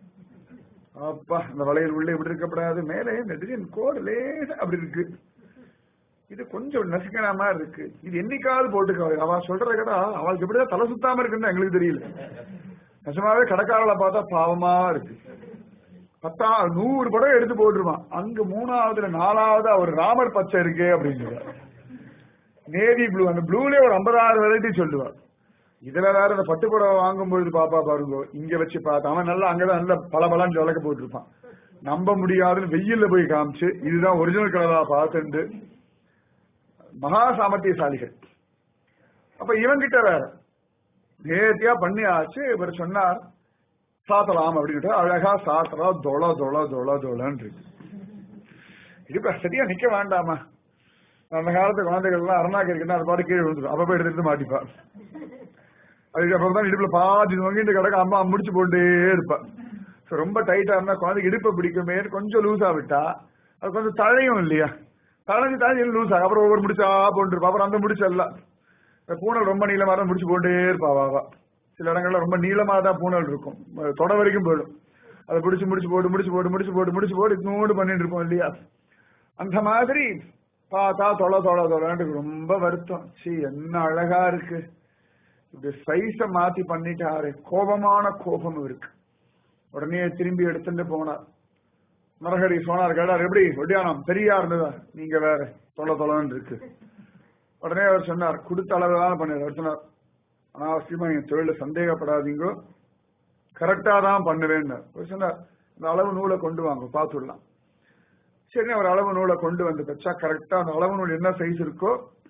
A: அப்பா அந்த வளையல் உள்ளே இப்படி இருக்கப்படாது மேலே இந்த டிசைன் கோடு லேசா அப்படி இருக்கு இது கொஞ்சம் நசுக்கிற மாதிரி இருக்கு இது என்னைக்காவது போட்டுக்க அவ சொல்றத கேட்டா அவளுக்கு எப்படிதான் தலை சுத்தாம இருக்குன்னு எங்களுக்கு தெரியல நிஜமாவே கடைக்காரல பார்த்தா பாவமா இருக்கு பத்தா நூறு படம் எடுத்து போட்டுருவான் அங்க மூணாவதுல நாலாவது அவர் ராமர் பச்சை இருக்கே அப்படின்னு நேவி ப்ளூ அந்த ப்ளூலயே ஒரு ஐம்பதாயிரம் வெரைட்டி சொல்லுவார் இதுல வேற இந்த பட்டு புடவை வாங்கும் பொழுது பாப்பா பாருங்க இங்க வச்சு பார்த்தா அவன் நல்லா அங்கதான் நல்ல பல பலன்னு விளக்க போட்டிருப்பான் நம்ப முடியாதுன்னு வெயில்ல போய் காமிச்சு இதுதான் ஒரிஜினல் கலரா பார்த்துண்டு மகா சாமர்த்தியசாலிகள் அப்ப இவங்கிட்ட வேற நேர்த்தியா பண்ணி ஆச்சு இவர் சொன்னார் சாத்தலாம் அப்படின்ட்டு அழகா சாத்தலா தொள தொள தொள தொளன்னு இருக்கு இடுப்ப சரியா நிக்க வேண்டாமா அந்த காலத்து குழந்தைகள் எல்லாம் அரணாக்கு இருக்குன்னா அது பாட்டு கீழே விழுந்துடும் அப்ப போய் எடுத்து மாட்டிப்பா அதுக்கப்புறம் தான் இடுப்புல பாதி வாங்கிட்டு கிடக்க அம்மா முடிச்சு போட்டே இருப்பா So, ரொம்ப டைட்டா இருந்தா குழந்தைக்கு இடுப்பை பிடிக்குமே கொஞ்சம் லூஸா விட்டா அது கொஞ்சம் தழையும் இல்லையா தழைஞ்சு தழைஞ்சு லூஸ் ஆகும் அப்புறம் ஒவ்வொரு முடிச்சா போட்டுருப்பா அப்புறம் அந்த முடிச்செல்லாம் இந்த பூனல் ரொம்ப நீளமா தான் முடிச்சு போட்டே இருப்பா வாவா சில இடங்கள்ல ரொம்ப நீளமா தான் பூனல் இருக்கும் அது தொட வரைக்கும் போயிடும் அதை பிடிச்சு முடிச்சு போட்டு முடிச்சு போட்டு முடிச்சு போட்டு முடிச்சு போட்டு இன்னோடு பண்ணிட்டு இருப்போம் இல்லையா அந்த மாதிரி பார்த்தா தொலை தொலை தொலைன்னு ரொம்ப வருத்தம் சீ என்ன அழகா இருக்கு இப்படி சைஸ மாத்தி பண்ணிட்டாரு கோபமான கோபம் இருக்கு உடனே திரும்பி எடுத்துட்டு போனார் நரஹரி சோனார் கேட்டார் எப்படி ஒட்டியானம் பெரியா இருந்ததா நீங்க வேற தொலை தொலைன்னு இருக்கு உடனே அவர் சொன்னார் கொடுத்த அளவு தான் பண்ணார் அவர் சொன்னார் அனாவசியமா என் தொழில சந்தேகப்படாதீங்க கரெக்டா தான் பண்ணுவேன் அவர் சொன்னார் இந்த அளவு நூலை கொண்டு வாங்க பார்த்துடலாம் சரி அவர் அளவு நூலை கொண்டு வந்து வச்சா கரெக்டா அந்த அளவு நூல் என்ன சைஸ் இருக்கோ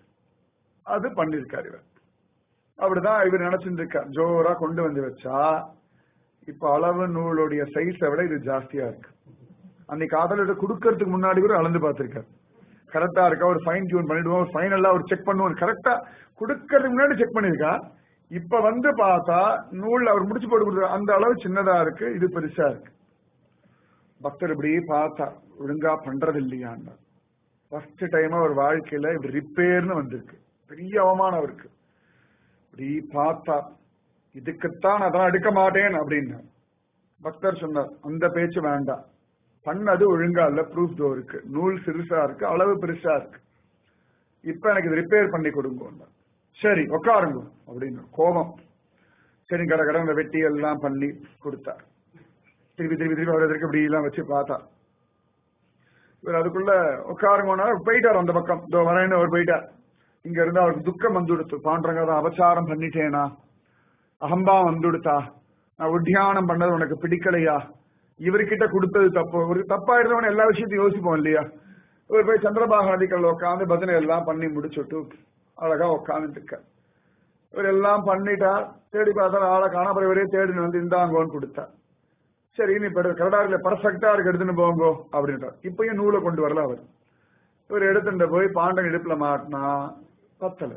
A: அது பண்ணிருக்காரு இவர் அப்படிதான் இவர் நினைச்சிட்டு இருக்கார் ஜோரா கொண்டு வந்து வச்சா இப்ப அளவு நூலுடைய சைஸை விட இது ஜாஸ்தியா இருக்கு அன்னைக்கு காதலிட்ட கொடுக்கறதுக்கு முன்னாடி கூட அளந்து பார்த்திருக்காரு கரெக்டா இருக்கா ஒரு ஃபைன் டியூன் பண்ணிடுவோம் ஒரு ஃபைனலா ஒரு செக் பண்ணுவோம் கரெக்டா கொடுக்கறதுக்கு முன்னாடி செக் பண்ணிருக்கா இப்ப வந்து பார்த்தா நூல் அவர் முடிச்சு போட்டு கொடுத்த அந்த அளவு சின்னதா இருக்கு இது பெருசா இருக்கு பக்தர் இப்படி பார்த்தா ஒழுங்கா பண்றது இல்லையான்னு ஃபர்ஸ்ட் டைம் அவர் வாழ்க்கையில இப்படி ரிப்பேர்னு வந்திருக்கு பெரிய அவமானம் அவருக்கு இப்படி பார்த்தா இதுக்குத்தான் அதான் எடுக்க மாட்டேன் அப்படின்னு பக்தர் சொன்னார் அந்த பேச்சு வேண்டாம் பண்ணது ஒழுங்கா இல்ல ப்ரூஃப் தோ இருக்கு நூல் சிறுசா இருக்கு அளவு பெருசா இருக்கு இப்ப எனக்கு இது ரிப்பேர் பண்ணி கொடுங்க சரி உட்காருங்க அப்படின்னு கோபம் சரி கடை கடை அந்த வெட்டி எல்லாம் பண்ணி கொடுத்தார் திருப்பி திருப்பி திருப்பி அவர் எதிர்க்க இப்படி எல்லாம் வச்சு பார்த்தா இவர் அதுக்குள்ள உட்காருங்கன்னா போயிட்டார் அந்த பக்கம் இதோ வரேன்னு அவர் போயிட்டார் இங்க இருந்து அவருக்கு துக்கம் வந்துடுத்து பாண்டரங்க தான் அபச்சாரம் பண்ணிட்டேனா அகம்பா வந்துடுத்தா நான் உத்தியானம் பண்ணது உனக்கு பிடிக்கலையா இவர்கிட்ட கொடுத்தது தப்பு ஒரு தப்பா இருந்தவன எல்லா விஷயத்தையும் யோசிப்போம் இல்லையா இவர் போய் சந்திரபாக நதிக்கல்ல உட்காந்து பஜனை எல்லாம் பண்ணி முடிச்சுட்டு அழகா உட்காந்துட்டு இருக்க இவர் எல்லாம் பண்ணிட்டா தேடி பார்த்தா ஆளை காணாப்புற இவரே தேடி வந்து இந்தாங்கோன்னு கொடுத்தா சரி நீ இப்ப கரடாரில பர்ஃபெக்டா இருக்கு எடுத்துன்னு போங்கோ அப்படின்றார் இப்பயும் நூலை கொண்டு வரல அவர் இவர் எடுத்துட்டு போய் பாண்டன் இடுப்புல மாட்டினா பத்தல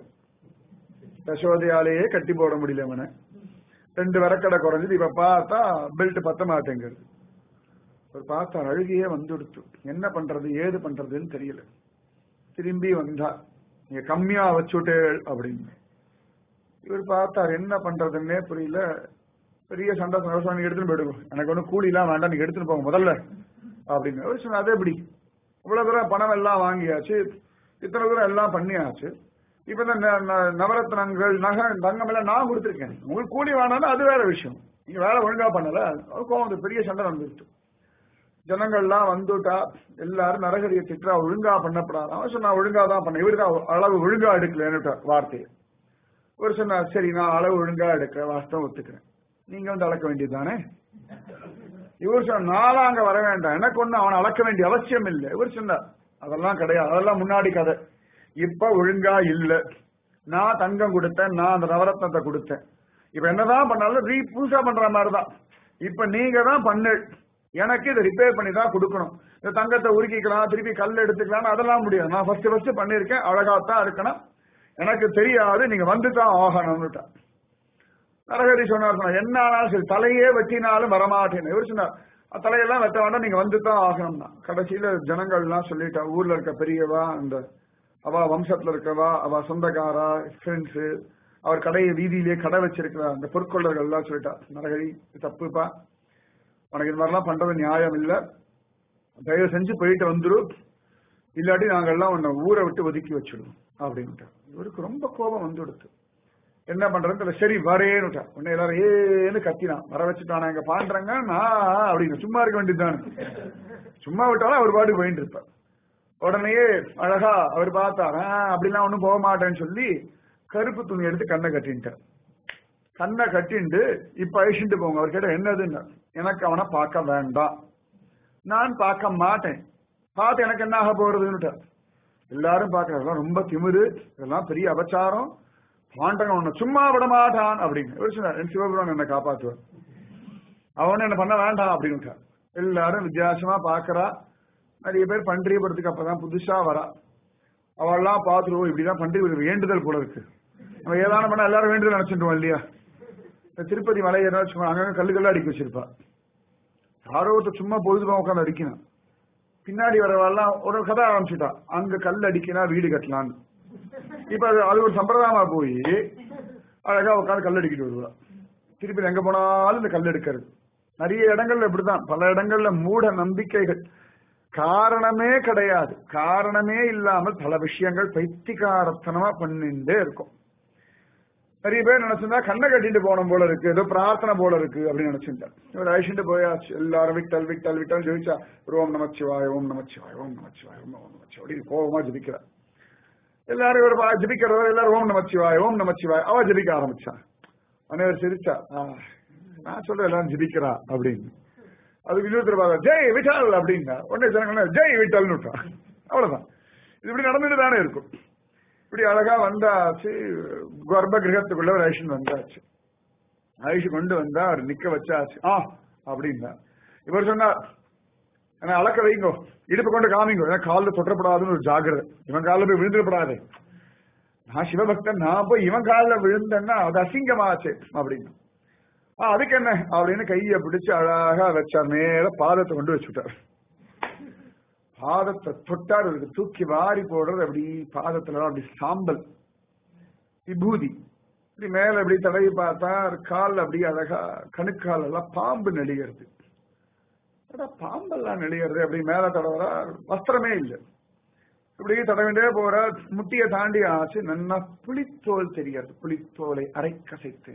A: யசோதையாலேயே கட்டி போட முடியல அவனை ரெண்டு வரக்கடை குறைஞ்சது இப்ப பார்த்தா பெல்ட் பத்த மாட்டேங்குது ஒரு பார்த்தா அழுகியே வந்துடுத்து என்ன பண்றது ஏது பண்றதுன்னு தெரியல திரும்பி வந்தா நீங்க கம்மியா வச்சுட்டே அப்படின்னு இவர் பார்த்தார் என்ன பண்றதுன்னே புரியல பெரிய சண்டை சந்தோஷம் நீங்க எடுத்துன்னு போயிடுங்க எனக்கு ஒன்றும் கூலி எல்லாம் வேண்டாம் நீங்க எடுத்துன்னு போங்க முதல்ல அப்படின்னு அவர் சொன்ன அதே எப்படி இவ்வளவு தூரம் பணம் எல்லாம் வாங்கியாச்சு இத்தனை தூரம் எல்லாம் பண்ணியாச்சு இப்ப இந்த ந- ந- நவரத்னங்கள் நகை தங்கம் எல்லாம் நான் கொடுத்துருக்கேன் உங்களுக்கு கூலி வேணாலும் அது வேற விஷயம் நீங்க வேலை ஒழுங்கா பண்ணல அது கோவம் வந்து பெரிய சண்டை வந்துருச்சு ஜனங்கள்லாம் வந்துட்டா எல்லாரும் நரகரியை திட்டா ஒழுங்கா பண்ணப்படாது அவன் சொன்னா ஒழுங்கா தான் பண்ண இவரு தான் அளவு ஒழுங்கா எடுக்கலன்னு வார்த்தையை ஒரு சொன்னார் சரி நான் அளவு ஒழுங்கா எடுக்க வாஸ்தவம் ஒத்துக்கிறேன் நீங்க வந்து அளக்க வேண்டியதுதானே இவர் சொன்ன நாளா அங்க வர வேண்டாம் எனக்கு ஒண்ணு அவனை அளக்க வேண்டிய அவசியம் இல்லை இவர் சொன்னார் அதெல்லாம் கிடையாது அதெல்லாம் முன்னாடி கதை இப்ப ஒழுங்கா இல்ல நான் தங்கம் கொடுத்தேன் நான் அந்த நவரத்னத்தை கொடுத்தேன் இப்ப என்னதான் பண்ணாலும் ரீ புதுசா பண்ற மாதிரிதான் இப்ப நீங்க தான் பண்ணு எனக்கு இதை ரிப்பேர் பண்ணி தான் கொடுக்கணும் இந்த தங்கத்தை உருக்கிக்கலாம் திருப்பி கல் எடுத்துக்கலாம் அதெல்லாம் முடியாது நான் ஃபர்ஸ்ட் ஃபர்ஸ்ட் பண்ணிருக்கேன் அழகாத்தான் இருக்கணும் எனக்கு தெரியாது நீங்க வந்து தான் ஆகணும்னுட்டா நரகரி சொன்னார் சொன்னார், என்ன ஆனாலும் சரி தலையே வெட்டினாலும் வரமாட்டேன் இவர் சொன்னார் தலையெல்லாம் வெட்ட வேண்டாம் நீங்க வந்து தான் ஆகணும்னா கடைசியில ஜனங்கள்லாம் சொல்லிட்டா ஊர்ல இருக்க பெரியவா அந்த அவ வம்சத்துல இருக்கவா அவ சொந்தக்காரா ஃப்ரெண்ட்ஸு அவர் கடையை வீதியிலேயே கடை வச்சிருக்கிற அந்த பொற்கொள்ளர்கள் எல்லாம் சொல்லிட்டா நரகரி இது தப்புப்பா உனக்கு இது மாதிரிலாம் பண்றது நியாயம் இல்ல தயவு செஞ்சு போயிட்டு வந்துரு இல்லாட்டி நாங்கெல்லாம் உன்னை ஊரை விட்டு ஒதுக்கி வச்சிடுவோம் அப்படின்ட்டு இவருக்கு ரொம்ப கோபம் வந்து கொடுத்து என்ன பண்றதுன்னு தெரியல. சரி வரேன்னுட்டா உன்னை எல்லாரும் ஏன்னு கத்தினான் வர வச்சுட்டானா எங்க பாண்டுறாங்க நான் அப்படின்னு சும்மா இருக்க வேண்டியதுதானே சும்மா விட்டாலும் அவர் பாட்டுக்கு போயிட்டு இருப்பார் உடனேயே அழகா அவர் பார்த்தார் "ஆ, அப்படிலாம் ஒண்ணும் போக மாட்டேன்னு சொல்லி கருப்பு துணி எடுத்து கண்ணை கட்டின்ட்டார் கண்ணை கட்டிண்டு இப்ப அழிச்சுட்டு போங்க அவர் கேட்ட என்னதுன்னு எனக்கு அவனை பார்க்க வேண்டாம் நான் பார்க்க மாட்டேன் பார்த்து எனக்கு என்ன ஆக போறதுன்னுட்டார் எல்லாரும் பார்க்கறது இதெல்லாம் ரொம்ப திமிரு இதெல்லாம் பெரிய அபச்சாரம் பாண்டவன் உன்னை சும்மா விட மாட்டான் அப்படின்னு இவர் சொன்னார் என் சிவபுரம் என்னை காப்பாற்றுவார் அவன் என்ன பண்ண வேண்டாம் அப்படின்னு எல்லாரும் வித்தியாசமா பாக்குறா நிறைய பேர் பன்றியபுரத்துக்கு அப்பதான் புதுசா வரா அவள்லாம் பார்த்துருவோம் இப்படிதான் பன்றியபுரம் வேண்டுதல் போல இருக்கு நம்ம ஏதான பண்ணா எல்லாரும் வேண்டுதல் நினைச்சிட்டுவோம் இல்லையா இந்த திருப்பதி மலை ஏதாவது சும்மா அங்கங்க கல்லுக்கெல்லாம் அடிக்க வச்சிருப்பா யாரோ ஒருத்தர் சும்மா பொழுதுபோக உட்காந்து அடிக்கணும் பின்னாடி வரவெல்லாம் ஒரு கதை ஆரம்பிச்சுட்டா அங்க கல் அடிக்கினா வீடு கட்டலான்னு இப்ப அது அது ஒரு சம்பிரதாயமா போய் அழகா உட்காந்து கல் அடிக்கிட்டு வருவா திருப்பி எங்க போனாலும் இந்த கல் எடுக்கிறது நிறைய இடங்கள்ல இப்படிதான் பல இடங்கள்ல மூட நம்பிக்கைகள் காரணமே கிடையாது காரணமே இல்லாமல் பல விஷயங்கள் பைத்திகாரத்தனமா பண்ணிட்டே இருக்கும் நிறைய பேர் நினைச்சிருந்தா கண்ணை கட்டிட்டு போன போல இருக்கு ஏதோ பிரார்த்தனை போல இருக்கு அப்படின்னு நினைச்சிருந்தார் இவர் அழிச்சுட்டு போயாச்சு எல்லாரும் விட்டல் விட்டல் விட்டல் ஜெயிச்சா ஓம் நமச்சிவாய ஓம் நமச்சிவாய ஓம் நமச்சிவாய ஓம் நமச்சிவாய அப்படின்னு கோபமா ஜபிக்கிறார் எல்லாரும் இவர் பா- ஜபிக்கிறவர் எல்லாரும் ஓம் நமச்சிவாய ஓம் நமச்சிவாய அவ ஜபிக்க ஆரம்பிச்சான் அனைவர் சிரிச்சா "ஆ, நான் சொல்றேன் எல்லாரும் ஜபிக்கிறா அப்படின்னு அது இன்னொருத்தர் பார்த்தா ஜெய் விட்டால் அப்படின்னா உடனே ஜனங்கள் ஜெய் விட்டால்னு விட்டான் அவ்வளவுதான் இது இப்படி நடந்துட்டு தானே இருக்கும் இப்படி அழகா வந்தாச்சு கர்ப்ப கிரகத்துக்குள்ள ஒரு ஐஷன் வந்தாச்சு ஐஷு கொண்டு வந்தா அவர் நிக்க வச்சாச்சு ஆ அப்படின்னா இவர் சொன்னார் என்ன அளக்க வைங்கோ இடுப்பு கொண்டு காமிங்கோ ஏன்னா காலில் தொட்டப்படாதுன்னு ஒரு ஜாகிரதை இவன் காலில் போய் விழுந்துடப்படாது நான் சிவபக்தன் நான் போய் இவன் காலில் விழுந்தேன்னா அது அசிங்கமாச்சு அப்படின்னு ஆ அதுக்கு என்ன அப்படின்னு கையை பிடிச்சு அழகா வச்சார் நேர பாதத்தை கொண்டு வச்சுட்டார் பாதத்தை தொட்டார் இவருக்கு தூக்கி வாரி போடுறது அப்படி பாதத்துல அப்படி சாம்பல் விபூதி இப்படி மேல அப்படி தடவி பார்த்தா கால் அப்படி அழகா கணுக்கால் எல்லாம் பாம்பு நெளிகிறது அடா, பாம்பெல்லாம் நெளிகிறது அப்படி மேல தடவரா வஸ்திரமே இல்லை இப்படி தடவிண்டே போற முட்டியை தாண்டி ஆச்சு நன்னா புளித்தோல் தெரிகிறது புளித்தோலை அரை கசைத்து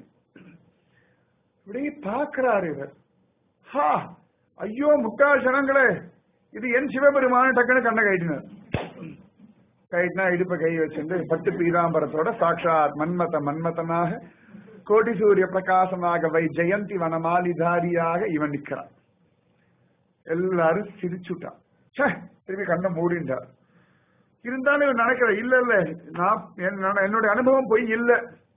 A: இப்படி பார்க்கிறாரு இவர் ஹா ஐயோ முட்டாள் ஜனங்களே இது என் சிவபெருமான டக்குன்னு கண்ணை கைட்டினார் கைட்டினா இடுப்ப கை வச்சுட்டு பட்டு பீதாம்பரத்தோட சாட்சாத் மன்மத மன்மதனாக கோடி சூரிய பிரகாசமாக வை ஜெயந்தி வனமாலிதாரியாக இவன் நிக்கிறான் எல்லாரும் சிரிச்சுட்டான் ச்சே, திரும்பி கண்ணை மூடிண்டார் இருந்தாலும் இவன் நினைக்கிற இல்ல இல்ல நான் என்- என்னுடைய அனுபவம் பொய் இல்ல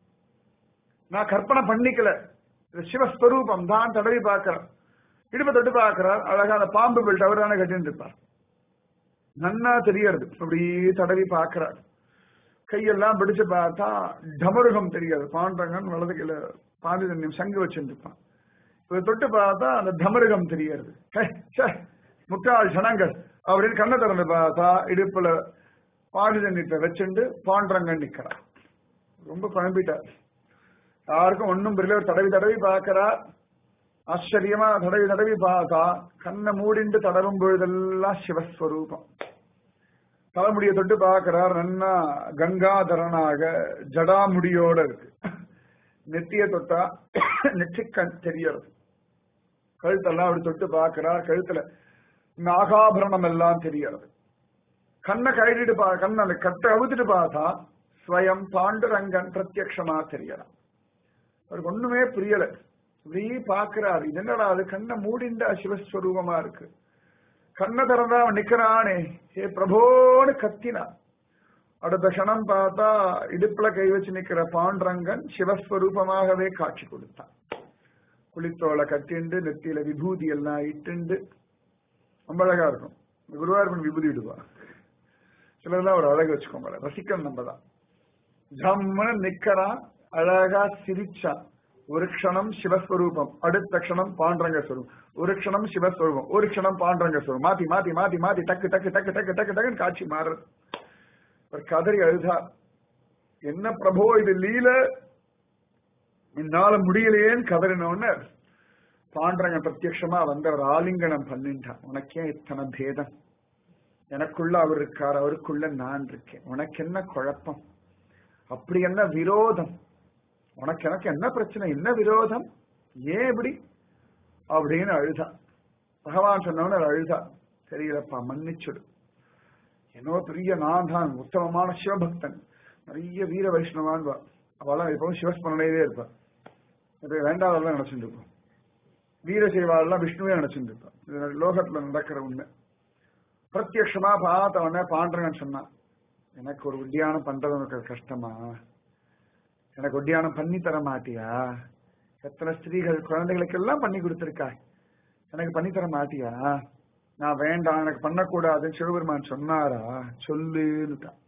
A: நான் கற்பனை பண்ணிக்கல இது சிவஸ்வரூபம் தான் தடவி பார்க்கிறேன் இடுப்பை தொட்டு பார்க்கிறார் அழகா அந்த பாம்பு பெல்ட் அவர் தானே கட்டிட்டு இருப்பார் நன்னா தெரியறது அப்படி தடவி பார்க்கிறார் கையெல்லாம் பிடிச்சு பார்த்தா டமருகம் தெரியாது பாண்டங்கன் வலது கையில பாண்டிதன்யம் சங்கு வச்சிருப்பான் இவர் தொட்டு பார்த்தா அந்த டமருகம் தெரியறது ஹே, ச்சே, முட்டாள் ஜனங்கள் அப்படின்னு கண்ணை திறந்து பார்த்தா இடுப்புல பாண்டிதன்யத்தை வச்சுண்டு பாண்டரங்கன் நிக்கிறார் ரொம்ப குழம்பிட்டார் யாருக்கும் ஒண்ணும் புரியல ஒரு தடவி தடவி பார்க்கிறார் ஆச்சரியமா தடவி தடவி பார்த்தா கண்ணை மூடிண்டு தடவும் பொழுதெல்லாம் சிவஸ்வரூபம் தலைமுடியை தொட்டு பார்க்கிறார் நன்னா கங்காதரனாக ஜடாமுடியோட இருக்கு நெத்திய தொட்டா நெற்றிக்கண் தெரியறது கழுத்தெல்லாம் அப்படி தொட்டு பார்க்கிறார் கழுத்துல நாகாபரணம் எல்லாம் தெரியறது கண்ணை கழட்டிட்டு பா கண்ணை அந்த கட்டை அவுத்துட்டு பார்த்தா ஸ்வயம் பாண்டுரங்கன் பிரத்யக்ஷமா தெரியலாம் அவருக்கு ஒண்ணுமே புரியல இப்படி பாக்குறாரு இது என்னடா அது கண்ணை மூடிண்டா சிவஸ்வரூபமா இருக்கு கண்ணை திறந்தா அவன் நிக்கிறானே ஹே பிரபோன்னு கத்தினான் அடுத்த க்ஷணம் பார்த்தா இடுப்புல கை வச்சு நிக்கிற பாண்டரங்கன் சிவஸ்வரூபமாகவே காட்சி கொடுத்தான் குளித்தோலை கட்டிண்டு நெத்தியில விபூதி எல்லாம் இட்டுண்டு ரொம்ப அழகா இருக்கும் குருவாயூரப்பன் விபூதி இடுவா சிலர்லாம் ஒரு அழகு வச்சுக்கோங்க ரசிக்கணும் நம்ம தான் ஜம்முன்னு நிக்கிறான் அழகா சிரிச்சான் ஒரு க்ஷணம் சிவஸ்வரூபம் அடுத்த க்ஷணம் பாண்டரங்க ஸ்வரூபம் ஒரு க்ஷணம் சிவஸ்வரூபம் ஒரு க்ஷணம் பாண்டரங்க ஸ்வரூபம் மாத்தி மாத்தி மாத்தி மாத்தி டக்கு டக்கு டக்கு டக்கு டக்கு டக்குன்னு காட்சி மாறுறது ஒரு கதறி அழுதா என்ன பிரபோ இது லீல என்னால முடியலையேன்னு கதறினோன்னு பாண்டரங்க பிரத்யட்சமா வந்து அவர் ஆலிங்கனம் பண்ணிட்டான் உனக்கே இத்தனை பேதம் எனக்குள்ள அவர் இருக்கார் அவருக்குள்ள நான் இருக்கேன் உனக்கு என்ன குழப்பம் அப்படி என்ன விரோதம் உனக்கு எனக்கு என்ன பிரச்சனை என்ன விரோதம் ஏன் இப்படி அப்படின்னு அழுதா பகவான் சொன்னவன அழுதா தெரியலப்பா மன்னிச்சுடு என்னவோ பெரிய நான் தான் உத்தமமான சிவபக்தன் நிறைய வீர வைஷ்ணவான் அவெல்லாம் எப்பவும் சிவஸ்மரணையிலே இருப்பா இப்ப வேண்டாதெல்லாம் நினைச்சுட்டு இருப்போம் வீரசைவாளெல்லாம் விஷ்ணுவே நினைச்சுட்டு இருப்பா இது லோகத்துல நடக்கிற உண்மை பிரத்யட்சமா பார்த்தவன பாண்டவன் சொன்னான் எனக்கு ஒரு உத்தியானம் பண்றது உனக்கு கஷ்டமா எனக்கு உத்தியானம் பண்ணி தர மாட்டியா எத்தனை ஸ்திரீகள் குழந்தைகளுக்கு எல்லாம் பண்ணி கொடுத்திருக்கா எனக்கு பண்ணி தர மாட்டியா நான் வேண்டாம் எனக்கு பண்ணக்கூடாதுன்னு சிவபெருமான் சொன்னாரா சொல்லுன்னுட்டான்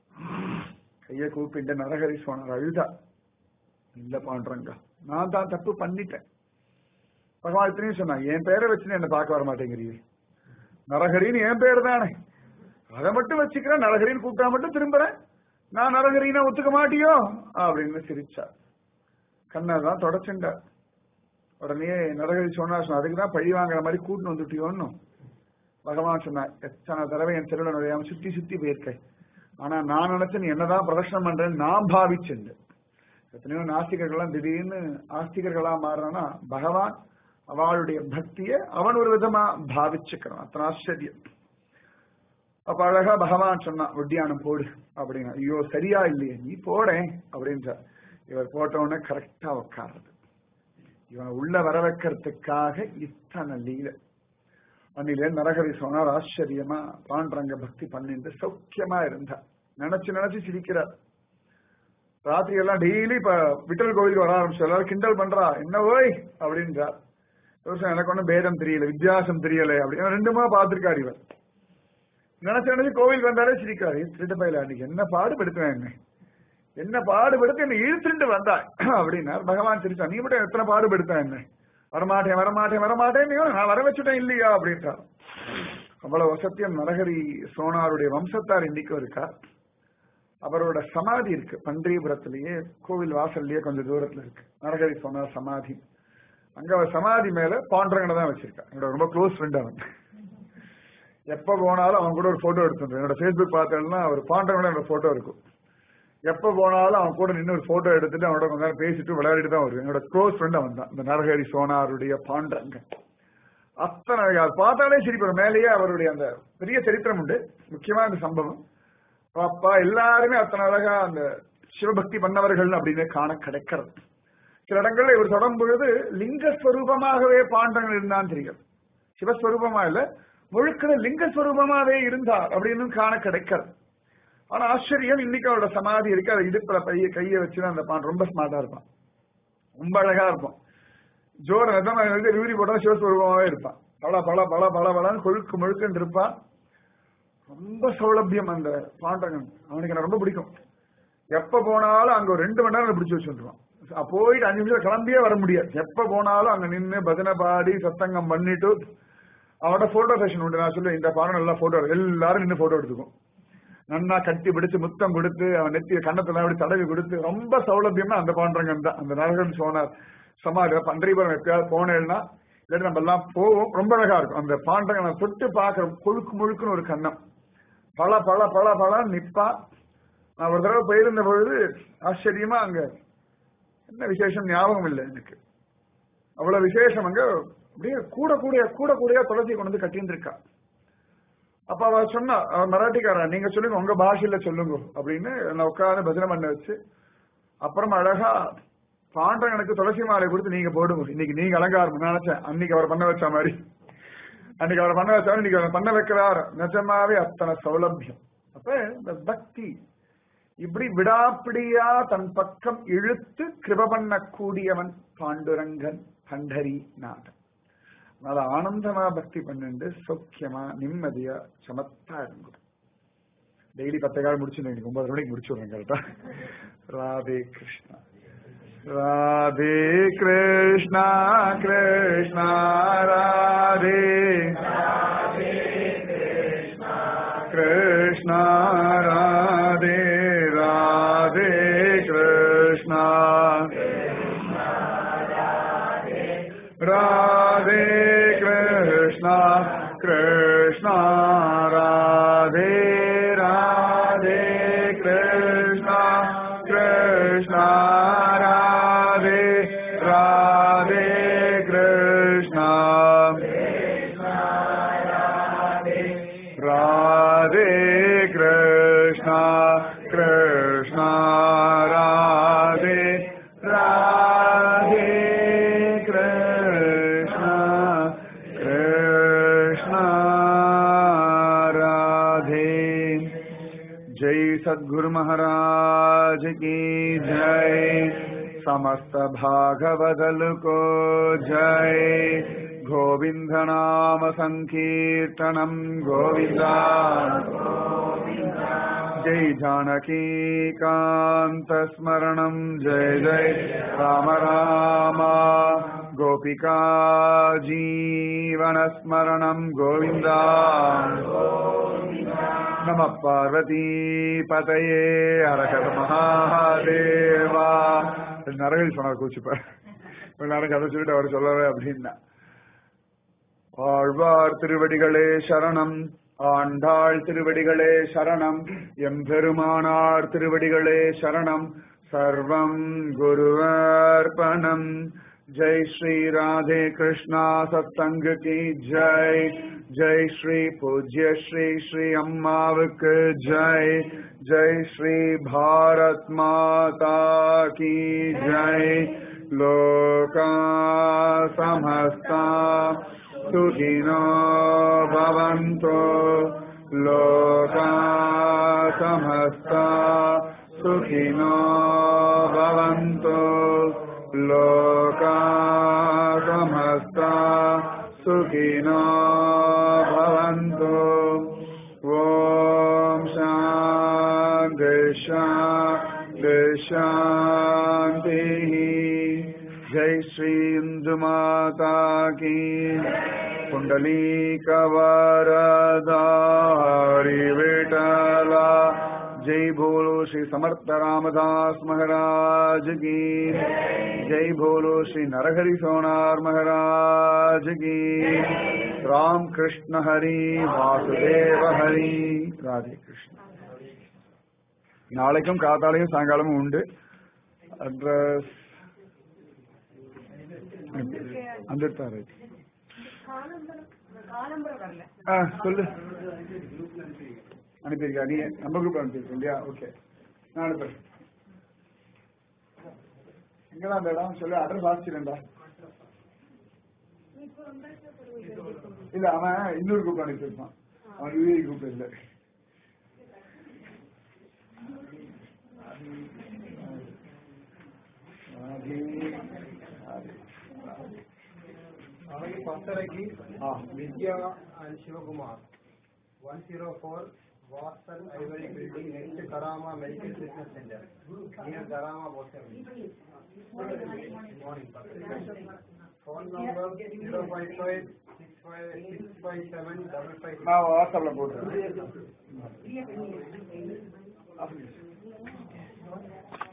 A: கைய கூப்பிட்டு நரகரி சொன்னார் அழுதா இல்ல பாண்டறங்க நான் தான் தப்பு பண்ணிட்டேன் பகவான் இத்தனையும் சொன்னான் என் பேரை வச்சுன்னு என்ன பார்க்க வர மாட்டேங்கிறீ நரகரின்னு என் பேர் தானே அதை மட்டும் வச்சுக்கிறேன் நரகரின்னு கூப்பிட்டா மட்டும் திரும்புறேன் நான் நரகரினா ஒத்துக்க மாட்டியோ அப்படின்னு சிரிச்சா கண்ணை தான் தொடச்சுண்டார் உடனே நரகரி சொன்னா சொன்ன அதுக்கு தான் பழி வாங்குற மாதிரி கூட்டின்னு வந்துட்டியோன்னு பகவான் சொன்னார் எத்தனை தடவை என் தெருவில் நுழையாம சுத்தி சுத்தி போயிருக்கேன் ஆனா நான் நினைச்சு நீ என்னதான் பிரதர்ஷனம் பண்றேன்னு நான் பாவிச்சேன் எத்தனையோ நாஸ்திகர்கள்லாம் திடீர்னு ஆஸ்திகர்களா மாறுறான்னா பகவான் அவளுடைய பக்திய அவன் ஒரு விதமா பாவிச்சுக்கிறான் அத்தனை ஆச்சரியம் அப்ப அழகா பகவான் சொன்னான் ஒட்டியானம் போடு அப்படின்னா ஐயோ சரியா இல்லையே நீ போடேன் அப்படின்றார் இவர் போட்ட உடனே கரெக்டா உட்காருது இவனை உள்ள வர வைக்கிறதுக்காக இத்தனை லீல அன்னிலே நரகரி சொன்னார் ஆச்சரியமா பாண்டரங்க பக்தி பண்ணிட்டு சௌக்கியமா இருந்தா நினைச்சு நினைச்சு சிரிக்கிறார் ராத்திரி எல்லாம் டெய்லி இப்ப விட்டல் கோவிலுக்கு வர ஆரம்பிச்சு எல்லாரும் கிண்டல் பண்றா என்ன ஓய் அப்படின்றார் யோசனை எனக்கு ஒன்றும் பேதம் தெரியல வித்தியாசம் தெரியல அப்படின்னு ரெண்டுமா பார்த்திருக்காரு இவர் நினைச்சு நினைச்சு கோவிலுக்கு வந்தாலே சிரிக்காரு திருட்டு பயில அன்னைக்கு என்ன பாடுபடுத்துவேன் என்ன என்ன பாடுபடுத்து என்ன இழுத்துட்டு வந்தா அப்படின்னா பகவான் சிரிச்சா நீ மட்டும் எத்தனை பாடுபடுத்த என்ன வரமாட்டேன் வரமாட்டேன் வரமாட்டேன் நான் வர வச்சுட்டேன் இல்லையா அப்படின்ட்டா அவ்வளவு சத்தியம் நரகரி சோனாருடைய வம்சத்தார் இன்னைக்கும் இருக்கா அவரோட சமாதி இருக்கு பன்றியபுரத்திலேயே கோவில் வாசல்லையே கொஞ்சம் தூரத்துல இருக்கு நரகரி சோனார் சமாதி அங்க அவர் சமாதி மேல பாண்டரங்கனை தான் வச்சிருக்கா என்னோட ரொம்ப க்ளோஸ் ஃப்ரெண்ட் அவன் எப்ப போனாலும் அவன் கூட ஒரு போட்டோ எடுத்துருந்தேன் என்னோட ஃபேஸ்புக் பார்த்தேன்னா ஒரு பாண்டரங்கனோட என்னோட போட்டோ இருக்கும் எப்ப போனாலும் அவன் கூட நின்று ஒரு போட்டோ எடுத்துட்டு அவனோட கொஞ்ச நேரம் பேசிட்டு விளையாடிட்டு தான் வருவேன் என்னோட க்ளோஸ் ஃப்ரெண்ட் அவன் தான் இந்த நரஹரி சோனாருடைய பாண்டரங்க அத்தனை அது பார்த்தாலே சிரிப்பார் மேலேயே அவருடைய அந்த பெரிய சரித்திரம் உண்டு முக்கியமா இந்த சம்பவம் அப்பா எல்லாருமே அத்தனை அழகா அந்த சிவபக்தி பண்ணவர்கள் அப்படின்னு காண கிடைக்கிறது சில இடங்கள்ல இவர் தொடரும் பொழுது லிங்கஸ்வரூபமாகவே பாண்டங்கள் இருந்தான்னு தெரியும் சிவஸ்வரூபமா இல்ல முழுக்கிற லிங்கஸ்வரூபமாவே இருந்தார் அப்படின்னு காண கிடைக்கிறது ஆனா ஆச்சரியம் இன்னைக்கு அவரோட சமாதி இருக்கு அதை இடுப்புல பைய கைய வச்சுதான் அந்த பான் ரொம்ப ஸ்மார்ட்டா இருப்பான் ரொம்ப அழகா இருப்பான் ஜோர நிஜமா வந்து வியூரி போட்டா சிவஸ்வரூபமாவே இருப்பான் பல பல பல பல பலன்னு கொழுக்கு முழுக்குன்னு இருப்பான் ரொம்ப சௌலபியம் அந்த பாண்டகன் அவனுக்கு எனக்கு ரொம்ப பிடிக்கும் எப்ப போனாலும் அங்க ஒரு ரெண்டு மணி நேரம் பிடிச்சு வச்சுருவான் போயிட்டு அஞ்சு நிமிஷம் கிளம்பியே வர முடியாது எப்ப போனாலும் அங்க நின்று பஜனை பாடி சத்தங்கம் பண்ணிட்டு அவனோட போட்டோ செஷன் உண்டு நான் சொல்லுவேன் இந்த பாடம் நல்லா போட்டோ எல்லாரும் நின்று போட்டோ எடுத்துக்கும் நன்னா கட்டி பிடிச்சு முத்தம் கொடுத்து அவன் நெத்தி கண்ணத்துல அப்படி தடவி கொடுத்து ரொம்ப சௌலபியமா அந்த பாண்டரங்கன் தான் அந்த நரகன் சோனார் சமாதி பன்றிபுரம் எப்பயாவது போனேன்னா இல்லாட்டி நம்ம எல்லாம் போவோம் ரொம்ப அழகா இருக்கும் அந்த பாண்டரங்கனை தொட்டு பாக்குற கொழுக்கு முழுக்குன்னு ஒரு கண்ணம் பல பல பல பல நிப்பா நான் ஒரு தடவை போயிருந்த பொழுது ஆச்சரியமா அங்க என்ன விசேஷம் ஞாபகம் இல்லை எனக்கு அவ்வளவு விசேஷம் அங்க அப்படியே கூட கூடிய கூட கூடிய துளசி கொண்டு வந்து கட்டின்னு இருக்கா அப்ப அவ சொன்னா அவ மராட்டிக்காரா நீங்க சொல்லுங்க உங்க பாஷையில சொல்லுங்க அப்படின்னு நான் உட்காந்து பஜனை பண்ண வச்சு அப்புறம் அழகா பாண்டவனுக்கு துளசி மாலை கொடுத்து நீங்க போடுங்க இன்னைக்கு நீங்க அலங்காரம் நினைச்சேன் அன்னைக்கு அவர் பண்ண வச்ச மாதிரி அன்னைக்கு அவர் பண்ண வச்சாரு இன்னைக்கு அவர் பண்ண வைக்கிறார் நிஜமாவே அத்தனை சௌலபியம் அப்ப இந்த பக்தி இப்படி விடாப்பிடியா தன் பக்கம் இழுத்து கிருப பண்ணக்கூடியவன் பாண்டுரங்கன் பண்டரி நாதன் அதனால ஆனந்தமா பக்தி பண்ணிட்டு சௌக்கியமா நிம்மதியா சமத்தா இருக்கும் டெய்லி பத்து கால் முடிச்சு இன்னைக்கு ஒன்பது மணிக்கு முடிச்சு விடுறேன் கரெக்டா ராதே கிருஷ்ணா राधे कृष्णा कृष्णा राधे कृष्णा राधे राधे कृष्णा राधे कृष्णा कृष्णा राधे राधे कृष्णा कृष्णा राधे राधे कृष्णा राधे कृष्णा कृष्णा राधे राधे कृष्णा कृष्णा राधे जय सद्गुरु महाराज की जय समस्त भागवदल को जय गोविंद नाम संकीर्तनम गोविंदा जय जानकी कांत स्मरणम जय जय राम राम गोपिका जीवन स्मरणम गोविंदा நம பார்வதி பதையே அரகத மகாதேவா நரகல் சொன்னார் கூச்சிப்பார் நேரம் கதை சொல்லிட்டு அவர் சொல்லவே அப்படின்னா ஆழ்வார் திருவடிகளே சரணம் ஆண்டாள் திருவடிகளே சரணம் எம்பெருமானார் திருவடிகளே சரணம் சர்வம் குருவர்ப்பணம் ஜெய் ஸ்ரீ ராதே கிருஷ்ணா சத்சங்க கி ஜெய் ஜெய் ஸ்ரீ பூஜ்ய ஸ்ரீ ஸ்ரீ அம்மாவுக்கு ஜெய் ஜெய் ஸ்ரீ பாரத் மாதா கி ஜெய் லோகா சமஸ்தா सुखिनो भवन्तु लोका समस्ता सुखिनो भवन्तु लोका समस्ता सुखिनो भवन्तु ॐ शान्ति शान्ति शान्तिः जय श्री इंदु माता की कुंडली कवरदारी विठला जय बोलो श्री समर्थ रामदास महाराज की जय बोलो श्री नरहरि सोनार महाराज की राम कृष्ण हरि वासुदेव हरि राधे कृष्ण நாளைக்கும் காத்தாலையும் சாயங்காலமும் உண்டு அட்ரஸ் வந்துட்டாரு ஆ சொல்லு அனுப்பியிருக்கா நீ நம்ம குரூப் அனுப்பியிருக்க இல்லையா ஓகே நான் அனுப்புறேன் எங்கதான் அந்த இடம் சொல்லு அட்ரஸ் வாசிச்சிருந்தா இல்ல அவன் இன்னொரு குரூப் அனுப்பியிருப்பான் அவன் யூஏ குரூப் இல்ல
C: நாளைக்கு பத்தரைக்கு
A: ஆ
C: Vidya and Sivakumar one zero four Wasl ivory building next Karama medical treatment centre near Karama poster morning phone number zero five five six five six five seven double five
A: நான் வாட்ஸ்அப்ல போட்டுறேன்